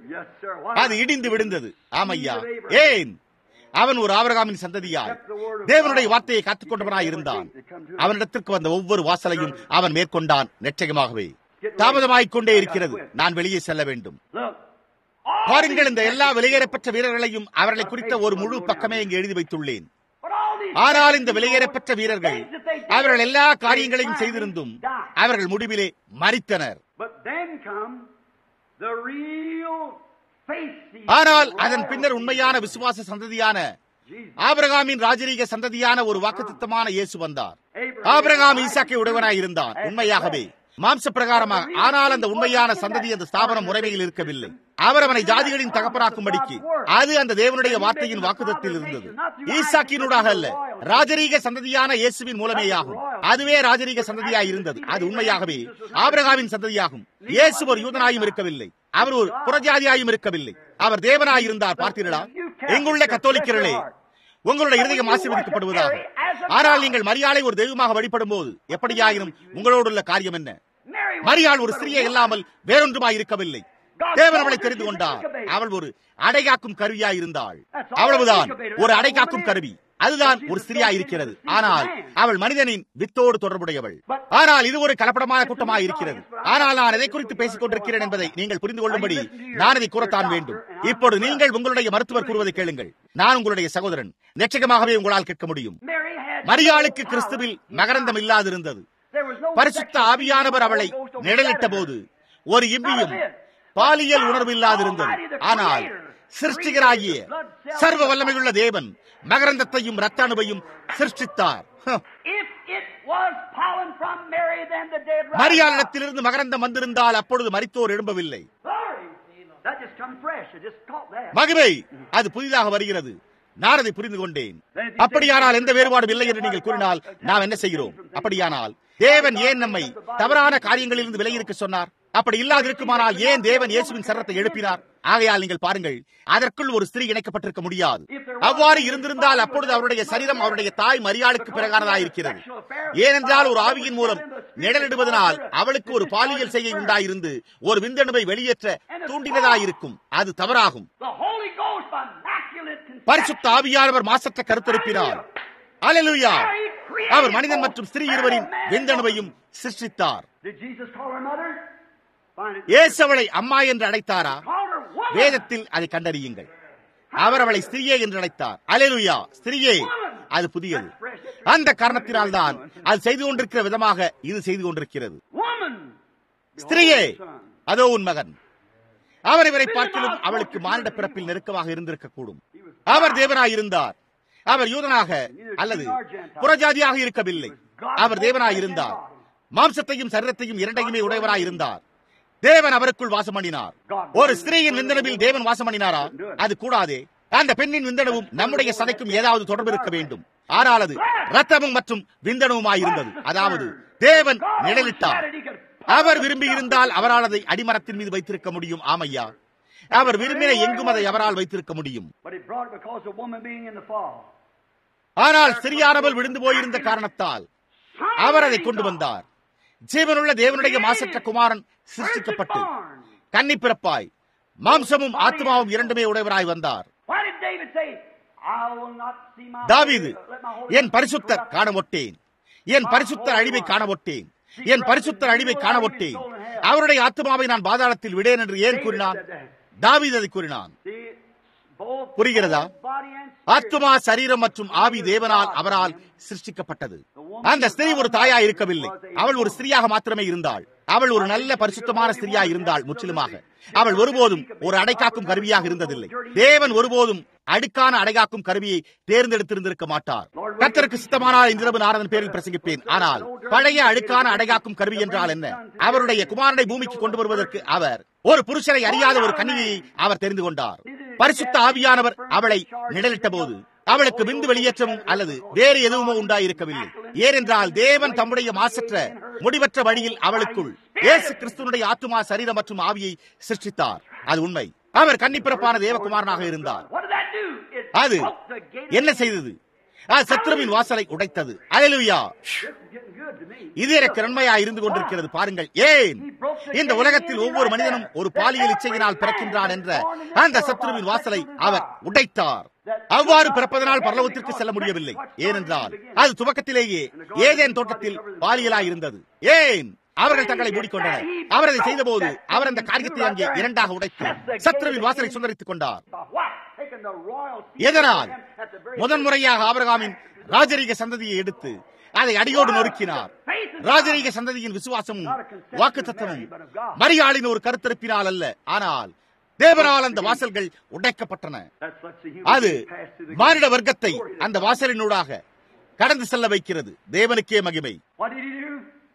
Yes, sir. Why?
அது இடிந்து விழுந்தது ஆமையா ஏன் அவன் ஒரு ஆபிரகாமின் சந்ததியாய் தேவனுடைய வார்த்தையை காத்துக்கொண்டவனாய் இருந்தான் அவனிடத்திற்கு வந்த ஒவ்வொரு வாசலையும் அவன் மேற்கொண்டான் நிச்சயமாகவே தாமதமாய்க் கொண்டே இருக்கிறது நான் வெளியே செல்ல வேண்டும்
Look. all
பாருங்கள் இந்த
these-
எல்லா வெளியேறப்பெற்ற வீரர்களையும் அவர்களை குறித்த ஒரு முழு பக்கமே இங்கு எழுதி வைத்துள்ளேன்
But all these
ஆனால் இந்த வெளியேறப்பெற்ற வீரர்கள் அவர்கள் எல்லா காரியங்களையும் செய்திருந்தும் அவர்கள் முடிவிலே மறித்தனர்
But then come the real faith.
ஆனால் அதன் பின்னர் உண்மையான விசுவாச சந்ததியான
Jesus.
ஆபிரகாமின் ராஜரீக சந்ததியான ஒரு வாக்குத்தத்தமான இயேசு வந்தார் ஆபிரகாம் ஈசாக்கை உடையவனாய் இருந்தான் உண்மையாகவே மாம்ச பிரகாரமாக ஆனால் அந்த உண்மையான சந்ததி அந்த ஸ்தாபன முறைமையில் இருக்கவில்லை அவர் அவனை ஜாதிகளின் தகப்பனாக்கும்படிக்கு அது அந்த தேவனுடைய வார்த்தையின் வாக்குதத்தில் இருந்தது ஈசாக்கினூடாக அல்ல ராஜரீக சந்ததியான இயேசுவின் மூலமேயாகும் அதுவே ராஜரீக சந்ததியாய் இருந்தது அது உண்மையாகவே ஆபிரகாமின் சந்ததியாகும் இயேசு ஒரு யூதனாயும் இருக்கவில்லை அவர் ஒரு புறஜாதியாயும் இருக்கவில்லை அவர் தேவனாய் இருந்தார் பார்த்தீர்களா எங்குள்ள கத்தோலிக்கர்களே உங்களுடைய இருதயம் ஆசீர்வதிக்கப்படுவதாக ஆனால் நீங்கள் மரியாதை ஒரு தெய்வமாக வழிபடும் போது எப்படியாயினும் உங்களோடுள்ள காரியம் என்ன
Mary
மரியாள் ஒரு ஸ்திரியை இல்லாமல் வேறொன்றுமாய் இருக்கவில்லை தேவன் அவளை தெரிந்து கொண்டார் அவள் ஒரு அடைகாக்கும் கருவியாய் இருந்தாள் அவ்வளவுதான் ஒரு அடைகாக்கும் கருவி அதுதான் ஒரு ஸ்திரியா இருக்கிறது ஆனால் அவள் மனிதனின் வித்தோடு தொடர்புடையவள் ஆனால் இது ஒரு கலப்படமான கூட்டமாக இருக்கிறது ஆனால் நான் எதை குறித்து பேசிக் கொண்டிருக்கிறேன் என்பதை நீங்கள் புரிந்து கொள்ளும்படி நான் இதை கூறத்தான் வேண்டும் இப்பொழுது நீங்கள் உங்களுடைய மருத்துவர் கூறுவதை கேளுங்கள் நான் உங்களுடைய சகோதரன் நிச்சயமாகவே உங்களால் கேட்க முடியும்
Mary had
மரியாளுக்கு கிறிஸ்துவில் மகரந்தம் இல்லாதிருந்தது
There was no
பரிசுத்த
sexual
ஆவியானவர் அவளை
Holy Ghost
நிழலிட்ட போது ஒரு இம்மியும் பாலியல் உணர்வு இல்லாதிருந்தது ஆனால் சிருஷ்டிகராகிய சர்வ வல்லமையுள்ள தேவன் மகரந்தத்தையும் ரத்த அணுவையும் சிருஷ்டித்தார் ஹ.
If it was pollen from Mary, then the dead rise up.
மரியாளிடத்திலிருந்து மகரந்தம் வந்திருந்தால் அப்பொழுது மரித்தோர் எழும்பவில்லை
Glory. That just come fresh. I just caught that.
மகிமை அது புதிதாக வருகிறது நான் அதை புரிந்து கொண்டேன் அப்படியானால் எந்த வேறுபாடும் இல்லை என்று நீங்கள் கூறினால் நாம் என்ன செய்கிறோம் அப்படியானால் தேவன் ஏன் நம்மை தவறான காரியங்களிலிருந்து விலகியிருக்க சொன்னார் அப்படி இல்லாதிருக்குமானால் ஏன் தேவன் இயேசுவின் சரத்தை எழுப்பினார் ஆகையால் நீங்கள் பாருங்கள் அதற்குள் ஒரு ஸ்திரீ இணைக்கப்பட்டிருக்க முடியாது அவ்வாறு இருந்திருந்தால் அப்பொழுது அவருடைய சரீரம் அவருடைய தாய் மரியாளுக்கு பிறகானதாயிருக்கிறது ஏனென்றால் ஒரு ஆவியின் மூலம் நிழலிடுவதனால் அவளுக்கு ஒரு பாலியல் செய்கை உண்டாயிருந்து ஒரு விந்தணுவை வெளியேற்ற தூண்டினதாயிருக்கும் அது தவறாகும்
The Holy Ghost, by immaculate conception,
பரிசுத்த ஆவியானவர் மாசற்ற கருத்தரிப்பினார் அல்லேலூயா அவர் மனிதன் மற்றும் ஸ்திரீ இருவரின் விந்தணுவையும் சிருஷ்டித்தார்
Did Jesus call her mother? Find it.
இயேசு அவளை அம்மா என்று அழைத்தாரா
Called her woman.
வேதத்தில் அதை கண்டறியுங்கள் அவர் அவளை ஸ்திரியே என்று அழைத்தார் அலேலுயா ஸ்திரியே அது புதியது அந்த காரணத்தினால் தான் அது செய்து கொண்டிருக்கிற விதமாக இது செய்து கொண்டிருக்கிறது
Woman.
ஸ்திரியே அதோ உன் மகன் அவர் இவரை பார்க்கிலும் அவளுக்கு மானிட பிறப்பில் நெருக்கமாக இருந்திருக்கக்கூடும் அவர் தேவனாய் இருந்தார் அவர் யூதனாக அல்லது புறஜாதியாக இருக்கவில்லை அவர் தேவனாய் இருந்தார் மாம்சத்தையும் சரீரத்தையும் இரண்டையுமே உடையவராய் இருந்தார் தேவன் அவருக்குள் வாசம் பண்ணினார் ஒரு ஸ்திரீயின் விந்தனவில் தேவன் வாசம் பண்ணினாரா அது கூடாதே அந்த பெண்ணின் விந்தனவும் நம்முடைய சதைக்கும் ஏதாவது தொடர்பு இருக்க வேண்டும் ஆனால் அது ரத்தமும் மற்றும் விந்தனவுமாய் இருந்தது அதாவது தேவன் நிழலிட்டார் அவர் விரும்பி இருந்தால் அவரால் அதை அடிமரத்தின் மீது வைத்திருக்க முடியும் ஆமையா அவர் விரும்பின எங்கும் அதை அவரால் வைத்திருக்க முடியும்
But he brought it because of woman being in the fall.
ஆனால் சிறியானவள் விழுந்து போயிருந்த காரணத்தால் அவர் அதை கொண்டு வந்தார் ஜீவனுள்ள தேவனுடைய மாசற்ற குமாரன் சிருஷ்டிக்கப்பட்டு கன்னி பிறப்பாய் மாம்சமும் ஆத்மாவும் இரண்டுமே உடையவராய் வந்தார்
Why did David say, I will not see my
தாவீது
let my holy
என் பரிசுத்தர் காணவொட்டேன் என் பரிசுத்தர் அழிவை காணவொட்டேன் என் பரிசுத்தர் அழிவை காணவொட்டேன் அவருடைய ஆத்மாவை நான் பாதாளத்தில் விடேன் என்று ஏன் கூறினான் தாவீது அதை கூறினான்
See, both
புரிகிறதா
body and
ஆத்மா சரீரம் மற்றும் ஆவி தேவனால் அவரால் சிருஷ்டிக்கப்பட்டது அந்த ஸ்திரீ ஒரு தாயா இருக்கவில்லை அவள் ஒரு ஸ்திரீயாக மாத்திரமே இருந்தாள் அவள் ஒரு நல்ல பரிசுத்தமான ஸ்திரியா இருந்தாள் முற்றிலுமாக அவள் ஒருபோதும் ஒரு அடைக்காக்கும் கருவியாக இருந்ததில்லை தேவன் ஒருபோதும் அடுக்கான அடைகாக்கும் கருவியை தேர்ந்தெடுத்திருந்திருக்க மாட்டார் கத்தருக்கு சித்தமானால் இன்றிரவு நாரதன் பேரில் பிரசங்கிப்பேன் ஆனால் பழைய அழுக்கான அடைகாக்கும் கருவி என்றால் என்ன அவருடைய குமாரனை பூமிக்கு கொண்டு வருவதற்கு அவர் ஒரு புருஷனை அறியாத ஒரு கன்னிகையை அவர் தெரிந்து கொண்டார் பரிசுத்த ஆவியானவர் அவளை நிழலிட்ட போது அவளுக்கு விந்து வெளியேற்றமும் அல்லது வேறு எதுவுமோ உண்டாயிருக்கவில்லை ஏனென்றால் தேவன் தம்முடைய மாசற்ற முடிவற்ற வழியில் அவளுக்குள் இயேசு கிறிஸ்துவனுடைய ஆத்துமா சரீரம் மற்றும் ஆவியை சிருஷ்டித்தார் அது உண்மை அவர் கன்னிப்பிறப்பான தேவகுமாரனாக இருந்தார்
What did that do? It
அது
broke the gate of
என்ன செய்தது அது சத்ருவின் வாசலை உடைத்தது அலையலுயா
This is getting good to me.
இது எனக்கு நன்மையா இருந்து கொண்டிருக்கிறது பாருங்கள் ஏன் இந்த உலகத்தில் ஒவ்வொரு மனிதனும் ஒரு பாலியல் இச்சையினால் பிறக்கின்றான் என்ற அந்த சத்ருவின் வாசலை அவர் உடைத்தார் அவ்வாறு பிறப்பதனால் பரலோகத்திற்கு செல்ல முடியவில்லை ஏனென்றால் அது துவக்கத்திலேயே ஏதேன் தோட்டத்தில் பாலியலாய் இருந்தது ஏன் அவர்கள் தங்களை மூடிக்கொண்டனர் அவர் அதை செய்தபோது அவர் அந்த காரியத்தை அங்கே இரண்டாக உடைத்து சத்ருவின் வாசலை சுந்தரித்துக் கொண்டார்
By what? Taking the royal seed
எதனால்
of Abraham at the very
முதன்முறையாக ஆபிரகாமின் ராஜரீக சந்ததியை எடுத்து அதை அடியோடு நொறுக்கினார் ராஜரீக சந்ததியின் விசுவாசமும் வாக்குத்தத்தமும் மரியாளின் ஒரு கருத்தரிப்பினால் அல்ல ஆனால் தேவனால் அந்த வாசல்கள் உடைக்கப்பட்டன
That's such a human
அது
being passed through the
மானிட வர்க்கத்தை அந்த வாசலினூடாக கடந்து செல்ல வைக்கிறது தேவனுக்கே மகிமை
What did he do?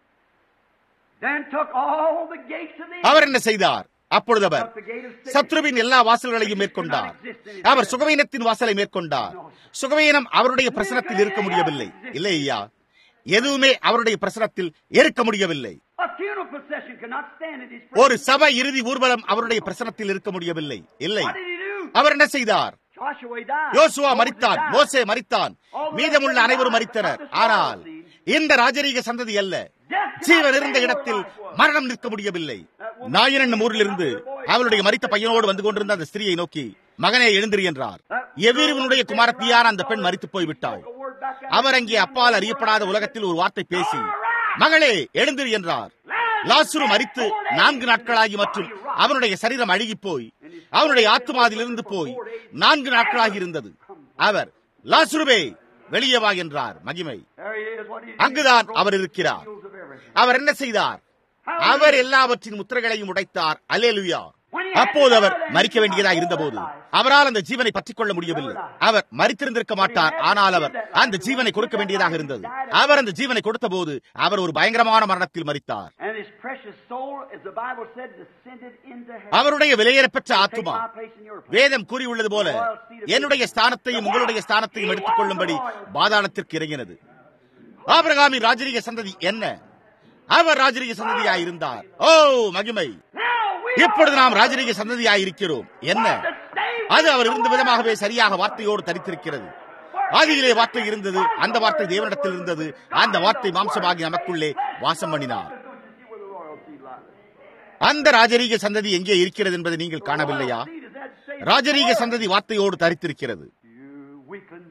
Then took all the gates of the
அவர் என்ன செய்தார் அப்பொழுது அவர்
took the gate of sickness.
சத்ருவின் எல்லா வாசல்களையும் மேற்கொண்டார் அவர் சுகவீனத்தின் வாசலை மேற்கொண்டார் சுகவீனம் அவருடைய பிரசனத்தில் இருக்க முடியவில்லை இல்லை ஐயா எதுவுமே அவருடைய பிரசனத்தில் இருக்க முடியவில்லை
A funeral procession could not stand in his
ஒரு
presence.
சபை இறுதி ஊர்வலம் அவருடைய பிரசனத்தில் இருக்க முடியவில்லை இல்லை
What did he do?
அவர் என்ன செய்தார்
Joshua died.
யோசுவா
Moses
மரித்தான்
died.
மோசே மரித்தான் மீதமுள்ள அனைவரும் மரித்தனர் ஆனால் இந்த ராஜரீக சந்ததி அல்ல ஜீவன் இருந்த இடத்தில் மரணம் நிற்க முடியவில்லை நாயன் என்னும் ஊரிலிருந்து அவளுடைய மரித்த பையனோடு வந்து கொண்டிருந்த அந்த ஸ்திரியை நோக்கி மகனே எழுந்திரு என்றார் எவ்விருவனுடைய குமாரத்தியார் அந்த பெண் மரித்து போய்விட்டாள்
A word back out.
அவர் அங்கே அப்பால் அறியப்படாத உலகத்தில் ஒரு வார்த்தை பேசி மகளே எழுந்திரு என்றார் லாசுரு மரித்து நான்கு நாட்களாகி மற்றும் அவனுடைய சரீரம் அழுகி போய் அவனுடைய ஆத்துமாதிலிருந்து போய் நான்கு நாட்களாகி இருந்தது அவர் லாசுருவே வெளியே வா என்றார் மகிமை
There he is. What did he do?
அங்குதான் அவர் இருக்கிறார்
Seals of everything.
அவர் என்ன செய்தார் அவர் எல்லாவற்றின் முத்திரைகளையும் உடைத்தார் அலேலுயா அப்போது அவர் மறிக்க வேண்டியதாக இருந்தபோது அவரால் அந்த ஜீவனை பற்றிக் கொள்ள முடியவில்லை அவர் மறித்திருந்திருக்க மாட்டார் ஆனால் அவர் அந்த ஜீவனை கொடுக்க வேண்டியதாக இருந்தது அவர் அந்த ஜீவனை கொடுத்த போது அவர் ஒரு பயங்கரமான மரணத்தில் மறித்தார்
And his precious soul, as the Bible said, descended into heaven.
அவருடைய விலையேறப்பெற்ற
Take
ஆத்துமா
my place in your place.
வேதம் கூறியுள்ளது போல என்னுடைய ஸ்தானத்தையும் உங்களுடைய ஸ்தானத்தையும் எடுத்துக் கொள்ளும்படி பாதாளத்திற்கு இறங்கினது ஆபிரகாமின் ராஜரீக சந்ததி என்ன அவர் ராஜரீக சந்ததியாய் இருந்தார் ஓ மகிமை
Now we
இப்பொழுது நாம் ராஜரீக சந்ததியாய் இருக்கிறோம் என்ன
are the same.
அது அவர் இருந்த விதமாகவே சரியாக வார்த்தையோடு தரித்திருக்கிறது ஆதியிலே வார்த்தை இருந்தது அந்த வார்த்தை தேவனிடத்தில் இருந்தது அந்த வார்த்தை மாம்சமாகி நமக்குள்ளே வாசம் பண்ணினார்
Don't you see where the royal seed lies?
அந்த ராஜரீக சந்ததி எங்கே இருக்கிறது என்பதை நீங்கள் காணவில்லையா
Seed is that same
ராஜரீக
word.
சந்ததி வார்த்தையோடு தரித்திருக்கிறது
You weaklings.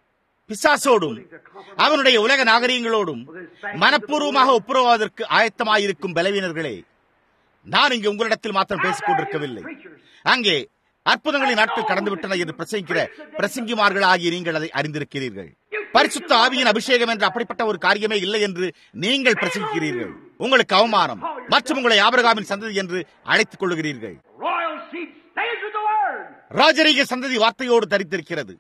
பிசாசோடும் அவனுடைய உலக நாகரீகங்களோடும் மனப்பூர்வமாக ஒப்புரவாதற்கு ஆயத்தமாயிருக்கும் பலவீனர்களே நான் இங்கு உங்களிடத்தில் மாத்திரம் பேசிக் கொண்டிருக்கவில்லை அங்கே அற்புதங்களின் நாட்கள் கடந்துவிட்டன என்று பிரசங்கிக்கிற பிரசங்கிமார்கள் ஆகிய நீங்கள் அதை அறிந்திருக்கிறீர்கள் பரிசுத்த ஆவியின் அபிஷேகம் என்ற அப்படிப்பட்ட ஒரு காரியமே இல்லை என்று நீங்கள் பிரசங்கிக்கிறீர்கள் உங்களுக்கு அவமானம் மற்றும் உங்களை ஆபிரகாமின் சந்ததி என்று அழைத்துக் கொள்ளுகிறீர்கள்
Royal seed stays with the word.
ராஜரீக சந்ததி வார்த்தையோடு தரித்திருக்கிறது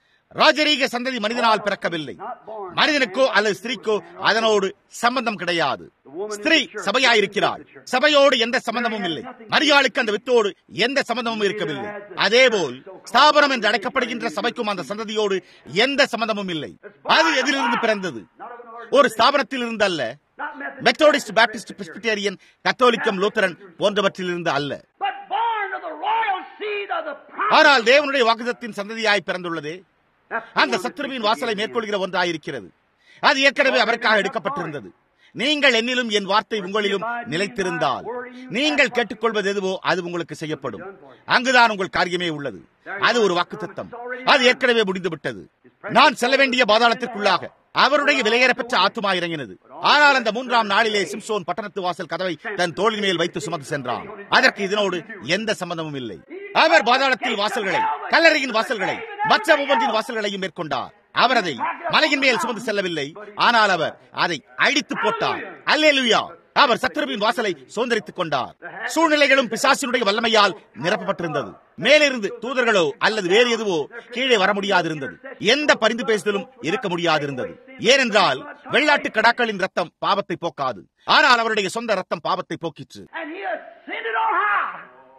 ராஜரீக சந்ததி மனிதனால் பிறக்கவில்லை மனிதனுக்கோ அல்லது ஸ்திரீக்கோ அதனோடு சம்பந்தம் கிடையாது ஸ்திரீ சபையாயிருக்கிறாள் சபையோடு எந்த சம்பந்தமும் இல்லை மரியாளுக்கு அந்த வித்தோடு எந்த சம்பந்தமும் இருக்கவில்லை அதேபோல் ஸ்தாபனம் என்று அழைக்கப்படுகின்ற சபைக்கும் அந்த சந்ததியோடு எந்த சம்பந்தமும் இல்லை அது எதிலிருந்து பிறந்தது ஒரு ஸ்தாபனத்தில் இருந்து அல்ல
Not Methodist,
Methodist Baptist Presbyterian கத்தோலிக்கம் லூத்தரன் போன்றவற்றிலிருந்து அல்ல
but born of the royal seed of the promise.
ஆனால் தேவனுடைய வாக்குதத்தின் சந்ததியாய் பிறந்துள்ளதே
That's the
அந்த
one that
சத்துருவின்
takes
வாசலை
you in.
மேற்கொள்கிற ஒன்றாயிருக்கிறது அது ஏற்கனவே அவருக்காக எடுக்கப்பட்டிருந்தது நீங்கள் என்னிலும் என் வார்த்தை உங்களிலும் நிலைத்திருந்தால் நீங்கள் கேட்டுக்கொள்வது எதுவோ அது உங்களுக்கு செய்யப்படும் அங்குதான் உங்கள் காரியமே உள்ளது அது ஒரு வாக்குத்தத்தம் அது ஏற்கனவே முடிந்துவிட்டது நான் செல்ல வேண்டிய பாதாளத்திற்குள்ளாக அவருடைய விலையேறப்பெற்ற ஆத்துமா இறங்கினது ஆனால் அந்த மூன்றாம் நாளிலே சிம்சோன் பட்டணத்து வாசல் கதவை தன் தோளின் மேல் வைத்து சுமந்து சென்றான் அதற்கு இதனோடு எந்த சம்பந்தமும் இல்லை அவர் பாதாளத்தில் வாசல்களை கல்லறையின் வாசல்களை மற்ற ஒவ்வொன்றின் வாசல்களையும் மேற்கொண்டார் அவர் அதை மலையின் மேல் சுமந்து செல்லவில்லை ஆனால் அவர் அதை அழித்து போட்டார் அல்லேலுயா அவர் சத்துருவின் வாசலை சுதந்திரித்துக் கொண்டார் சூழ்நிலைகளும் பிசாசினுடைய வல்லமையால் நிரப்பப்பட்டிருந்தது மேலிருந்து தூதர்களோ அல்லது வேறு எதுவோ கீழே வர முடியாதிருந்தது எந்த பரிந்து பேசுதலும் இருக்க முடியாதிருந்தது ஏனென்றால் வெள்ளாட்டு கடாக்களின் ரத்தம் பாவத்தை போக்காது ஆனால் அவருடைய சொந்த ரத்தம் பாவத்தை போக்கிற்று
And he ascended on high.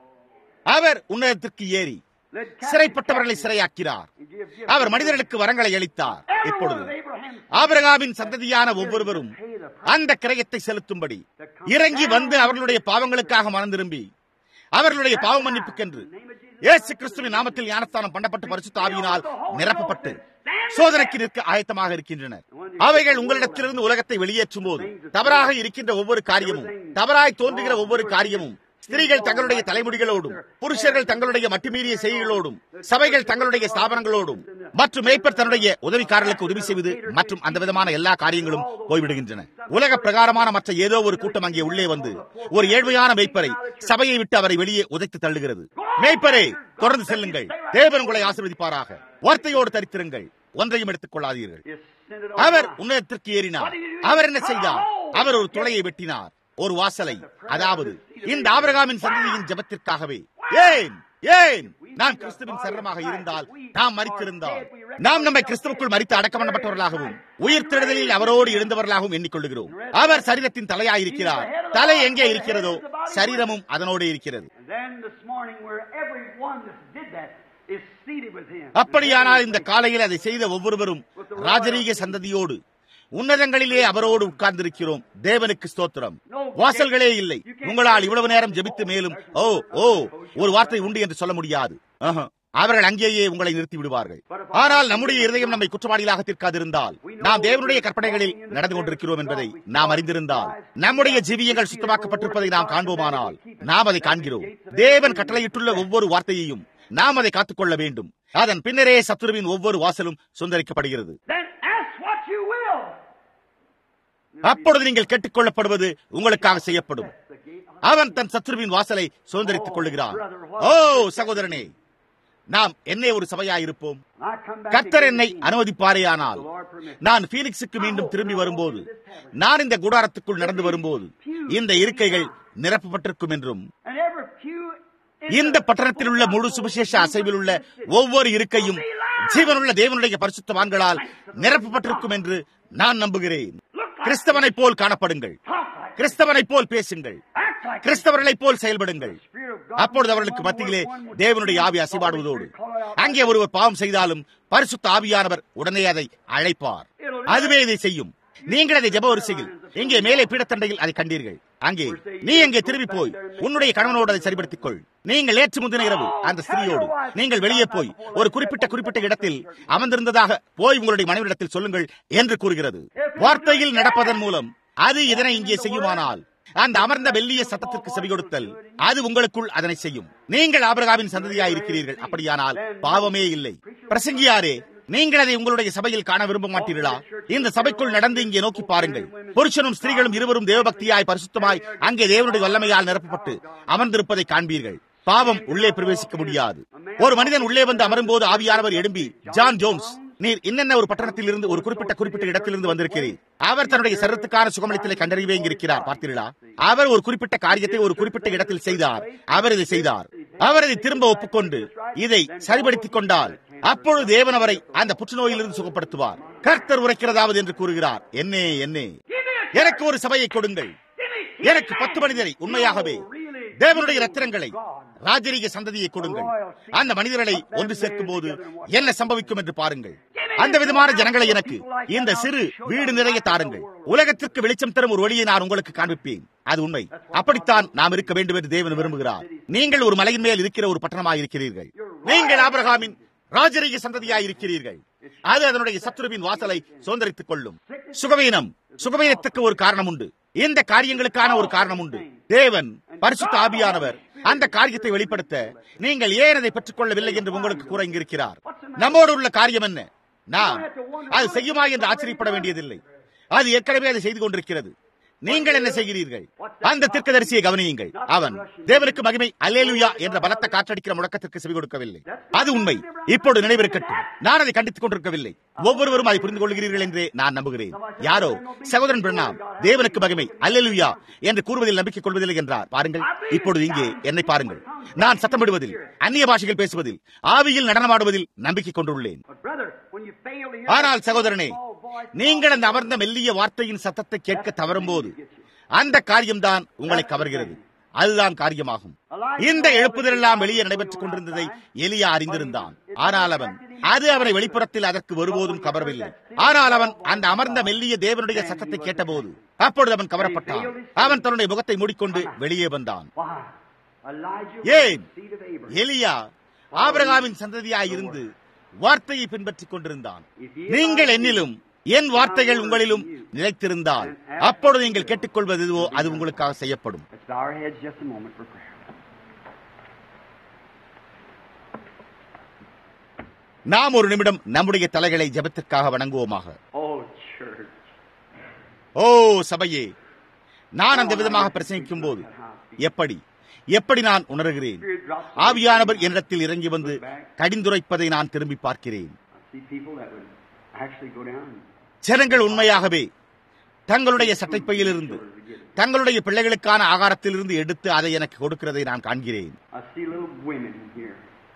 அவர் உன்னதத்திற்கு ஏறி
Led captive
சிறைப்பட்டவர்களை சிறையாக்கிறார்
and give gifts.
அவர் மனிதர்களுக்கு வரங்களை அளித்தார்
Every one
இப்பொழுது
of Abraham's
ஆபிரகாமின் சந்ததியான ஒவ்வொருவரும் அந்த கிரயத்தை செலுத்தும்படி இறங்கி வந்து அவர்களுடைய பாவங்களுக்காக மனம் திரும்பி அவர்களுடைய பாவ மன்னிப்புக்கென்று இயேசு கிறிஸ்துவின் நாமத்தில் ஞானஸ்தானம் பண்ணப்பட்டு பரிசுத்த ஆவியினால் நிரப்பப்பட்டு சோதனைக்கு நிற்க ஆயத்தமாக இருக்கின்றனர் அவைகள் உங்களிடத்திலிருந்து உலகத்தை வெளியேற்றும் போது தவறாக இருக்கின்ற ஒவ்வொரு காரியமும் தவறாய் தோன்றுகிற ஒவ்வொரு காரியமும் ஸ்திரீகள் தங்களுடைய தலைமுடிகளோடும் புருஷர்கள் தங்களுடைய மட்டுமீறிய செய்திகளோடும் சபைகள் தங்களுடைய ஸ்தாபனங்களோடும் மற்றும் மேய்ப்பர் தன்னுடைய உதவிக்காரர்களுக்கு உதவி செய்வது மற்றும் அந்த விதமான எல்லா காரியங்களும் போய்விடுகின்றன உலக பிரகாரமான மற்ற ஏதோ ஒரு கூட்டம் அங்கே உள்ளே வந்து ஒரு ஏழ்மையான மேய்ப்பரை சபையை விட்டு அவரை வெளியே உதைத்து தள்ளுகிறது மேய்ப்பரே தொடர்ந்து செல்லுங்கள் தேவன் உங்களை ஆசீர்வதிப்பாராக வார்த்தையோடு தரித்திருங்கள் ஒன்றையும் எடுத்துக் கொள்ளாதீர்கள் அவர் உன்னதத்திற்கு ஏறினார் அவர் என்ன செய்தார் அவர் ஒரு துளையை வெட்டினார் ஒரு வாசலை அதாவது இந்த ஆபிரகாமின் சந்ததியின் ஜெபத்திற்காகவே ஏன் ஏன் நாம் கிறிஸ்துவின் சரணமாக இருந்தால் நாம் மறித்திருந்தால் நாம் நம்மை கிறிஸ்துவுக்குள் மறித்து அடக்கம் பண்ணப்பட்டவர்களாகவும் உயிர் திடுதலில் அவரோடு எழுந்தவர்களாகவும் எண்ணிக்கொள்கிறோம் அவர் சரீரத்தின் தலையாயிருக்கிறார் தலை எங்கே இருக்கிறதோ சரீரமும் அதனோடு இருக்கிறது
And then this morning, where everyone that did that is seated with him.
அப்படியானால் இந்த காலையில் அதை செய்த ஒவ்வொருவரும் ராஜரீக சந்ததியோடு உன்னதங்களிலே அவரோடு உட்கார்ந்திருக்கிறோம் தேவனுக்கு ஸ்தோத்திரம் வாசல்களே இல்லை உங்களால் இவ்வளவு நேரம் ஜெபித்து மேலும் ஓ ஓ ஒரு வார்த்தை உண்டு என்று சொல்ல முடியாது ஆஹா. அவர்கள் அங்கேயே உங்களை நிறுத்தி விடுவார்கள் ஆனால் நம்முடைய இருதயம் நம்மை குற்றவாளிகளாக தீர்க்காதிருந்தால் நாம் தேவனுடைய கற்பனைகளில் நடந்து கொண்டிருக்கிறோம் என்பதை நாம் அறிந்திருந்தால் நம்முடைய ஜீவியங்கள் சுத்தமாக்கப்பட்டிருப்பதை நாம் காண்போமானால் நாம் அதை காண்கிறோம் தேவன் கட்டளையிட்டுள்ள ஒவ்வொரு வார்த்தையையும் நாம் அதை காத்துக்கொள்ள வேண்டும் அதன் பின்னரே சத்துருவின் ஒவ்வொரு வாசலும் சுந்தரிக்கப்படுகிறது
Then ask what you will.
அப்பொழுது நீங்கள் கேட்டுக்கொள்ளப்படுவது உங்களுக்காக செய்யப்படும் அவன் தன் சத்துருவின் வாசலை சுதந்திரித்துக் கொள்ளுகிறான் ஓ சகோதரனே நாம் என்னே ஒரு சபையாயிருப்போம்
I come back
கர்த்தர்
again
என்னை
to
அனுமதிப்பாரேயானால்
the Lord permit.
நான் பீனிக்ஸுக்கு மீண்டும் திரும்பி வரும்போது நான் இந்த கூடாரத்துக்குள் நடந்து வரும்போது இந்த இருக்கைகள் நிரப்பப்பட்டிருக்கும் என்றும்
And every pew in
இந்த பட்டணத்தில் உள்ள முழு சுவிசேஷ அசைவில் உள்ள ஒவ்வொரு இருக்கையும் ஜீவனுள்ள தேவனுடைய பரிசுத்தவான்களால் நிரப்பப்பட்டிருக்கும் என்று நான் நம்புகிறேன் கிறிஸ்தவனைப் போல் காணப்படுங்கள்
talk like
கிறிஸ்தவனைப் போல் பேசுங்கள்
act like
கிறிஸ்தவர்களைப் போல் செயல்படுங்கள்
Spirit of God.
அப்பொழுது அவர்களுக்கு மத்தியிலே தேவனுடைய ஆவி அசைபாடுவதோடு அங்கே ஒருவர் பாவம் செய்தாலும் பரிசுத்த ஆவியானவர் உடனே அதை அழைப்பார் அதுவே இதை செய்யும் நீங்கள் அதை ஜெப வரிசையில் இங்கே மேலே பீடத்தண்டையில் அதை கண்டீர்கள் அங்கே நீ அங்கே திரும்பி போய் உன்னுடைய கணவனோடு அதை சரிப்படுத்திக் கொள் நீங்கள் நேற்று முந்தின இரவு அந்த ஸ்திரீயோடு நீங்கள் வெளியே போய் ஒரு குறிப்பிட்ட குறிப்பிட்ட இடத்தில் அமர்ந்திருந்ததாக போய் உங்களுடைய மனைவிடத்தில் சொல்லுங்கள் என்று கூறுகிறது வார்த்தையில் நடப்பதன் மூலம் அது இதனை இங்கே செய்யுமானால் அந்த அமர்ந்த வெள்ளிய சத்தத்திற்கு செவி கொடுத்தல் அது உங்களுக்குள் அதனை செய்யும் நீங்கள் ஆபிரகாமின் சந்ததியாய் இருக்கிறீர்கள் அப்படியானால் பாவமே இல்லை பிரசங்கியாரே நீங்கள் அதை உங்களுடைய சபையில் காண விரும்ப மாட்டீர்களா இந்த சபைக்குள் நடந்து இங்கே நோக்கி பாருங்கள் புருஷனும் ஸ்திரீகளும் இருவரும் தேவபக்தியாய் பரிசுத்தமாய் அங்கே தேவனுடைய வல்லமையால் நிரப்பப்பட்டு அமர்ந்திருப்பதை காண்பீர்கள் பாவம் உள்ளே பிரவேசிக்க முடியாது ஒரு மனிதன் உள்ளே வந்து அமரும்போது ஆவியானவர் எழும்பி ஜான் ஜோன்ஸ் நீர் இன்னென்ன ஒரு பட்டணத்தில் இருந்து ஒரு குறிப்பிட்ட குறிப்பிட்ட இடத்திலிருந்து வந்திருக்கிறீர் அவர் தன்னுடைய சரத்துக்கான சுகமளித்தலை கண்டறிவே இருக்கிறார் பார்த்தீர்களா அவர் ஒரு குறிப்பிட்ட காரியத்தை ஒரு குறிப்பிட்ட இடத்தில் செய்தார் அவர் இதை செய்தார் அவர் இதை திரும்ப ஒப்புக்கொண்டு இதை சரிபடுத்திக் கொண்டால் அப்பொழுது தேவன் அவரை அந்த புற்றுநோயிலிருந்து சுகப்படுத்துவார் கர்த்தர் உரைக்கிறதாவது என்று கூறுகிறார் என்னே என்னே எனக்கு ஒரு சபையை கொடுங்கள் எனக்கு பத்து மனிதரை உண்மையாகவே தேவனுடைய ரத்தினங்களை ராஜரீக சந்ததியை கொடுங்கள் அந்த மனிதர்களை ஒன்று சேர்க்கும் போது என்ன சம்பவிக்கும் என்று பாருங்கள் அந்த விதமான ஜனங்களை எனக்கு இந்த சிறு வீடு நிறைய தாருங்கள் உலகத்திற்கு வெளிச்சம் தரும் ஒரு வழியை நான் உங்களுக்கு காண்பிப்பேன் அது உண்மை அப்படித்தான் நாம் இருக்க வேண்டும் என்று தேவன் விரும்புகிறார் நீங்கள் ஒரு மலையின் மேல் இருக்கிற ஒரு பட்டணமாக இருக்கிறீர்கள் நீங்கள் ஆபிரகாமின் ராஜரீக சந்ததியாய் இருக்கிறீர்கள் அது அதனுடைய சத்துருவின் வாசலை சுதந்திரித்துக் கொள்ளும் சுகவீனம் சுகவீனத்துக்கு ஒரு காரணம் உண்டு இந்த காரியங்களுக்கான ஒரு காரணம் உண்டு தேவன் பரிசுத்த ஆவியானவர் அந்த காரியத்தை வெளிப்படுத்த நீங்கள் ஏன் அதை பெற்றுக் கொள்ளவில்லை என்று உங்களுக்கு கூற இங்கிருக்கிறார் நம்மோடு உள்ள காரியம் என்ன நாம் அது செய்யுமா என்று ஆச்சரியப்பட வேண்டியதில்லை அது ஏற்கனவே அதை செய்து கொண்டிருக்கிறது நீங்கள் என்ன செய்கிறீர்கள் அந்த தீர்க்கதரிசியை கவனியுங்கள் அவன் தேவனுக்கு மகிமை அல்லேலுயா என்ற பலத்த காற்றடிக்கிற முழக்கத்திற்கு செவி கொடுக்கவில்லை அது உண்மை இப்போது நினைவிருக்கட்டும் நான் அதை கண்டித்துக் கொண்டிருக்கவில்லை ஒவ்வொருவரும் அதை புரிந்து கொள்கிறீர்கள் என்று நான் நம்புகிறேன் யாரோ சகோதரன் பிரணாம் தேவனுக்கு மகிமை அல்லேலுயா என்று கூறுவதில் நம்பிக்கை கொள்வதில்லை என்றார் பாருங்கள் இப்பொழுது இங்கே என்னை பாருங்கள் நான் சத்தமிடுவதில் அந்நிய பாஷைகள் பேசுவதில் ஆவியில் நடனமாடுவதில் நம்பிக்கை கொண்டுள்ளேன்
But brother, when you fail to hear
ஆனால்
that
சகோதரனே
small voice,
நீங்கள் அந்த அமர்ந்த மெல்லிய வார்த்தையின் சத்தத்தை கேட்க தவறும் போது அந்த காரியம்தான் உங்களை கவர்கிறது அதுதான் காரியமாகும் இந்த எழுப்புதல் எல்லாம் வெளியே நடைபெற்றுக் கொண்டிருந்ததை எலியா அறிந்திருந்தான் ஆனால் அவன் அது அவனை வெளிப்புறத்தில் அதற்கு ஒருபோதும் கவரவில்லை ஆனால் அவன் அந்த அமர்ந்த மெல்லிய தேவனுடைய சத்தத்தை கேட்டபோது அப்பொழுது அவன் கவரப்பட்டான் அவன் தன்னுடைய முகத்தை மூடிக்கொண்டு வெளியே வந்தான்
why? Elijah was
ஏன்
the seed of Abraham.
எலியா ஆபிரகாமின் சந்ததியாய் இருந்து வார்த்தையை பின்பற்றிக் கொண்டிருந்தான் நீங்கள் என்னிலும் என் வார்த்தைகள் உங்களிலும் நிலைத்திருந்தால் அப்பொழுது நீங்கள் கேட்டுக்கொள்வது எதுவோ அது உங்களுக்காக செய்யப்படும்
Let's bow our heads just a moment for prayer.
நாம் ஒரு நிமிடம் நம்முடைய தலைகளை ஜெபத்திற்காக வணங்குவோமாக
Oh, church.
ஓ சபையே நான் அந்த விதமாக பிரசங்கிக்கும் போது எப்படி எப்படி நான் உணர்கிறேன்
Spirit drops.
ஆவியானவர் என்னிடத்தில் இறங்கி வந்து கடிந்துரைப்பதை நான் திரும்பி பார்க்கிறேன்
I see people that would actually go down and
ஜனங்கள் உண்மையாகவே தங்களுடைய சட்டைப்பையிலிருந்து தங்களுடைய பிள்ளைகளுக்கான ஆகாரத்திலிருந்து எடுத்து அதை எனக்கு கொடுக்கிறதை நான் காண்கிறேன்
I see little women here.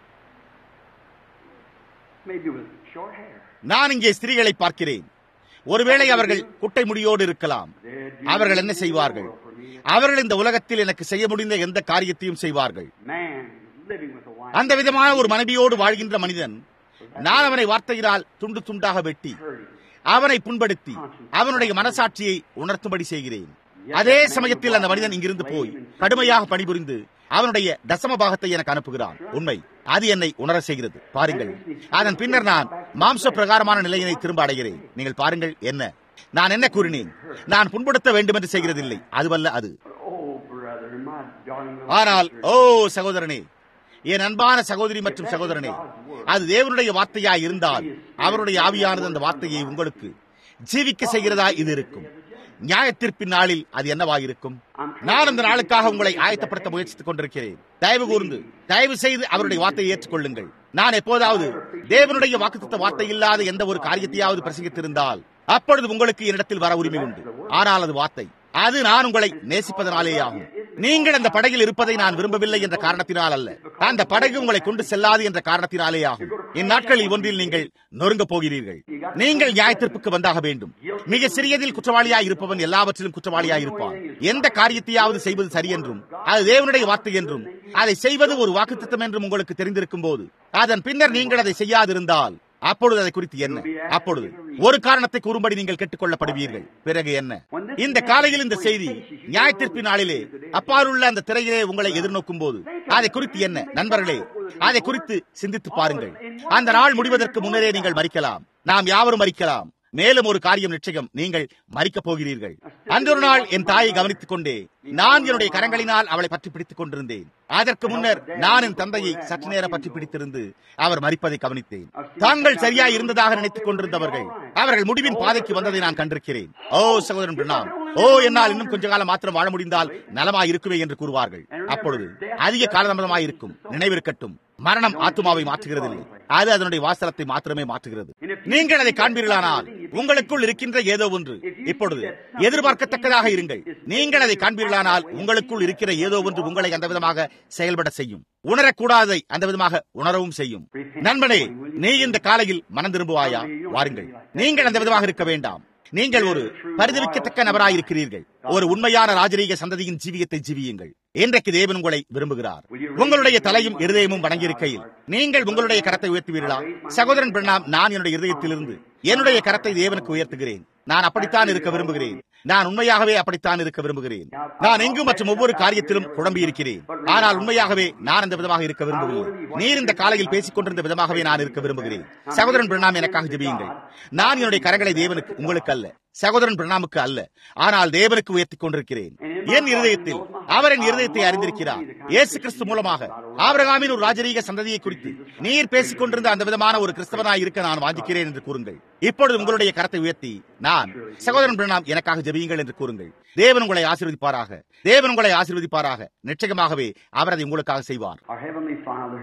Maybe with short hair.
நான் இங்கே ஸ்திரீகளை பார்க்கிறேன் ஒருவேளை அவர்கள் குட்டை முடியோடு இருக்கலாம்
They'd do
அவர்கள் என்ன செய்வார்கள்
for me.
அவர்கள் இந்த உலகத்தில் எனக்கு செய்ய முடிந்த எந்த காரியத்தையும் செய்வார்கள்
Man living with a wife.
அந்த விதமான ஒரு மனைவியோடு வாழ்கின்ற மனிதன் நான் அவனை வார்த்தையினால் துண்டு துண்டாக வெட்டி
hurting.
அவனை புண்படுத்தி அவனுடைய மனசாட்சியை உணர்த்தும்படி செய்கிறேன் அதே சமயத்தில் அந்த மனிதன் இங்கிருந்து போய் கடுமையாக பணிபுரிந்து அவனுடைய தசம பாகத்தை எனக்கு அனுப்புகிறான் உண்மை அது என்னை உணர செய்கிறது பாருங்கள் அதன் பின்னர் நான் மாம்ச பிரகாரமான நிலையினை திரும்ப அடைகிறேன் நீங்கள் பாருங்கள் என்ன நான் என்ன கூறினேன் நான் புண்படுத்த வேண்டும் என்று செய்கிறதில்லை அதுவல்ல அது
Oh, brother, my darling little
ஆனால்
sister.
ஓ சகோதரனே என் அன்பான சகோதரி மற்றும் சகோதரனே அது தேவனுடைய வார்த்தையா இருந்தால் அவருடைய ஆவியானது அந்த வார்த்தையை உங்களுக்கு ஜீவிக்க செய்கிறதா இது இருக்கும் நியாயத்தீர்ப்பின் நாளில் அது என்னவாயிருக்கும் நான் அந்த நாளுக்காக உங்களை ஆயத்தப்படுத்த முயற்சித்துக் கொண்டிருக்கிறேன் தயவு கூர்ந்து தயவு செய்து அவருடைய வார்த்தையை ஏற்றுக்கொள்ளுங்கள் நான் எப்போதாவது தேவனுடைய வாக்குத்த வார்த்தை இல்லாத எந்த ஒரு காரியத்தையாவது பிரசங்கித்திருந்தால் அப்பொழுது உங்களுக்கு என்னிடத்தில் வர உரிமை உண்டு ஆனால் அது வார்த்தை அது நான் உங்களை நேசிப்பதனாலே ஆகும் நீங்கள் அந்த படகில் இருப்பதை நான் விரும்பவில்லை என்ற காரணத்தினால் அல்ல அந்த படகு உங்களை கொண்டு செல்லாது என்ற காரணத்தினாலே ஆகும் இந்நாட்களில் ஒன்றில் நீங்கள் நொறுங்க போகிறீர்கள் நீங்கள் நியாயத்திற்புக்கு வந்தாக வேண்டும் மிக சிறியதில் குற்றவாளியாய் இருப்பவன் எல்லாவற்றிலும் குற்றவாளியாய் இருப்பான் எந்த காரியத்தையாவது செய்வது சரி என்றும் அது தேவனுடைய வார்த்தை என்றும் அதை செய்வது ஒரு வாக்குத்தத்தம் என்றும் உங்களுக்கு தெரிந்திருக்கும் போது அதன் பின்னர் நீங்கள் அதை செய்யாதிருந்தால் அப்பொழுது அதை குறித்து என்ன அப்பொழுது ஒரு காரணத்தை கூறும்படி நீங்கள் கேட்டுக்கொள்ளப்படுவீர்கள் பிறகு என்ன இந்த காலையில் இந்த செய்தி நியாயத்தீர்ப்பின் நாளிலே அப்பாலுள்ள அந்த திரையிலே உங்களை எதிர்நோக்கும் போது அதை குறித்து என்ன நண்பர்களே அதை குறித்து சிந்தித்து பாருங்கள் அந்த நாள் முடிவதற்கு முன்னரே நீங்கள் மறிக்கலாம் நாம் யாவரும் மறிக்கலாம் மேலும் ஒரு காரியம் நிச்சயம் நீங்கள் மறிக்கப் போகிறீர்கள் அன்றொரு நாள் என் தாயை கவனித்துக் கொண்டே நான் என்னுடைய கரங்களினால் அவளை பற்றி பிடித்துக் கொண்டிருந்தேன் அதற்கு முன்னர் நான் என் தந்தையை சற்று நேரம் பற்றி பிடித்திருந்து அவர் மறிப்பதை கவனித்தேன் தாங்கள் சரியா இருந்ததாக நினைத்துக் கொண்டிருந்தவர்கள் அவர்கள் முடிவின் பாதைக்கு வந்ததை நான் கண்டிருக்கிறேன் ஓ சகோதரன் பிரணாம் ஓ என்னால் இன்னும் கொஞ்ச காலம் மாத்திரம் வாழ முடிந்தால் நலமாய் இருக்குமே என்று கூறுவார்கள் அப்பொழுது அதிக காலதாமதமாய் இருக்கும் நினைவிருக்கட்டும் மரணம் ஆத்துமாவை மாற்றுகிறதில்லை அது அதனுடைய வாசலத்தை மாத்திரமே மாற்றுகிறது நீங்கள் அதை காண்பீர்களானால் உங்களுக்குள் இருக்கின்ற ஏதோ ஒன்று இப்பொழுது எதிர்பார்க்கத்தக்கதாக இருங்கள் நீங்கள் அதை காண்பீர்களானால் உங்களுக்குள் இருக்கிற ஏதோ ஒன்று உங்களை அந்த விதமாக செயல்பட செய்யும் உணரக்கூடாதை அந்த விதமாக உணரவும் செய்யும் நண்பனே நீ இந்த காலையில் மனம் திரும்புவாயா வாருங்கள் நீங்கள் அந்த விதமாக இருக்க வேண்டாம் நீங்கள் ஒரு பரிதவிக்கத்தக்க நபராயிருக்கிறீர்கள் ஒரு உண்மையான ராஜரீக சந்ததியின் ஜீவியத்தை ஜீவியுங்கள் இன்றைக்கு தேவன் உங்களை விரும்புகிறார் உங்களுடைய தலையும் இருதயமும் வணங்கியிருக்கையில் நீங்கள் உங்களுடைய கரத்தை உயர்த்துவீர்களா சகோதரன் பிரணாம் நான் என்னுடைய இருதயத்திலிருந்து என்னுடைய கரத்தை தேவனுக்கு உயர்த்துகிறேன் நான் அப்படித்தான் இருக்க விரும்புகிறேன் நான் உண்மையாகவே அப்படித்தான் இருக்க விரும்புகிறேன் நான் எங்கும் மற்றும் ஒவ்வொரு காரியத்திலும் குழம்பி இருக்கிறேன் ஆனால் உண்மையாகவே நான் அந்த விதமாக இருக்க விரும்பவில்லை நீர் இந்த காலையில் பேசிக் கொண்டிருந்த விதமாகவே நான் இருக்க விரும்புகிறேன் சகோதரன் பிரணாம் எனக்காக ஜெபியுங்கள் நான் என்னுடைய கரங்களை தேவனுக்கு உங்களுக்கு அல்ல சகோதரன் பிரணாமுக்கு அல்ல ஆனால் தேவனுக்கு உயர்த்திக் கொண்டிருக்கிறேன் என் இருதயத்தில் அவர் என் இருதயத்தை அறிந்திருக்கிறார் இயேசு கிறிஸ்து மூலமாக ஆபிரகாமின் ஒரு ராஜரீக சந்ததியை குறித்து நீர் பேசிக் கொண்டிருந்த அந்த விதமான ஒரு கிறிஸ்தவனாய் இருக்க நான் வாஞ்சிக்கிறேன் என்று கூறுங்கள் இப்பொழுது உங்களுடைய கரத்தை உயர்த்தி நான் சகோதரன் பிரணாம் எனக்காக ஜெபியுங்கள் என்று கூறுங்கள் தேவன் உங்களை ஆசீர்வதிப்பாராக தேவன் உங்களை ஆசீர்வதிப்பாராக நிச்சயமாகவே அவர் அதை உங்களுக்காக செய்வார்
Our Heavenly Father,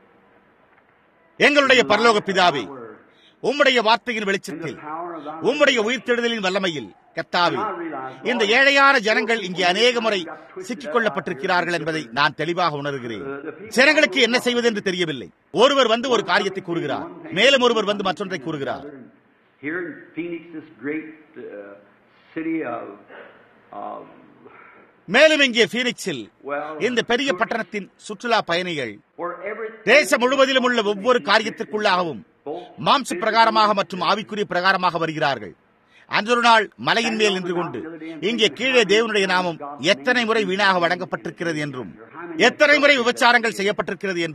எங்களுடைய பரலோக பிதாவே உம்முடைய வார்த்தையின்
in the
வெளிச்சத்தில்
power of thy
உம்முடைய உயிர்த்தெழுதலின் வல்லமையில் கத்தாவே இந்த ஏழையான ஜனங்கள் இங்கே அநேக முறை சிக்கிக் கொள்ளப்பட்டிருக்கிறார்கள் என்பதை நான் தெளிவாக உணர்கிறேன் ஜனங்களுக்கு என்ன செய்வது என்று தெரியவில்லை ஒருவர் வந்து ஒரு காரியத்தை கூறுகிறார் மேலும் ஒருவர் வந்து மற்றொன்றை கூறுகிறார்
Here in Phoenix, this great uh, city of, of
மேலும் இங்கே பீனிக்ஸில்
well,
இந்த பெரிய பட்டணத்தின் சுற்றுலா பயணிகள்
where everything
தேசம் முழுவதிலும் உள்ள ஒவ்வொரு காரியத்திற்குள்ளாகவும்
both
மாம்ச பிரகாரமாக மற்றும் ஆவிக்குரிய பிரகாரமாக வருகிறார்கள் அன்றொரு நாள் மலையின் மேல் நின்று கொண்டு இங்கே கீழே தேவனுடைய நாமம் எத்தனை முறை வீணாக வழங்கப்பட்டிருக்கிறது என்றும் எத்தனை முறை விபச்சாரங்கள் செய்யப்பட்டிருக்கிறது என்றும்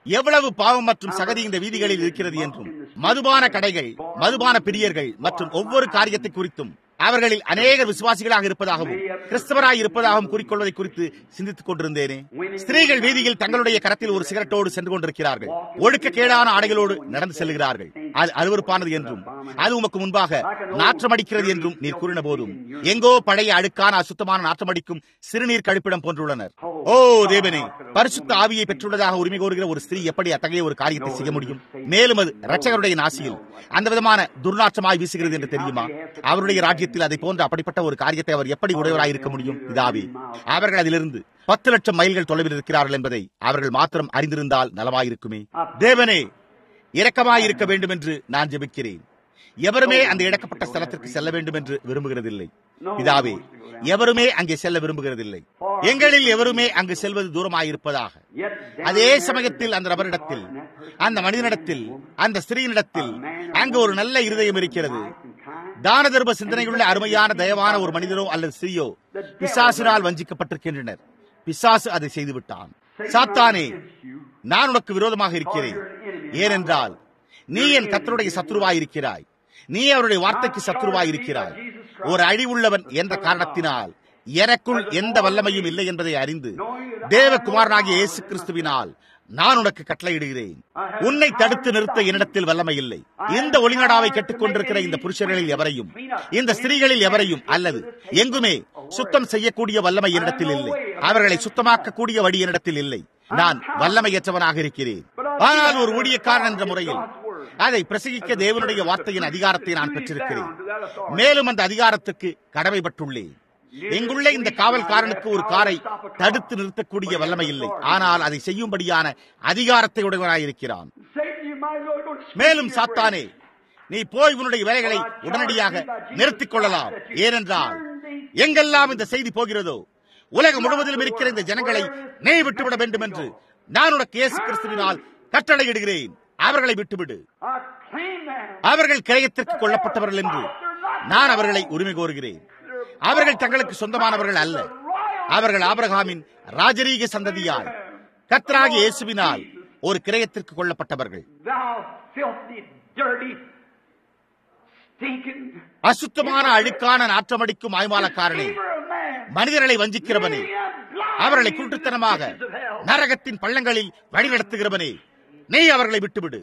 எவ்வளவு பாவம் மற்றும் சகதி இந்த வீதிகளில் இருக்கிறது என்றும் மதுபான கடைகள் மதுபான பிரியர்கள் மற்றும் ஒவ்வொரு காரியத்தை குறித்தும் அவர்களில் அநேகர் விசுவாசிகளாக இருப்பதாகவும் கிறிஸ்தவராய் இருப்பதாகவும் கூறிக்கொள்வதை குறித்து சிந்தித்துக் கொண்டிருந்தேனே ஸ்திரீகள் வீதியில் தங்களுடைய கரத்தில் ஒரு சிகரெட்டோடு சென்று கொண்டிருக்கிறார்கள் ஒழுக்க கேடான ஆடைகளோடு நடந்து செல்கிறார்கள் அது அருவறுப்பானது என்றும் அது உமக்கு முன்பாக நாற்றமடிக்கிறது என்றும் நீர் கூறின போதும் எங்கோ பழைய அழுக்கான அசுத்தமான நாற்றமடிக்கும் சிறுநீர் கழிப்பிடம் போன்றுள்ளனர் ஓ தேவனே பரிசுத்த ஆவியை பெற்றுள்ளதாக உரிமை கோருகிற ஒரு ஸ்திரீ எப்படி அத்தகைய ஒரு காரியத்தை செய்ய முடியும் மேலும் அது ரட்சகருடைய நாசியில் அந்த விதமான துர்நாற்றமாய் வீசுகிறது என்று தெரியுமா அவருடைய ராஜ்யத்தில் அதை போன்ற அப்படிப்பட்ட ஒரு காரியத்தை அவர் எப்படி உடையவராய் இருக்க முடியும் இதாவே அவர்கள் அதிலிருந்து பத்து லட்சம் மைல்கள் தொலைவில் இருக்கிறார்கள் என்பதை அவர்கள் மாத்திரம் அறிந்திருந்தால் நலமாயிருக்குமே தேவனே இரக்கமாய் இருக்க வேண்டும் என்று நான் ஜெபிக்கிறேன் எவருமே அந்த இழக்கப்பட்ட ஸ்தலத்திற்கு செல்ல வேண்டும் என்று விரும்புகிறதில்லை பிதாவே எவருமே அங்கே செல்ல விரும்புகிறதில்லை எங்களில் எவருமே அங்கு செல்வது தூரமாயிருப்பதாக அதே சமயத்தில் அந்த நபரிடத்தில் அந்த மனிதனிடத்தில் அந்த ஸ்திரீனிடத்தில் அங்கு ஒரு நல்ல இருதயம் இருக்கிறது தான தர்ம சிந்தனையுள்ள அருமையான தயவான ஒரு மனிதனோ அல்லது ஸ்திரீயோ பிசாசினால் வஞ்சிக்கப்பட்டிருக்கின்றனர் பிசாசு அதை செய்துவிட்டான் சாத்தானே நான் உனக்கு விரோதமாக இருக்கிறேன் ஏனென்றால் நீ என் கத்தருடைய சத்ருவாய் இருக்கிறாய் நீ அவருடைய வார்த்தைக்கு சத்ருவாய் இருக்கிறாய் ஒரு அழிவுள்ளவன் என்ற காரணத்தினால் எனக்குள் எந்த வல்லமையும் இல்லை என்பதை அறிந்து தேவகுமாரனாகிய இயேசு கிறிஸ்துவினால் நான் உனக்கு கட்டளையிடுகிறேன் உன்னை தடுத்து நிறுத்த என்னிடத்தில் வல்லமை இல்லை இந்த ஒளிநடாவை கேட்டுக்கொண்டிருக்கிற இந்த புருஷர்களில் எவரையும் இந்த ஸ்திரீகளில் எவரையும் அல்லது எங்குமே சுத்தம் செய்யக்கூடிய வல்லமை என்னிடத்தில் இல்லை அவர்களை சுத்தமாக்கக்கூடிய வழி என்னிடத்தில் இல்லை நான் வல்லமையற்றவனாக இருக்கிறேன் ஆனால் ஒரு ஊழியக்காரன் என்ற முறையில் அதை பிரசங்கிக்க தேவனுடைய வார்த்தையின் அதிகாரத்தை நான் பெற்றிருக்கிறேன் மேலும் அந்த அதிகாரத்துக்கு கடமைப்பட்டுள்ளேன் எங்குள்ள இந்த காவல்காரனுக்கு ஒரு காரை தடுத்து நிறுத்தக்கூடிய வல்லமை இல்லை ஆனால் அதை செய்யும்படியான அதிகாரத்தை உடையவனாயிருக்கிறான் மேலும் சாத்தானே நீ போய் உன்னுடைய வேலைகளை உடனடியாக நிறுத்திக் கொள்ளலாம் ஏனென்றால் எங்கெல்லாம் இந்த செய்தி போகிறதோ உலகம் முழுவதிலும் இருக்கிற இந்த ஜனங்களை நீ விட்டுவிட வேண்டும் என்று நான் உனக்கு இயேசு கிறிஸ்துவினால் கட்டளையிடுகிறேன் அவர்களை விட்டுவிடு அவர்கள் கிரயத்திற்கு கொல்லப்பட்டவர்கள் என்று நான் அவர்களை உரிமை கோருகிறேன் அவர்கள் தங்களுக்கு சொந்தமானவர்கள் அல்ல அவர்கள் ஆபிரகாமின் ராஜரீக சந்ததியால் கத்ராகி இயேசுவினால் ஒரு கிரயத்திற்கு கொல்லப்பட்டவர்கள் அசுத்தமான அழுக்கான நாற்றமடிக்கும் ஆய்மாலக்காரனே மனிதர்களை வஞ்சிக்கிறவனே அவர்களை குருட்டுத்தனமாக நரகத்தின் பள்ளங்களில் வழிநடத்துகிறவனே நீ அவர்களை விட்டுவிடு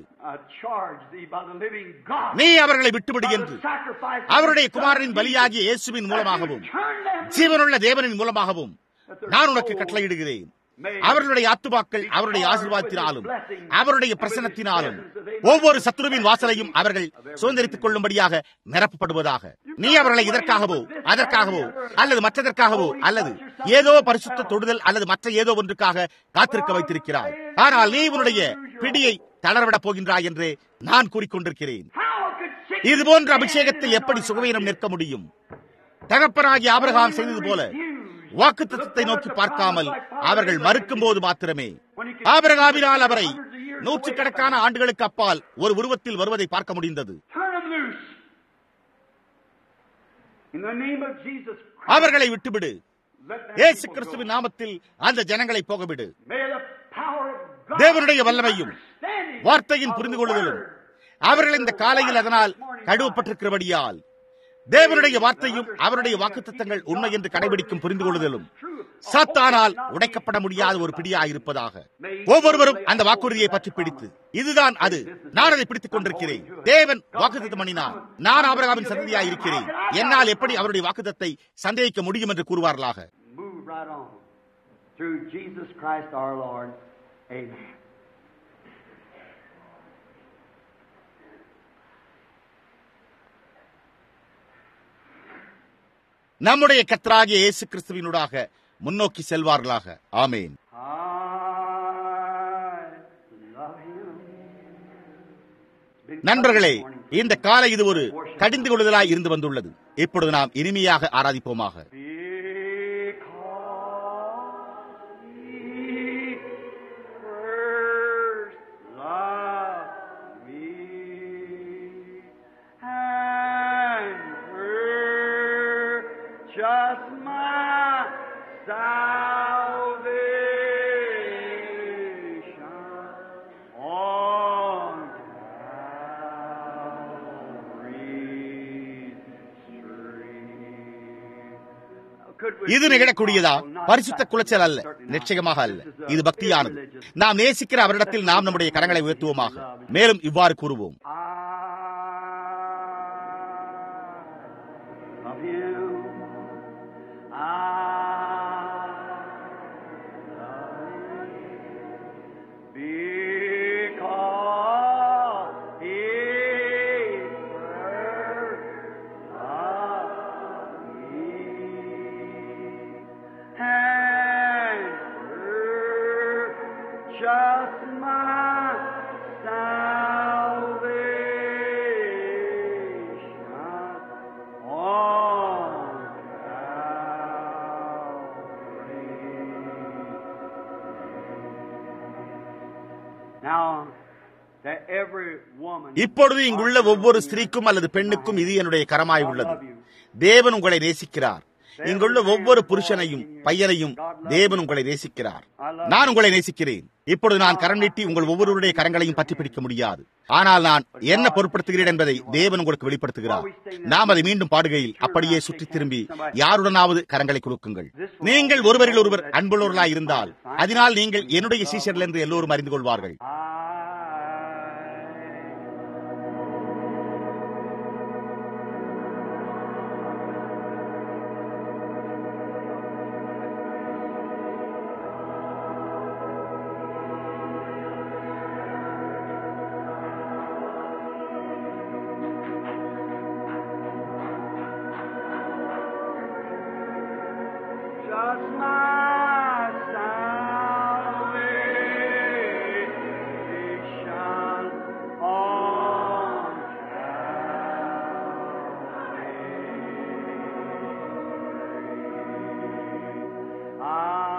நீ அவர்களை விட்டுவிடு என்று அவருடைய குமாரனின் பலியாகிய இயேசுவின் மூலமாகவும் ஜீவனுள்ள தேவனின் மூலமாகவும் நான் உனக்கு கட்டளையிடுகிறேன் அவர்களுடைய ஆத்துமாக்கள் அவருடைய ஆசீர்வாதத்தினாலும் அவருடைய பிரசனத்தினாலும் ஒவ்வொரு சத்துருவின் வாசலையும் அவர்கள் சுதந்திரித்துக் கொள்ளும்படியாக நிரப்பப்படுவதாக நீ அவர்களை இதற்காகவோ அதற்காகவோ அல்லது மற்றதற்காகவோ அல்லது ஏதோ பரிசுத்த தொடுதல் அல்லது மற்ற ஏதோ ஒன்றுக்காக காத்திருக்க வைத்திருக்கிறாய் ஆனால் நீ உன்னுடைய பிடியை தளரவிடப் போகின்றாய் என்று நான் கூறிக்கொண்டிருக்கிறேன் இது போன்ற அபிஷேகத்தில் எப்படி சுகவீனம் நிற்க முடியும் தகப்பனாகி ஆபிரகாம் செய்தது போல வாக்கு தத்துவத்தை நோக்கி பார்க்காமல் அவர்கள் மறுக்கும் போது மாத்திரமே ஆபிரகாமினால் அவரை நூற்றுக்கணக்கான ஆண்டுகளுக்கு அப்பால் ஒரு உருவத்தில் வருவதை பார்க்க முடிந்தது அவர்களை விட்டுவிடு ஏசு கிறிஸ்துவின் நாமத்தில் அந்த ஜனங்களை போகவிடு தேவனுடைய வல்லமையும் வார்த்தையின் புரிந்து கொள்ளுதலும் அவர்கள் இந்த காலையில் அதனால் கழுவப்பட்டிருக்கிறபடியால் தேவனுடைய வார்த்தையும் அவருடைய வாக்குத்தத்தங்கள் உண்மை என்று கடைபிடிக்கும் புரிந்து கொள்ளுதலும் சாத்தானால் உடைக்கப்பட முடியாத ஒரு பிடியாயிருப்பதாக ஒவ்வொருவரும் அந்த வாக்குறுதியை பற்றி பிடித்து இதுதான் அது நான் அதை பிடித்துக் கொண்டிருக்கிறேன் தேவன் வாக்குத்தத்தம் பண்ணினார் நான் ஆபரகாமின் சந்ததியாய் இருக்கிறேன் என்னால் எப்படி அவருடைய வாக்குத்தத்தை சந்தேகிக்க முடியும் என்று கூறுவார்களாக
Through Jesus Christ our Lord. Amen.
நம்முடைய கத்தராகிய இயேசு கிறிஸ்துவினூடாக முன்னோக்கி செல்வார்களாக ஆமேன் நண்பர்களே இந்த காலை இது ஒரு கடிந்து கொள்ளுதலாய் இருந்து வந்துள்ளது இப்பொழுது நாம் இனிமையாக ஆராதிப்போமாக
just my salvation.
இது நிகழக்கூடியதா பரிசுத்த குலைச்சல் அல்ல நிச்சயமாக அல்ல இது பக்தியானது நாம் நேசிக்கிற அவரிடத்தில் நாம் நம்முடைய கரங்களை உயர்த்துவோமாக மேலும் இவ்வாறு கூறுவோம்
of you. I love you because He first loved me and purchased my salvation on Calvary. Now, that every woman
இப்பொழுது இங்குள்ள ஒவ்வொரு ஸ்திரீக்கும் அல்லது பெண்ணுக்கும் இது என்னுடைய கரமாய் உள்ளது தேவன் உங்களை நேசிக்கிறார் இங்குள்ள ஒவ்வொரு புருஷனையும் பையனையும் தேவன் உங்களை நேசிக்கிறார் நான் உங்களை நேசிக்கிறேன் இப்பொழுது நான் கரம் நீட்டி உங்கள் ஒவ்வொருவருடைய கரங்களையும் பற்றி பிடிக்க முடியாது ஆனால் நான் என்ன பொருட்படுத்துகிறேன் என்பதை தேவன் உங்களுக்கு வெளிப்படுத்துகிறார் நாம் அதை மீண்டும் பாடுகையில் அப்படியே சுற்றி திரும்பி யாருடனாவது கரங்களை குலுக்குங்கள் நீங்கள் ஒருவரில் ஒருவர் அன்புள்ளவர்களாய் இருந்தால் அதனால் நீங்கள் என்னுடைய சீஷர்கள் என்று எல்லோரும் அறிந்து கொள்வார்கள்
Just my salvation on Calvary. I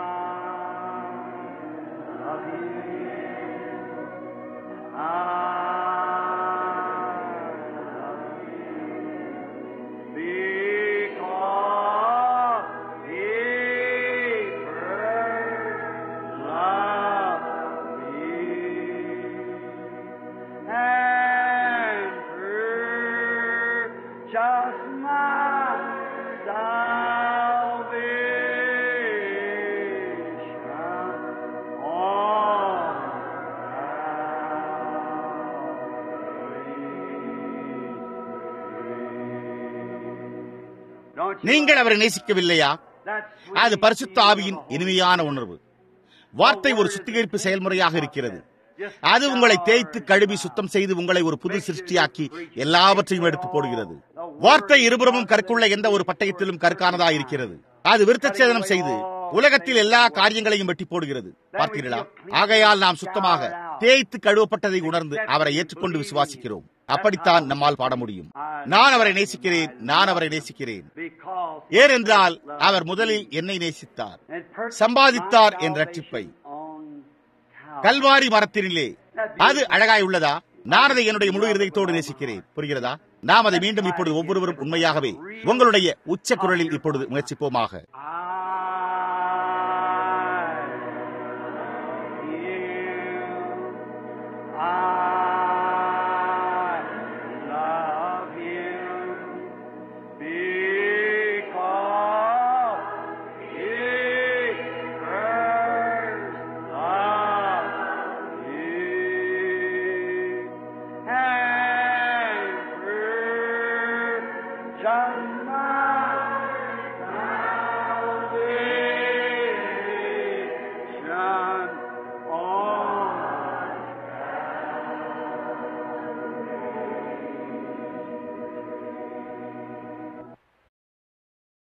love you. I love you. Because He first loved me and purchased my salvation on Calvary. Don't you
நீங்கள்
love
அவரை நேசிக்கவில்லையா
that sweet
அது பரிசுத்த ஆவியின்
feeling?
இனிமையான உணர்வு வார்த்தை ஒரு சுத்திகரிப்பு செயல்முறையாக இருக்கிறது அது உங்களை தேய்த்து கழுவி சுத்தம் செய்து உங்களை ஒரு புது சிருஷ்டியாக்கி எல்லாவற்றையும் எடுத்து போடுகிறது வார்த்தை இருபுறமும் கற்குள்ள எந்த ஒரு பட்டயத்திலும் கற்கானதா இருக்கிறது அது விருத்தச்சேதனம் செய்து உலகத்தில் எல்லா காரியங்களையும் வெட்டி போடுகிறது பார்த்தீர்களா ஆகையால் நாம் சுத்தமாக தேய்த்து கழுவப்பட்டதை உணர்ந்து அவரை ஏற்றுக்கொண்டு விசுவாசிக்கிறோம் அப்படித்தான் நம்மால் பாட முடியும் நான் அவரை நேசிக்கிறேன் நான் அவரை நேசிக்கிறேன்
Because
ஏனென்றால் அவர் முதலில் என்னை நேசித்தார்
and purchased
சம்பாதித்தார்
my
என் ரட்சிப்பை.
salvation on Calvary.
கல்வாரி மரத்தினிலே அது அழகாய் உள்ளதா நான் அதை என்னுடைய முழு இதயத்தோடு நேசிக்கிறேன் புரிகிறதா நாம் அதை மீண்டும் இப்பொழுது ஒவ்வொருவரும் உண்மையாகவே உங்களுடைய உச்ச குரலில் இப்பொழுது முயற்சிப்போமாக
I love you because He first loved you and purchased